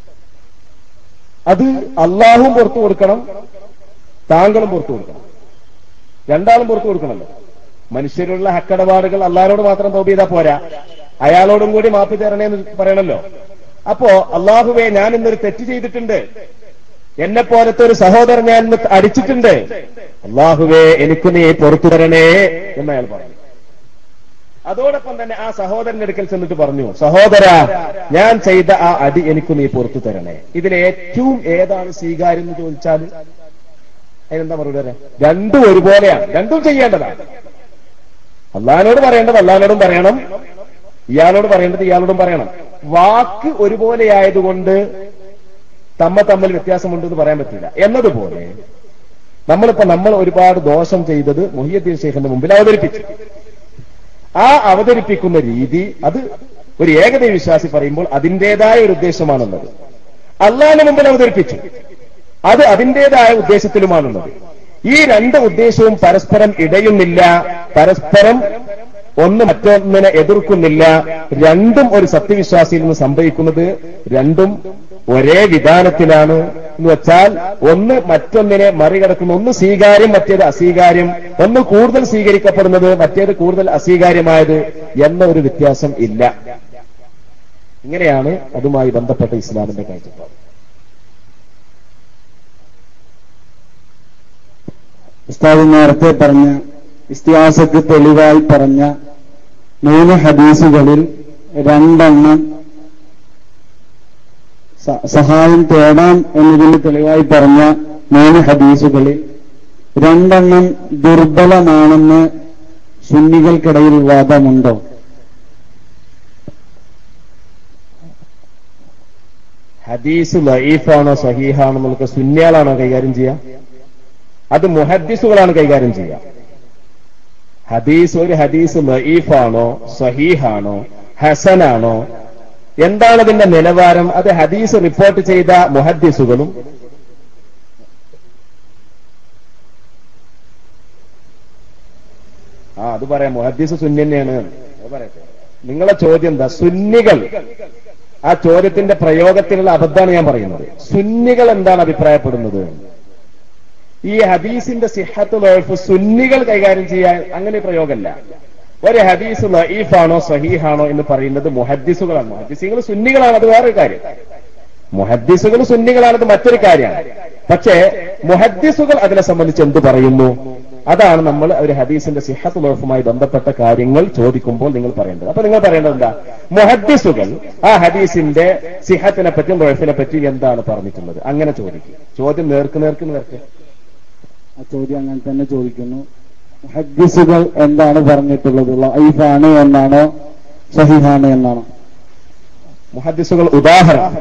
അത് അള്ളാഹും പുറത്തു കൊടുക്കണം താങ്കളും പുറത്തു കൊടുക്കണം രണ്ടാളും പുറത്തു കൊടുക്കണമല്ലോ മനുഷ്യരുള്ള ഹക്കടപാടുകൾ അള്ളാഹിനോട് മാത്രം തോപ് ചെയ്താൽ പോരാ അയാളോടും കൂടി മാപ്പി തരണേ എന്ന് പറയണല്ലോ അപ്പോ അള്ളാഹുവെ ഞാൻ ഇന്നൊരു തെറ്റ് ചെയ്തിട്ടുണ്ട് എന്നെ പോലത്തെ ഒരു സഹോദരൻ ഞാൻ ഇന്ന് അടിച്ചിട്ടുണ്ട് അള്ളാഹുവെ എനിക്ക് നീ പുറത്തു തരണേ എന്ന് അയാൾ പറഞ്ഞു അതോടൊപ്പം തന്നെ ആ സഹോദരന്റെ അടുക്കൽ ചെന്നിട്ട് പറഞ്ഞു സഹോദര ഞാൻ ചെയ്ത ആ അടി എനിക്ക് നീ പുറത്തു തരണേ ഇതിൽ ഏറ്റവും ഏതാണ് സ്വീകാര്യം എന്ന് ചോദിച്ചാൽ അതിനെന്താ മറുപടി പറയാം രണ്ടും ഒരുപോലെയാണ് രണ്ടും ചെയ്യേണ്ടതാണ് അള്ളഹാനോട് പറയേണ്ടത് അള്ളഹാനോടും പറയണം ഇയാളോട് പറയേണ്ടത് ഇയാളോടും പറയണം വാക്ക് ഒരുപോലെയായതുകൊണ്ട് തമ്മ തമ്മിൽ വ്യത്യാസമുണ്ടെന്ന് പറയാൻ പറ്റില്ല എന്നതുപോലെ നമ്മളിപ്പോ നമ്മൾ ഒരുപാട് ദോഷം ചെയ്തത് മൊഹിയദ്ദീൻ ഷെയ്ഖിന്റെ മുമ്പിൽ അവതരിപ്പിച്ചു ആ അവതരിപ്പിക്കുന്ന രീതി അത് ഒരു ഏകദൈവ വിശ്വാസി പറയുമ്പോൾ അതിന്റേതായ ഒരു ഉദ്ദേശമാണുള്ളത് അള്ളാഹിന്റെ മുമ്പിൽ അവതരിപ്പിച്ചു അത് അതിന്റേതായ ഉദ്ദേശത്തിലുമാണുള്ളത് ഈ രണ്ട് ഉദ്ദേശവും പരസ്പരം ഇടയുന്നില്ല പരസ്പരം ഒന്ന് മറ്റൊന്നിനെ എതിർക്കുന്നില്ല രണ്ടും ഒരു സത്യവിശ്വാസിയിൽ നിന്ന് സംഭവിക്കുന്നത് രണ്ടും ഒരേ വിധാനത്തിലാണ് എന്ന് വെച്ചാൽ ഒന്ന് മറ്റൊന്നിനെ മറികടക്കുന്ന ഒന്ന് സ്വീകാര്യം മറ്റേത് അസ്വീകാര്യം ഒന്ന് കൂടുതൽ സ്വീകരിക്കപ്പെടുന്നത് മറ്റേത് കൂടുതൽ അസ്വീകാര്യമായത് എന്ന ഒരു വ്യത്യാസം ഇല്ല ഇങ്ങനെയാണ് അതുമായി ബന്ധപ്പെട്ട ഇസ്ലാമിന്റെ കാഴ്ചപ്പാട്
ഉസ്താദ് നേരത്തെ പറഞ്ഞ ഇസ്തിഹാസക്ക് തെളിവായി പറഞ്ഞ മൂന്ന് ഹദീസുകളിൽ രണ്ടെണ്ണം സ- സഹായം തേടാം എന്നതിന് തെളിവായി പറഞ്ഞ മൂന്ന് ഹദീസുകളിൽ രണ്ടെണ്ണം ദുർബലമാണെന്ന് സുന്നികൾക്കിടയിൽ വാദമുണ്ടോ
ഹദീസ് ലൈഫാണോ സഹീഹാണോ എന്നുള്ളത് സുന്യാളാണോ കൈകാര്യം ചെയ്യുക അത് മുഹദ്ദിസുകളാണ് കൈകാര്യം ചെയ്യുക ഹദീസ് ഒരു ഹദീസ് ലൈഫാണോ സഹീഹാണോ ഹസനാണോ എന്താണ് അതിന്റെ നിലവാരം അത് ഹദീസ് റിപ്പോർട്ട് ചെയ്ത മുഹദ്ദിസുകളും ആ അത് പറയാം മുഹദ്ദീസ് സുന്നി തന്നെയാണ് അത് പറയട്ടെ നിങ്ങളെ ചോദ്യം എന്താ സുന്നികൾ ആ ചോദ്യത്തിന്റെ പ്രയോഗത്തിലുള്ള അബദ്ധമാണ് ഞാൻ പറയുന്നത് സുന്നികൾ എന്താണ് അഭിപ്രായപ്പെടുന്നത് ഈ ഹദീസിന്റെ സിഹത്ത് ലോഫ് സുന്നികൾ കൈകാര്യം ചെയ്യാൻ അങ്ങനെ പ്രയോഗമല്ല ഒരു ഹദീസ് ലഈഫാണോ സഹീഹാണോ എന്ന് പറയുന്നത് മുഹദ്ദിസുകളാണ് മുഹദ്ദിസുകൾ സുന്നികളാണ് അത് വേറൊരു കാര്യം മുഹദ്ദിസുകൾ സുന്നികളാണത് മറ്റൊരു കാര്യമാണ് പക്ഷേ മുഹദ്ദിസുകൾ അതിനെ സംബന്ധിച്ച് എന്ത് പറയുന്നു അതാണ് നമ്മൾ ഒരു ഹദീസിന്റെ സിഹത്ത് ലോഫുമായി ബന്ധപ്പെട്ട കാര്യങ്ങൾ ചോദിക്കുമ്പോൾ നിങ്ങൾ പറയേണ്ടത് അപ്പൊ നിങ്ങൾ പറയേണ്ടത് എന്താ മുഹദ്ദിസുകൾ ആ ഹദീസിന്റെ സിഹത്തിനെ പറ്റിയും ലോഫിനെ പറ്റിയും എന്താണ് പറഞ്ഞിട്ടുള്ളത് അങ്ങനെ ചോദിക്കും ചോദ്യം നേർക്ക് നേർക്ക് നേർക്ക്
ആ ചോദ്യം അങ്ങനെ തന്നെ ചോദിക്കുന്നു ഹദ്ദിസുകൾ എന്താണ് പറഞ്ഞിട്ടുള്ളത് ലൈഫാണ് എന്നാണോ സഹിഹാണ് എന്നാണോ
മുഹദ്ദിസുകൾ ഉദാഹരണം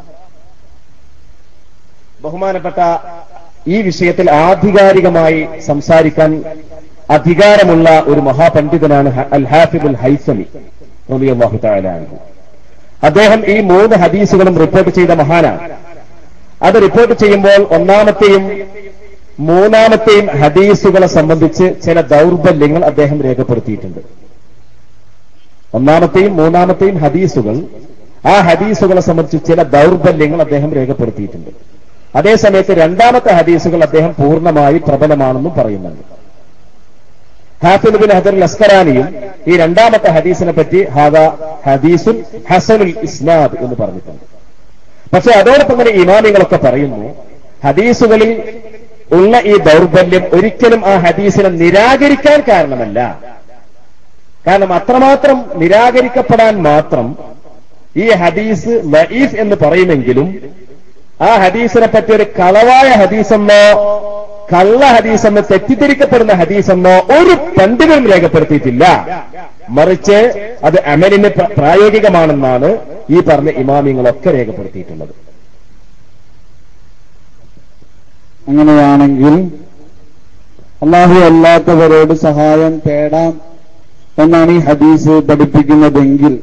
ബഹുമാനപ്പെട്ട ഈ വിഷയത്തിൽ ആധികാരികമായി സംസാരിക്കാൻ അധികാരമുള്ള ഒരു മഹാപണ്ഡിതനാണ് ഹ- അൽ ഹാഫിബുൽ ഹൈസമി റളിയല്ലാഹു തആല അൻഹു അദ്ദേഹം ഈ മൂന്ന് ഹദീസുകളും റിപ്പോർട്ട് ചെയ്ത മഹാനാണ് അത് റിപ്പോർട്ട് ചെയ്യുമ്പോൾ ഒന്നാമത്തെയും മൂന്നാമത്തെയും ഹദീസുകളെ സംബന്ധിച്ച് ചില ദൗർബല്യങ്ങൾ അദ്ദേഹം രേഖപ്പെടുത്തിയിട്ടുണ്ട് ഒന്നാമത്തെയും മൂന്നാമത്തെയും ഹദീസുകൾ ആ ഹദീസുകളെ സംബന്ധിച്ച് ചില ദൗർബല്യങ്ങൾ അദ്ദേഹം രേഖപ്പെടുത്തിയിട്ടുണ്ട് അതേസമയത്ത് രണ്ടാമത്തെ ഹദീസുകൾ അദ്ദേഹം പൂർണ്ണമായി പ്രബലമാണെന്നും പറയുന്നുണ്ട് ഹാഫിദ് ബിൻ ഹദർ ലസ്കറാനിയും ഈ രണ്ടാമത്തെ ഹദീസിനെ പറ്റി ഹാദ ഹദീസുൽ ഹസനുൽ ഇസ്നാദ് എന്ന് പറഞ്ഞിട്ടുണ്ട് പക്ഷെ അതോടൊപ്പം തന്നെ ഇമാമികളൊക്കെ പറയുന്നു ഹദീസുകളിൽ ഉള്ള ഈ ദൗർബല്യം ഒരിക്കലും ആ ഹദീസിനെ നിരാകരിക്കാൻ കാരണമല്ല കാരണം അത്രമാത്രം നിരാകരിക്കപ്പെടാൻ മാത്രം ഈ ഹദീസ് ലഈഫ് എന്ന് പറയുമെങ്കിലും ആ ഹദീസിനെ പറ്റി ഒരു കളവായ ഹദീസെന്നോ കള്ള ഹദീസെന്ന് തെറ്റിദ്ധരിക്കപ്പെടുന്ന ഹദീസെന്നോ ഒരു പണ്ഡിതനും രേഖപ്പെടുത്തിയിട്ടില്ല മറിച്ച് അത് അമലിന് പ്ര- പ്രായോഗികമാണെന്നാണ് ഈ പറഞ്ഞ ഇമാമിങ്ങളൊക്കെ രേഖപ്പെടുത്തിയിട്ടുള്ളത്
അങ്ങനെയാണെങ്കിൽ അള്ളാഹു അല്ലാത്തവരോട് സഹായം തേടാം എന്നാണ് ഈ ഹദീസ് പഠിപ്പിക്കുന്നതെങ്കിൽ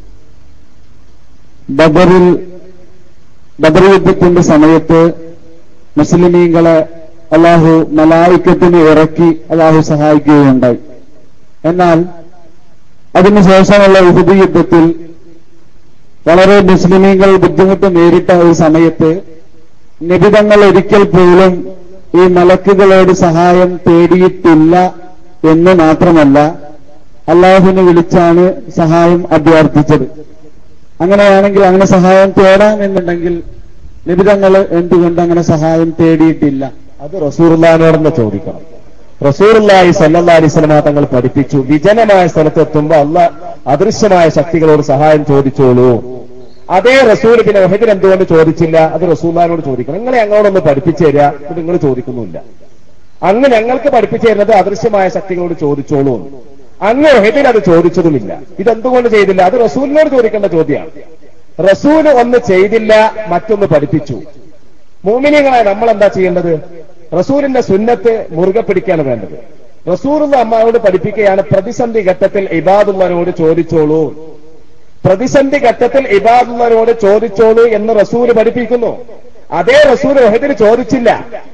ബദറിൽ ബദർ യുദ്ധത്തിന്റെ സമയത്ത് മുസ്ലിമീങ്ങളെ അള്ളാഹു മലായിക്കത്തിന് ഇറക്കി അള്ളാഹു സഹായിക്കുകയുണ്ടായി എന്നാൽ അതിനുശേഷമുള്ള ഉഹുദ് യുദ്ധത്തിൽ വളരെ മുസ്ലിമീങ്ങൾ ബുദ്ധിമുട്ട് നേരിട്ട ഒരു സമയത്ത് നിബിതങ്ങൾ ഒരിക്കൽ പോലും ഈ മലക്കുകളോട് സഹായം തേടിയിട്ടില്ല എന്ന് മാത്രമല്ല അള്ളാഹുവിനെ വിളിച്ചാണ് സഹായം അഭ്യർത്ഥിച്ചത് അങ്ങനെയാണെങ്കിൽ അങ്ങനെ സഹായം തേടാം എന്നുണ്ടെങ്കിൽ നിബിതങ്ങൾ എന്തുകൊണ്ട് അങ്ങനെ സഹായം തേടിയിട്ടില്ല
അത് റസൂർലാനോടെന്ന് ചോദിക്കണം റസൂർലായി സല്ലാ അലിസ്ലമ തങ്ങൾ പഠിപ്പിച്ചു വിജനമായ സ്ഥലത്തെത്തുമ്പോ അല്ല അദൃശ്യമായ ശക്തികളോട് സഹായം ചോദിച്ചോളൂ അതേ റസൂൽ പിന്നെ ഒഹദിൽ എന്തുകൊണ്ട് ചോദിച്ചില്ല അത് റസൂല്ലാനോട് ചോദിക്കണം നിങ്ങളെ ഞങ്ങളോടൊന്ന് പഠിപ്പിച്ചു തരിക ഇത് നിങ്ങൾ ചോദിക്കുന്നുമില്ല അങ്ങ് ഞങ്ങൾക്ക് പഠിപ്പിച്ചു തരുന്നത് അദൃശ്യമായ ശക്തികളോട് ചോദിച്ചോളൂ എന്ന്. അങ്ങ് ഒഹദിൽ അത് ചോദിച്ചതുമില്ല ഇതെന്തുകൊണ്ട് ചെയ്തില്ല അത് റസൂലിനോട് ചോദിക്കേണ്ട ചോദ്യമാണ് റസൂൽ ഒന്ന് ചെയ്തില്ല മറ്റൊന്ന് പഠിപ്പിച്ചു മോമിനിയങ്ങളായ നമ്മൾ എന്താ ചെയ്യേണ്ടത് റസൂലിന്റെ സുന്നത്ത് മുറുകെ പിടിക്കാണ് വേണ്ടത് റസൂലുള്ള അമ്മാവോട് പഠിപ്പിക്കുകയാണ് പ്രതിസന്ധി ഘട്ടത്തിൽ ഇബാദുള്ളവരോട് ചോദിച്ചോളൂ പ്രതിസന്ധി ഘട്ടത്തിൽ ഇബാദുള്ളവരോട് ചോദിച്ചോളൂ എന്ന് റസൂല് പഠിപ്പിക്കുന്നു അതേ റസൂൽ ഒഹദിന് ചോദിച്ചില്ല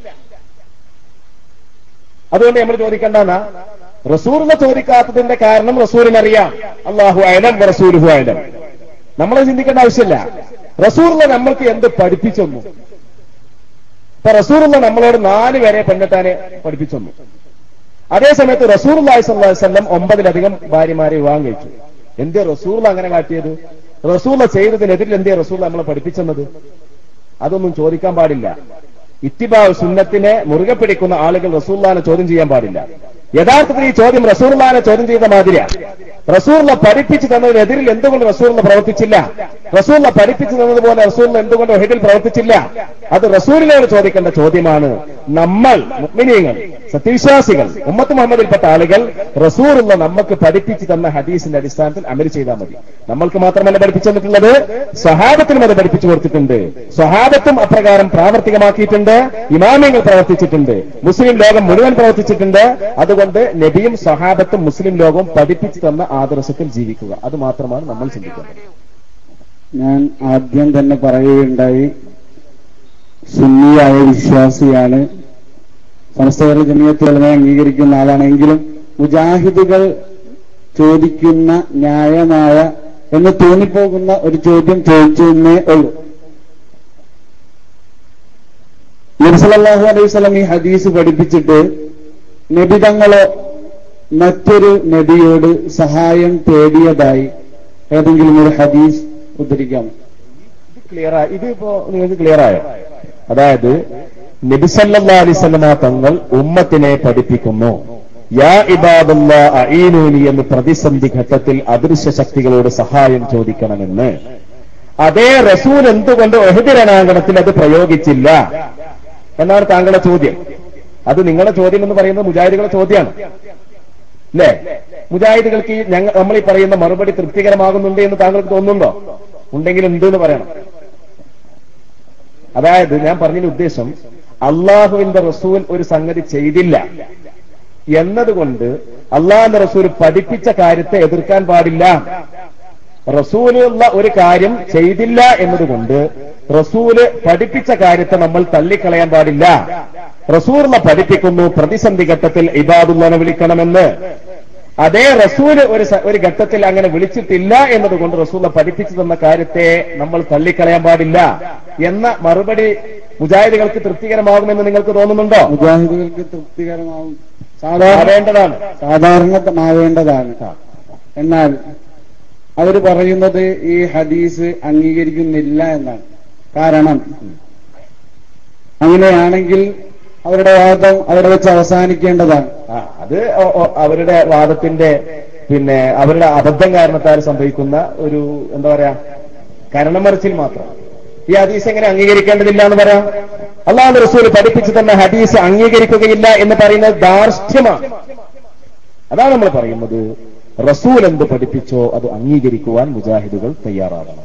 അതുകൊണ്ട് നമ്മൾ ചോദിക്കേണ്ടെന്നാ റസൂറിനെ ചോദിക്കാത്തതിന്റെ കാരണം റസൂലിനറിയാം അള്ളാഹു അയലം റസൂലുഹു അയലം നമ്മളെ ചിന്തിക്കേണ്ട ആവശ്യമില്ല റസൂറിനെ നമ്മൾക്ക് എന്ത് പഠിപ്പിച്ചൊന്നു ഇപ്പൊ റസൂറുള്ള നമ്മളോട് നാല് പേരെ പെണ്ണെത്താനെ പഠിപ്പിച്ചൊന്നു അതേ സമയത്ത് റസൂർ വല്ലം ഒമ്പതിലധികം ഭാര്യമാരെ വിവാഹം കഴിച്ചു എന്തേ റസൂർല അങ്ങനെ കാട്ടിയത് റസൂർല ചെയ്തതിനെതിരിൽ എന്തേ റസൂർല നമ്മളെ പഠിപ്പിച്ചെന്നത് അതൊന്നും ചോദിക്കാൻ പാടില്ല ഇത്തിബാ സുന്നത്തിനെ മുറുകെ പിടിക്കുന്ന ആളുകൾ റസൂല്ലാനെ ചോദ്യം ചെയ്യാൻ പാടില്ല യഥാർത്ഥത്തിൽ ഈ ചോദ്യം റസൂർലാനെ ചോദ്യം ചെയ്ത മാതിരിയാണ് റസൂർല പഠിപ്പിച്ചു തന്നതിനെതിരിൽ എന്തുകൊണ്ട് റസൂർല പ്രവർത്തിച്ചില്ല റസൂർല പഠിപ്പിച്ചു തന്നതുപോലെ റസൂർല എന്തുകൊണ്ട് ഒഹിദിൽ പ്രവർത്തിച്ചില്ല അത് റസൂലിനോട് ചോദിക്കേണ്ട ചോദ്യമാണ് നമ്മൾ മുഗ്മിനീങ്ങൾ സത്യവിശ്വാസികൾ ഉമ്മത്ത് മുഹമ്മദിൽപ്പെട്ട ആളുകൾ റസൂറുള്ള നമുക്ക് പഠിപ്പിച്ചു തന്ന ഹദീസിന്റെ അടിസ്ഥാനത്തിൽ അമൽ ചെയ്താൽ മതി നമ്മൾക്ക് മാത്രമല്ല പഠിപ്പിച്ചു തന്നിട്ടുള്ളത് സ്വഹാബത്തിനും അത് പഠിപ്പിച്ചു കൊടുത്തിട്ടുണ്ട് സ്വഹാബത്തും അപ്രകാരം പ്രാവർത്തികമാക്കിയിട്ടുണ്ട് ഇമാമിയങ്ങൾ പ്രവർത്തിച്ചിട്ടുണ്ട് മുസ്ലിം ലോകം മുഴുവൻ പ്രവർത്തിച്ചിട്ടുണ്ട് അതുകൊണ്ട് നബിയും സ്വഹാബത്തും മുസ്ലിം ലോകവും പഠിപ്പിച്ചു തന്ന ആദർശത്തിൽ ജീവിക്കുക അത് മാത്രമാണ് നമ്മൾ ചിന്തിക്കുന്നത്
ഞാൻ ആദ്യം തന്നെ പറയുകയുണ്ടായി സുന്നിയായ വിശ്വാസിയാണ് സമസ്ത കേരള ജമിയത്തുകളെ അംഗീകരിക്കുന്ന ആളാണെങ്കിലും മുജാഹിദുകൾ ചോദിക്കുന്ന ന്യായമായ എന്ന് തോന്നിപ്പോകുന്ന ഒരു ചോദ്യം ചോദിച്ചു എന്നേ ഉള്ളൂ നബിസലാഹു അലൈഹി സ്വലം ഈ ഹദീസ് പഠിപ്പിച്ചിട്ട് നബി തങ്ങളോ മറ്റൊരു നബിയോട് സഹായം തേടിയതായി ഏതെങ്കിലും ഒരു ഹദീസ് ഉദ്ധരിക്കാമോ
ക്ലിയർ ആയി ഇതിപ്പോ നിങ്ങൾക്ക് ക്ലിയർ ആയോ അതായത് നബിസല്ലാ അലിസല്ലമ തങ്ങൾ ഉമ്മത്തിനെ പഠിപ്പിക്കുന്നു യാ ഇബാദുള്ള അഈനൂനി എന്ന് പ്രതിസന്ധി ഘട്ടത്തിൽ അദൃശ്യ ശക്തികളോട് സഹായം ചോദിക്കണമെന്ന് അതേ റസൂൽ എന്തുകൊണ്ട് ഒഹദിരണാങ്കണത്തിൽ അത് പ്രയോഗിച്ചില്ല എന്നാണ് താങ്കളുടെ ചോദ്യം അത് നിങ്ങളുടെ ചോദ്യം എന്ന് പറയുന്നത് മുജാഹിദുകളുടെ ചോദ്യമാണ് അല്ലേ മുജാഹിദുകൾക്ക് ഈ ഞങ്ങൾ നമ്മൾ ഈ പറയുന്ന മറുപടി തൃപ്തികരമാകുന്നുണ്ട് എന്ന് താങ്കൾക്ക് തോന്നുന്നുണ്ടോ ഉണ്ടെങ്കിൽ ഉണ്ട് എന്ന് പറയണം അതായത് ഞാൻ പറഞ്ഞതിന്റെ ഉദ്ദേശം അള്ളാഹുവിന്റെ റസൂൽ ഒരു സംഗതി ചെയ്തില്ല എന്നതുകൊണ്ട് അള്ളാഹിന്റെ റസൂൽ പഠിപ്പിച്ച കാര്യത്തെ എതിർക്കാൻ പാടില്ല റസൂലുള്ള ഒരു കാര്യം ചെയ്തില്ല എന്നതുകൊണ്ട് റസൂല് പഠിപ്പിച്ച കാര്യത്തെ നമ്മൾ തള്ളിക്കളയാൻ പാടില്ല റസൂലുള്ള പഠിപ്പിക്കുന്നു പ്രതിസന്ധി ഘട്ടത്തിൽ ഇബാദുള്ളനെ വിളിക്കണമെന്ന് അതേ റസൂല് ഒരു സ- ഒരു ഘട്ടത്തിൽ അങ്ങനെ വിളിച്ചിട്ടില്ല എന്നതുകൊണ്ട് റസൂല പഠിപ്പിച്ചു തന്ന കാര്യത്തെ നമ്മൾ തള്ളിക്കളയാൻ പാടില്ല എന്ന മറുപടി മുജാഹിദുകൾക്ക് തൃപ്തികരമാകുമെന്ന് നിങ്ങൾക്ക് തോന്നുന്നുണ്ടോ
മുജാഹിദുകൾക്ക് തൃപ്തികരമാവും സാധാരണ
ആവേണ്ടതാണ്
സാധാരണമാവേണ്ടതാണ് എന്നാൽ അവർ പറയുന്നത് ഈ ഹദീസ് അംഗീകരിക്കുന്നില്ല എന്നാണ് കാരണം അങ്ങനെയാണെങ്കിൽ അവരുടെ വാദം അവിടെ വെച്ച് അവസാനിക്കേണ്ടതാണ്
ആ, അത് ഒ- ഒ- അവരുടെ വാദത്തിന്റെ പിന്നെ അവരുടെ അബദ്ധം കാരണത്താൽ സംഭവിക്കുന്ന ഒരു എന്താ പറയാ കരണമറിച്ചിൽ മാത്രം ഈ ഹദീസ് എങ്ങനെ അംഗീകരിക്കേണ്ടതില്ല എന്ന് പറയാം അള്ളാഹു റസൂൽ പഠിപ്പിച്ചു തന്ന ഹദീസ് അംഗീകരിക്കുകയില്ല എന്ന് പറയുന്നത് ധാർഷ്ട്യമാണ് അതാണ് നമ്മൾ പറയുന്നത് റസൂൽ എന്ത് പഠിപ്പിച്ചോ അത് അംഗീകരിക്കുവാൻ മുജാഹിദുകൾ തയ്യാറാകണം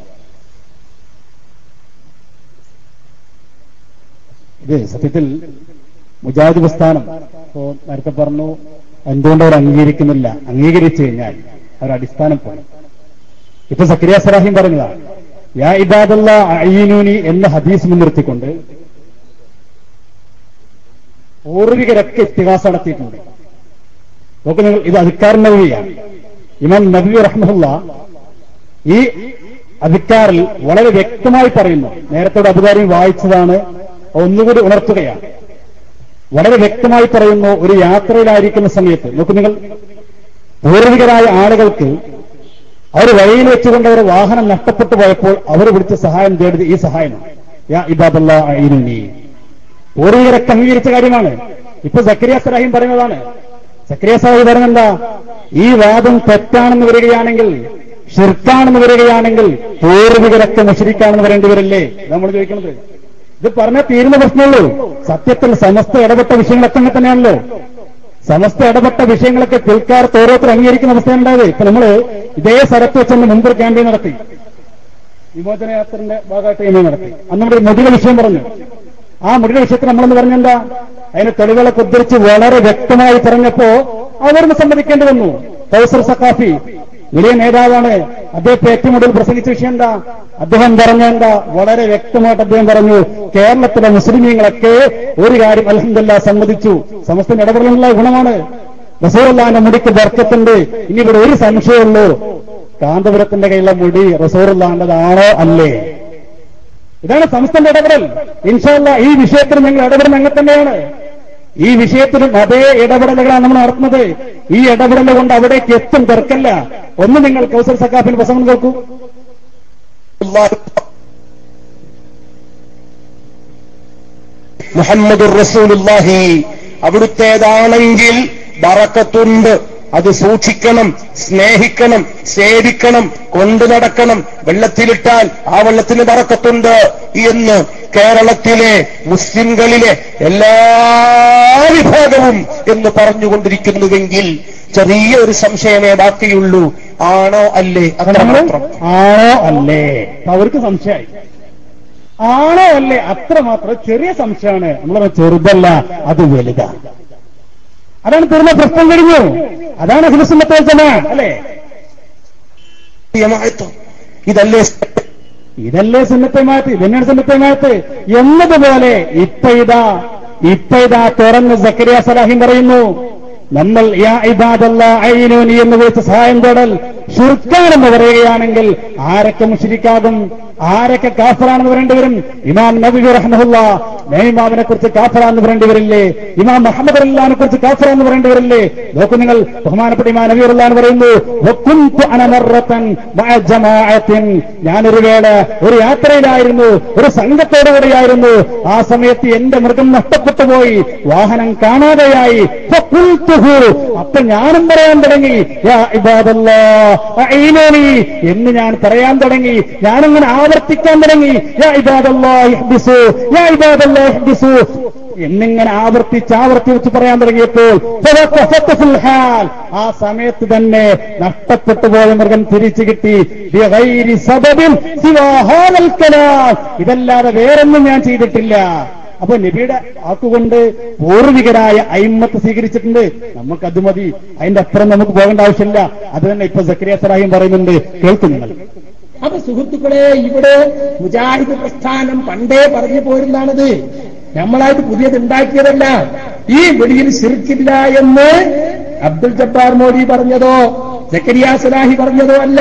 ഇത് സത്യത്തിൽ മുജാഹിദ് പ്രസ്ഥാനം ഇപ്പോ നേരത്തെ പറഞ്ഞു എന്തുകൊണ്ട് അവർ അംഗീകരിക്കുന്നില്ല അംഗീകരിച്ചു കഴിഞ്ഞാൽ അവർ അടിസ്ഥാനം പോയി ഇപ്പൊ സക്രിയ സറാഹിം പറഞ്ഞതാണ് യാ ഇബാദുള്ള അയ്യനൂനി എന്ന ഹദീസ് മുൻനിർത്തിക്കൊണ്ട് പൂർവികരൊക്കെ ഇത്തിഹാസ നടത്തിയിട്ടുണ്ട് നോക്കൂ നിങ്ങൾ ഇത് അധികാർ നബിയാണ് ഇമാം നബി റഹ്മുല്ല ഈ അധികാറിൽ വളരെ വ്യക്തമായി പറയുന്നു നേരത്തെ അധികാരം വായിച്ചതാണ് ഒന്നുകൂടി ഉണർത്തുകയാണ് വളരെ വ്യക്തമായി പറയുന്നു ഒരു യാത്രയിലായിരിക്കുന്ന സമയത്ത് നോക്കൂ നിങ്ങൾ പൂർവികരായ ആളുകൾക്ക് അവർ വഴിയിൽ വെച്ചുകൊണ്ട് അവരുടെ വാഹനം നഷ്ടപ്പെട്ടു പോയപ്പോൾ അവർ വിളിച്ച സഹായം തേടിയത് ഈ സഹായമാണ് യാ ഇബാദല്ല അയ്യൂനി പൂർവികരൊക്കെ അംഗീകരിച്ച കാര്യമാണ് ഇപ്പൊ സക്രിയ സലാഹിം പറയുന്നതാണ് സക്രിയ സലാഹി പറഞ്ഞെന്താ ഈ വാദം തെറ്റാണെന്ന് വരികയാണെങ്കിൽ ഷിർക്കാണെന്ന് വരികയാണെങ്കിൽ പൂർവികരൊക്കെ മുഷരിക്കാണെന്ന് പറയേണ്ടി വരില്ലേ നമ്മൾ ചോദിക്കുന്നത് ഇത് പറഞ്ഞാൽ തീരുന്ന പ്രശ്നമുള്ളൂ സത്യത്തിൽ സമസ്ത ഇടപെട്ട വിഷയങ്ങളൊക്കെ അങ്ങനെ തന്നെയാണല്ലോ സമസ്ത ഇടപെട്ട വിഷയങ്ങളൊക്കെ പിൽക്കാലത്ത് ഓരോരുത്തർ അംഗീകരിക്കുന്ന അവസ്ഥയാണ് ഉണ്ടായത് ഇപ്പൊ നമ്മള് ഇതേ സ്ഥലത്ത് വെച്ചൊന്ന് മുമ്പ് ഒരു ക്യാമ്പയിൻ നടത്തി വിമോചന യാത്രന്റെ ഭാഗമായിട്ട് ക്യാമ്പയിൻ നടത്തി അന്ന് നമ്മുടെ മുടിയുടെ വിഷയം പറഞ്ഞു ആ മുടിയുടെ വിഷയത്തിൽ നമ്മളെന്ന് പറഞ്ഞെന്താ അതിന് തെളിവുകളൊക്കെ ഉദ്ധരിച്ച് വളരെ വ്യക്തമായി പറഞ്ഞപ്പോ അവരൊന്ന് സമ്മതിക്കേണ്ടി വന്നു കൗസർ സക്കാഫി വലിയ നേതാവാണ് അദ്ദേഹത്തെ ഏറ്റവും കൂടുതൽ പ്രസംഗിച്ച വിഷയം എന്താ അദ്ദേഹം പറഞ്ഞ എന്താ വളരെ വ്യക്തമായിട്ട് അദ്ദേഹം പറഞ്ഞു കേരളത്തിലെ മുസ്ലിമീങ്ങളൊക്കെ ഒരു കാര്യം അലഹമില്ല സമ്മതിച്ചു സമസ്തം ഇടപെടലുള്ള ഗുണമാണ് റസൂറുല്ലാന്റെ മുടിക്ക് ബർക്കത്തുണ്ട് ഇനി ഇവിടെ ഒരു സംശയമുള്ളൂ കാന്തപുരത്തിന്റെ കയ്യിലുള്ള മുടി റസൂറുല്ലാന്റെതാണോ അല്ലേ ഇതാണ് സംസ്ഥാന ഇടപെടൽ ഇൻഷാല്ല ഈ വിഷയത്തിൽ ഞങ്ങൾ ഇടപെടുന്ന അങ്ങനെ തന്നെയാണ് ഈ വിഷയത്തിലും അതേ ഇടപെടലുകളാണ് നമ്മൾ നടത്തുന്നത് ഈ ഇടപെടൽ കൊണ്ട് അവിടേക്ക് എത്തും തിരക്കല്ല ഒന്ന് നിങ്ങൾ കൗസൽ സക്കാഫിന്റെ പ്രസംഗം കേൾക്കൂ
മുഹമ്മദ് റസൂലുല്ലാഹി അവിടുത്തേതാണെങ്കിൽ ബറക്കത്തുണ്ട് അത് സൂക്ഷിക്കണം സ്നേഹിക്കണം സേവിക്കണം കൊണ്ടു നടക്കണം വെള്ളത്തിലിട്ടാൽ ആ വെള്ളത്തിന് ബറക്കത്തുണ്ട് എന്ന് കേരളത്തിലെ മുസ്ലിംകളിലെ എല്ലാ വിഭാഗവും എന്ന് പറഞ്ഞുകൊണ്ടിരിക്കുന്നുവെങ്കിൽ ചെറിയ ഒരു സംശയമേ ബാക്കിയുള്ളൂ ആണോ അല്ലേ അത്ര മാത്രം
ആണോ അല്ലേ അപ്പൊ അവർക്ക് സംശയമായി ആണോ അല്ലേ അത്ര മാത്രം ചെറിയ സംശയമാണ് നമ്മളെ ചെറുതല്ല അത് വലുതാ അതാണ് തീർന്ന പ്രശ്നം കഴിഞ്ഞു അതാണ് ഹിലസുന്നത്തെ തന്നെ അല്ലേ
പ്രിയമായത്തോ, ഇതല്ലേ
ഇതല്ലേ സുന്നത്തമാത്ത് ഇതന്നെയാണ് സുന്നത്തമാത്ത് എന്നതുപോലെ ഇപ്പൊ ഇതാ ഇപ്പൊ ഇതാ തുറന്ന് സക്കരിയ സലാഹിം പറയുന്നു നമ്മൾ യാ ഇബാദല്ല ഐനൂനി എന്ന് വിളിച്ച് സഹായം തേടൽ ഷുർക്കാണെന്ന് പറയുകയാണെങ്കിൽ ആരൊക്കെ മുഷിരിക്കാകും ആരൊക്കെ കാഫറാണെന്ന് പറയേണ്ടി വരും ഇമാം നബി റഹ്മുല്ല നൈമാവിനെ കുറിച്ച് കാഫറാന്ന് പറയേണ്ടി വരില്ലേ ഇമാം മുഹമ്മദ് അല്ലാനെ കുറിച്ച് കാഫറാന്ന് പറയേണ്ടി വരില്ലേ നോക്കൂ നിങ്ങൾ ബഹുമാനപ്പെട്ട ഇമാം നബി എന്ന് പറയുന്നു "വകുന്തു അന മർറത്തൻ മഅ ജമാഅത്തിൻ." ഞാനൊരു വേള ഒരു യാത്രയിലായിരുന്നു ഒരു സംഘത്തോടുകൂടിയായിരുന്നു ആ സമയത്ത് എന്റെ മൃഗം നഷ്ടപ്പെട്ടു പോയി വാഹനം കാണാതെയായി ഫഖുൽതുഹു. അപ്പൊ ഞാനും പറയാൻ തുടങ്ങി യാ ഇബാദല്ലാ അഈനൂനി എന്ന് ഞാൻ പറയാൻ തുടങ്ങി ഞാനങ്ങനെ ആവർത്തിക്കാൻ തുടങ്ങി യാ ഇബാദല്ലാ ഇഹ്ബിസു യാ ഇബാദല്ലാ ഇഹ്ബിസു എന്നിങ്ങനെ ആവർത്തിച്ച് ആവർത്തിച്ച് പറയാൻ തുടങ്ങിയപ്പോൾ ഫവഖഫത്തു ഫിൽ ഹാൽ. ആ സമയത്ത് തന്നെ നഷ്ടപ്പെട്ടു പോയ മൃഗം തിരിച്ചു കിട്ടി ബിഗൈരി സബബിൻ സിവാ ഹാദൽ കലാം. ഇതല്ലാതെ വേറൊന്നും ഞാൻ ചെയ്തിട്ടില്ല അപ്പൊ നബിയുടെ വാക്കുകൊണ്ട് പൂർവികരായ അയിമത്ത് സ്വീകരിച്ചിട്ടുണ്ട് നമുക്കത് മതി അതിന്റെ അപ്പുറം നമുക്ക് പോകേണ്ട ആവശ്യമില്ല അത് തന്നെ ഇപ്പൊ സക്രിയ സലാഹിം പറയുന്നുണ്ട് കേൾക്കും നിങ്ങൾ
അപ്പൊ സുഹൃത്തുക്കളെ ഇവിടെ മുജാഹിദ് പ്രസ്ഥാനം പണ്ടേ പറഞ്ഞു പോരുന്നതാണിത് നമ്മളായിട്ട് പുതിയത് ഉണ്ടാക്കിയതല്ല ഈ വെടിയിൽ ശിർക്കില്ല എന്ന് അബ്ദുൽ ജബ്ബാർ മോദി പറഞ്ഞതോ സക്കരിയ സലാഹി പറഞ്ഞതോ അല്ല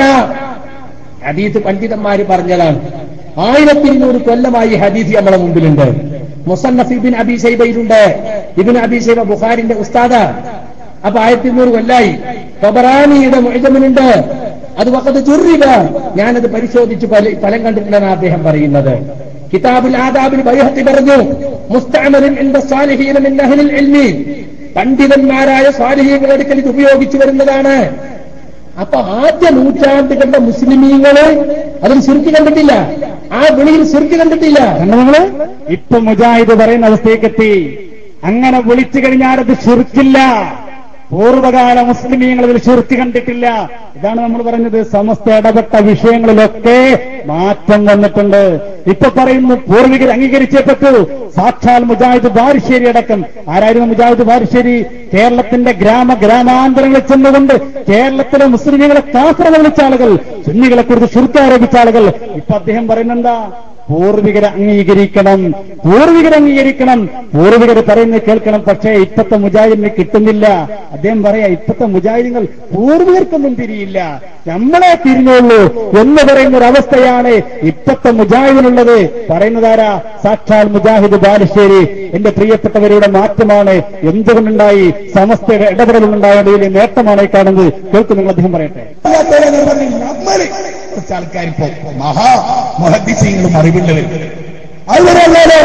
ഹദീസ് പണ്ഡിതന്മാര് പറഞ്ഞതാണ് ആയിരത്തി ഇരുന്നൂറ് കൊല്ലമായി ഈ ഹദീസ് നമ്മളെ മുമ്പിലുണ്ട് മുസന്നഫ് ഇബിൻ അബി സൈബയിലുണ്ട് ഇബിൻ അബി സൈബ ബുഖാരിന്റെ ഉസ്താദ അപ്പൊ ആയിരത്തി ഇരുന്നൂറ് കൊല്ലായി തൊബറാനിയുടെ മുഴജമിനുണ്ട് അത് വക്കത്ത് ചുറിവ ഞാനത് പരിശോധിച്ച് ഫല- ഫലം കണ്ടിട്ടുണ്ടെന്ന് അദ്ദേഹം പറയുന്നത് കിതാബുൽ ആദാബിൽ ബൈഹത്തി പറഞ്ഞു മുസ്തഅമലിൻ ഇൻദ സ്വാലിഹീന മിൻ അഹ്ലിൽ ഇൽമി പണ്ഡിതന്മാരായ സ്വാലിഹീങ്ങളുടെ അടുക്കൽ ഇത് ഉപയോഗിച്ചു വരുന്നതാണ് അപ്പൊ ആദ്യ നൂറ്റാണ്ടുകളുടെ മുസ്ലിമീങ്ങള് അതിൽ ശിർക്ക് കണ്ടിട്ടില്ല ആ വിളിയിൽ ശിർക്ക് കണ്ടിട്ടില്ല
കണ്ടോ നിങ്ങള് ഇപ്പൊ മുജാഹിദ് പറയുന്ന അവസ്ഥയ്ക്കെത്തി അങ്ങനെ വിളിച്ചു കഴിഞ്ഞാൽ അത് ചുരുക്കില്ല പൂർവ്വകാല മുസ്ലിമീങ്ങൾ അതിൽ ചുരുക്കി കണ്ടിട്ടില്ല ഇതാണ് നമ്മൾ പറഞ്ഞത് സമസ്ത ഇടപെട്ട വിഷയങ്ങളിലൊക്കെ മാറ്റം വന്നിട്ടുണ്ട് ഇപ്പൊ പറയുന്നു പൂർവികർ അംഗീകരിച്ചേ പറ്റൂ സാക്ഷാൽ മുജാഹിദ് ബാലുശ്ശേരി അടക്കം ആരായിരുന്നു മുജാഹിദ് ബാലുശ്ശേരി കേരളത്തിന്റെ ഗ്രാമ ഗ്രാമാന്തരങ്ങളിൽ ചെന്നുകൊണ്ട് കേരളത്തിലെ മുസ്ലിമീങ്ങളെ കാഫറ വിളിച്ച ആളുകൾ സുന്നികളെ കുറിച്ച് ചുരുക്കം ആരോപിച്ച ആളുകൾ ഇപ്പൊ അദ്ദേഹം പറയുന്നെന്താ പൂർവികരെ അംഗീകരിക്കണം പൂർവികരെ അംഗീകരിക്കണം പൂർവികർ പറയുന്നത് കേൾക്കണം പക്ഷേ ഇപ്പത്തെ മുജാഹിദിന് കിട്ടുന്നില്ല അദ്ദേഹം പറയാ ഇപ്പത്തെ മുജാഹിദിങ്ങൾ പൂർവികർക്കൊന്നും തിരിയില്ല നമ്മളെ തിരിഞ്ഞുള്ളൂ എന്ന് പറയുന്ന ഒരു അവസ്ഥയാണ് ഇപ്പത്തെ മുജാഹിദിനുള്ളത് പറയുന്നതാരാ സാക്ഷാൽ മുജാഹിദ് ബാലുശ്ശേരി എന്റെ പ്രിയപ്പെട്ടവരുടെ മാറ്റമാണ് എന്തുകൊണ്ടുണ്ടായി സമസ്തയുടെ ഇടപെടലുണ്ടായത് വലിയ നേട്ടമാണ് ഈ കാണുന്നത് കേൾക്കും നിങ്ങൾ അദ്ദേഹം പറയട്ടെ
നമ്മള് കുറച്ച് ആൾക്കാർ ഇപ്പോ മഹാ മുഹദ്ദിസീങ്ങളും അറിവുള്ളവർ അതുവരെയല്ലോ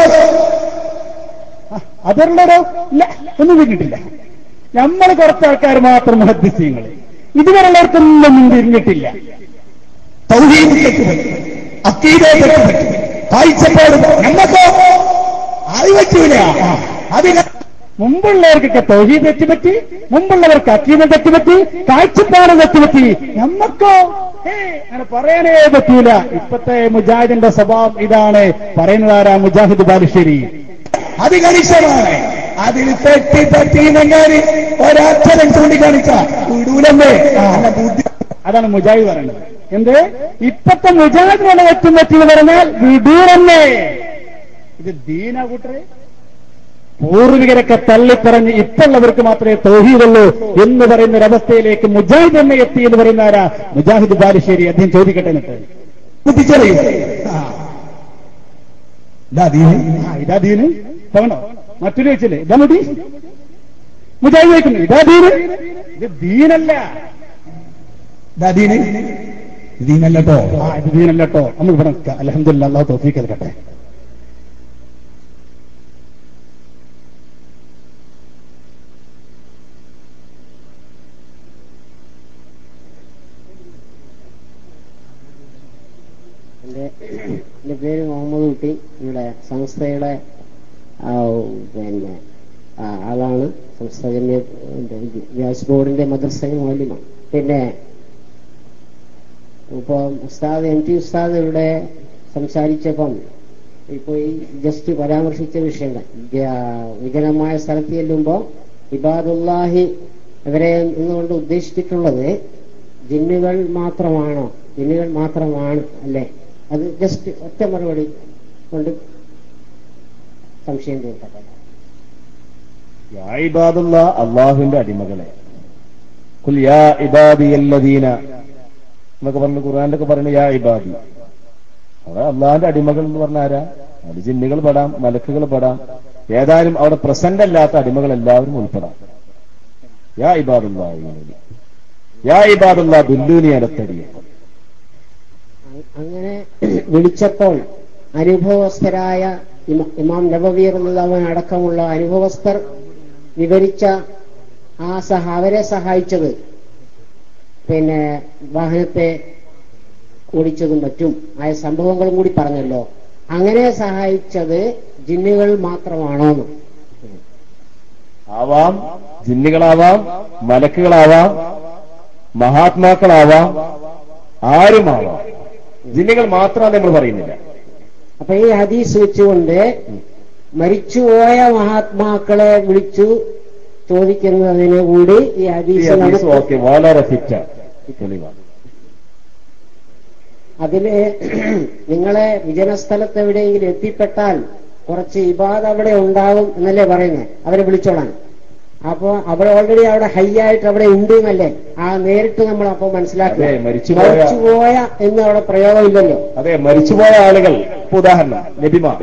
അതുള്ളതോ ഇല്ല ഒന്നും തിരിഞ്ഞിട്ടില്ല നമ്മൾ കുറച്ച് ആൾക്കാർ മാത്രം മുഹദ്ദിസ്യങ്ങൾ ഇതുവരെയുള്ളവർക്കൊന്നും തിരിഞ്ഞിട്ടില്ല
തൗഹീദ് തെറ്റുപറ്റി അക്കീതെ തെറ്റുപറ്റി കാഴ്ചപ്പാട് നമ്മക്കോ അത് പറ്റൂല അതിന്
മുമ്പുള്ളവർക്കൊക്കെ തൊഴിൽ തെറ്റുപറ്റി മുമ്പുള്ളവർക്ക് അക്കീത തെറ്റുപറ്റി കാഴ്ചപ്പാട് തെറ്റുപറ്റി നമ്മക്കോ ഏ അങ്ങനെ പറയാനേ പറ്റൂല ഇപ്പത്തെ മുജാഹിദിന്റെ സ്വഭാവം ഇതാണ് പറയുന്നതാരാ മുജാഹിദ് ബാലുശ്ശേരി
അത് കണിശമാണ് അതിൽ തെറ്റി പറ്റിയെന്നെങ്കിൽ ഒരക്ഷരം ചൂണ്ടിക്കാണിച്ച വിടൂലമ്മേ അല്ല ബുദ്ധി
അതാണ് മുജാഹിദ് പറയുന്നത് എന്ത് ഇപ്പത്തെ മുജാഹിദിനുള്ള തെറ്റും പറ്റി എന്ന് പറഞ്ഞാൽ വിടൂറന്നെ ഇത് ദീന കൂട്ടരെ പൂർവികരൊക്കെ തള്ളിപ്പറഞ്ഞ് ഇപ്പുള്ളവർക്ക് മാത്രമേ തൗഹീദുള്ളൂ എന്ന് പറയുന്ന ഒരവസ്ഥയിലേക്ക് മുജാഹിദ് തന്നെ എത്തി എന്ന് പറയുന്ന ആരാ മുജാഹിദ് ബാലുശ്ശേരി അദ്ദേഹം ചോദിക്കട്ടെ എന്നിട്ട്
ബുദ്ധിച്ചറിയും ഇതാ ദീന്
ആ, ഇതാ ദീന് പോകണോ മറ്റൊരു വെച്ചില്ലേ ഇതാ മതി മുജാഹിദ് ചോദിക്കുന്നു ഇതാ ദീന് ഇത് ദീനല്ല
ഇതാ ദീന് ദീനല്ലോ
ആ ഇത് ദീനല്ല കേട്ടോ നമുക്ക് ഇവിടെ നിൽക്കാം അലഹമില്ല അള്ളാഹു തോഫീക്ക് നൽകട്ടെ
എൻ്റെ എൻ്റെ പേര് മുഹമ്മദ് കുട്ടി ഇവിടെ സംസ്ഥയുടെ ആ, പിന്നെ ആ, ആളാണ് സംസ്ഥയുടെ വ്യാസ് ബോർഡിന്റെ മദ്രസയിൽ മൗല്യമാണ് പിന്നെ ഇപ്പൊ ഉസ്താദ് എം ടി ഉസ്താദ് ഇവിടെ സംസാരിച്ചപ്പം ഇപ്പൊ ഈ ജസ്റ്റ് പരാമർശിച്ച വിഷയങ്ങൾ ജ- വിജനമായ സ്ഥലത്ത് ചെല്ലുമ്പോ ഇബാദുല്ലാഹി ഇവരെ എന്നുകൊണ്ട് ഉദ്ദേശിച്ചിട്ടുള്ളത് ജിന്നുകൾ മാത്രമാണോ ജിന്നുകൾ മാത്രമാണ് അല്ലേ അത് ജസ്റ്റ് ഒറ്റ മറുപടി കൊണ്ട് സംശയം തീർക്കട്ടെ
യാ ഇബാദുള്ള അള്ളാഹുവിന്റെ അടിമകളെ കുൽ യാ ഇബാദിയല്ലദീന എന്നൊക്കെ പറഞ്ഞു ഖുർആാനിലൊക്കെ പറഞ്ഞു യാ ഇബാദി അവിടെ അള്ളാഹിന്റെ അടിമകൾ എന്ന് പറഞ്ഞ ആരാ അത് ജിന്നുകൾ പെടാം മലക്കുകൾ പെടാം ഏതായാലും അവിടെ പ്രസന്റ് അല്ലാത്ത അടിമകൾ എല്ലാവരും ഉൾപ്പെടാം യാ ഇബാദുള്ള യാ ഇബാദുള്ള ദുല്ലൂനി അലത്തരിയ
അ- അങ്ങനെ വിളിച്ചപ്പോൾ അനുഭവസ്ഥരായ ഇമ- ഇമാം നബവീർ എന്നുള്ളവൻ അടക്കമുള്ള അനുഭവസ്ഥർ വിവരിച്ച ആ സഹ അവരെ സഹായിച്ചത് പിന്നെ വാഹനത്തെ ഓടിച്ചതും മറ്റും ആയ സംഭവങ്ങളും കൂടി പറഞ്ഞല്ലോ അങ്ങനെ സഹായിച്ചത് ജിന്നുകൾ മാത്രമാണോന്ന്
ആവാം ജിന്നുകളാവാം മലക്കുകളാവാം മഹാത്മാക്കളാവാം ആരുമാവാം ജിന്നുകൾ മാത്രമാണ് നമ്മൾ പറയുന്നില്ല
അപ്പൊ ഈ ഹദീസ് വെച്ചുകൊണ്ട് മരിച്ചുപോയ മഹാത്മാക്കളെ വിളിച്ചു ചോദിക്കുന്നതിന് കൂടി ഈ
ഈ
ഹദീസ്
ഹദീസ്
നമുക്ക്
ഓക്കെ വളരെ ഫിറ്റ തെളിവാണ്
അതില് നിങ്ങളെ വിജനസ്ഥലത്ത് എവിടെയെങ്കിലും എത്തിപ്പെട്ടാൽ കുറച്ച് ഇബാദ് അവിടെ ഉണ്ടാകും എന്നല്ലേ പറയുന്നത് അവരെ വിളിച്ചോളാൻ അപ്പൊ അവിടെ ഓൾറെഡി അവിടെ ഹൈ ആയിട്ട് അവിടെ ഉണ്ട് എന്നല്ലേ ആ നേരിട്ട് നമ്മൾ അപ്പൊ മനസ്സിലാക്കുക
അതെ, മരിച്ചുപോയ-
മരിച്ചുപോയ എന്ന് അവിടെ പ്രയോഗമില്ലല്ലോ
അതെ മരിച്ചുപോയ ആളുകൾ ഇപ്പൊ ഉദാഹരണം നബിമാർ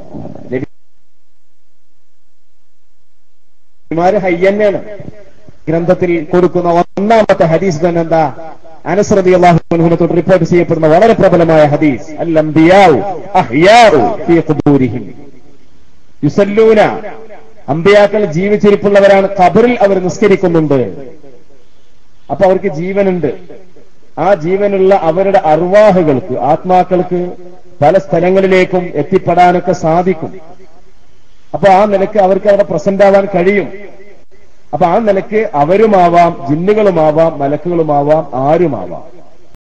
നബിമാര് ഹയ്യന്നെയാണ് ഗ്രന്ഥത്തിൽ കൊടുക്കുന്ന ഒന്നാമത്തെ ഹദീസ് തന്നെ എന്താ അനസ്രതി അള്ളാഹുവിനെ തൊട്ട് റിപ്പോർട്ട് ചെയ്യപ്പെടുന്ന വളരെ പ്രബലമായ ഹദീസ് അൽ അംബിയാഉ അഹ്യാഉ ഫീ ഖുബൂരിഹിം യുസല്ലൂന അമ്പിയാക്കൾ ജീവിച്ചിരിപ്പുള്ളവരാണ് ഖബറിൽ അവർ നിസ്കരിക്കുന്നുണ്ട് അപ്പൊ അവർക്ക് ജീവനുണ്ട് ആ ജീവനുള്ള അവരുടെ അർവാഹുകൾക്ക് ആത്മാക്കൾക്ക് പല സ്ഥലങ്ങളിലേക്കും എത്തിപ്പെടാനൊക്കെ സാധിക്കും അപ്പൊ ആ നിലക്ക് അവർക്ക് അവിടെ പ്രസന്റ് ആവാൻ കഴിയും അപ്പൊ ആ നിലക്ക് അവരുമാവാം ജിന്നുകളുമാവാം മലക്കുകളുമാവാം ആരുമാവാം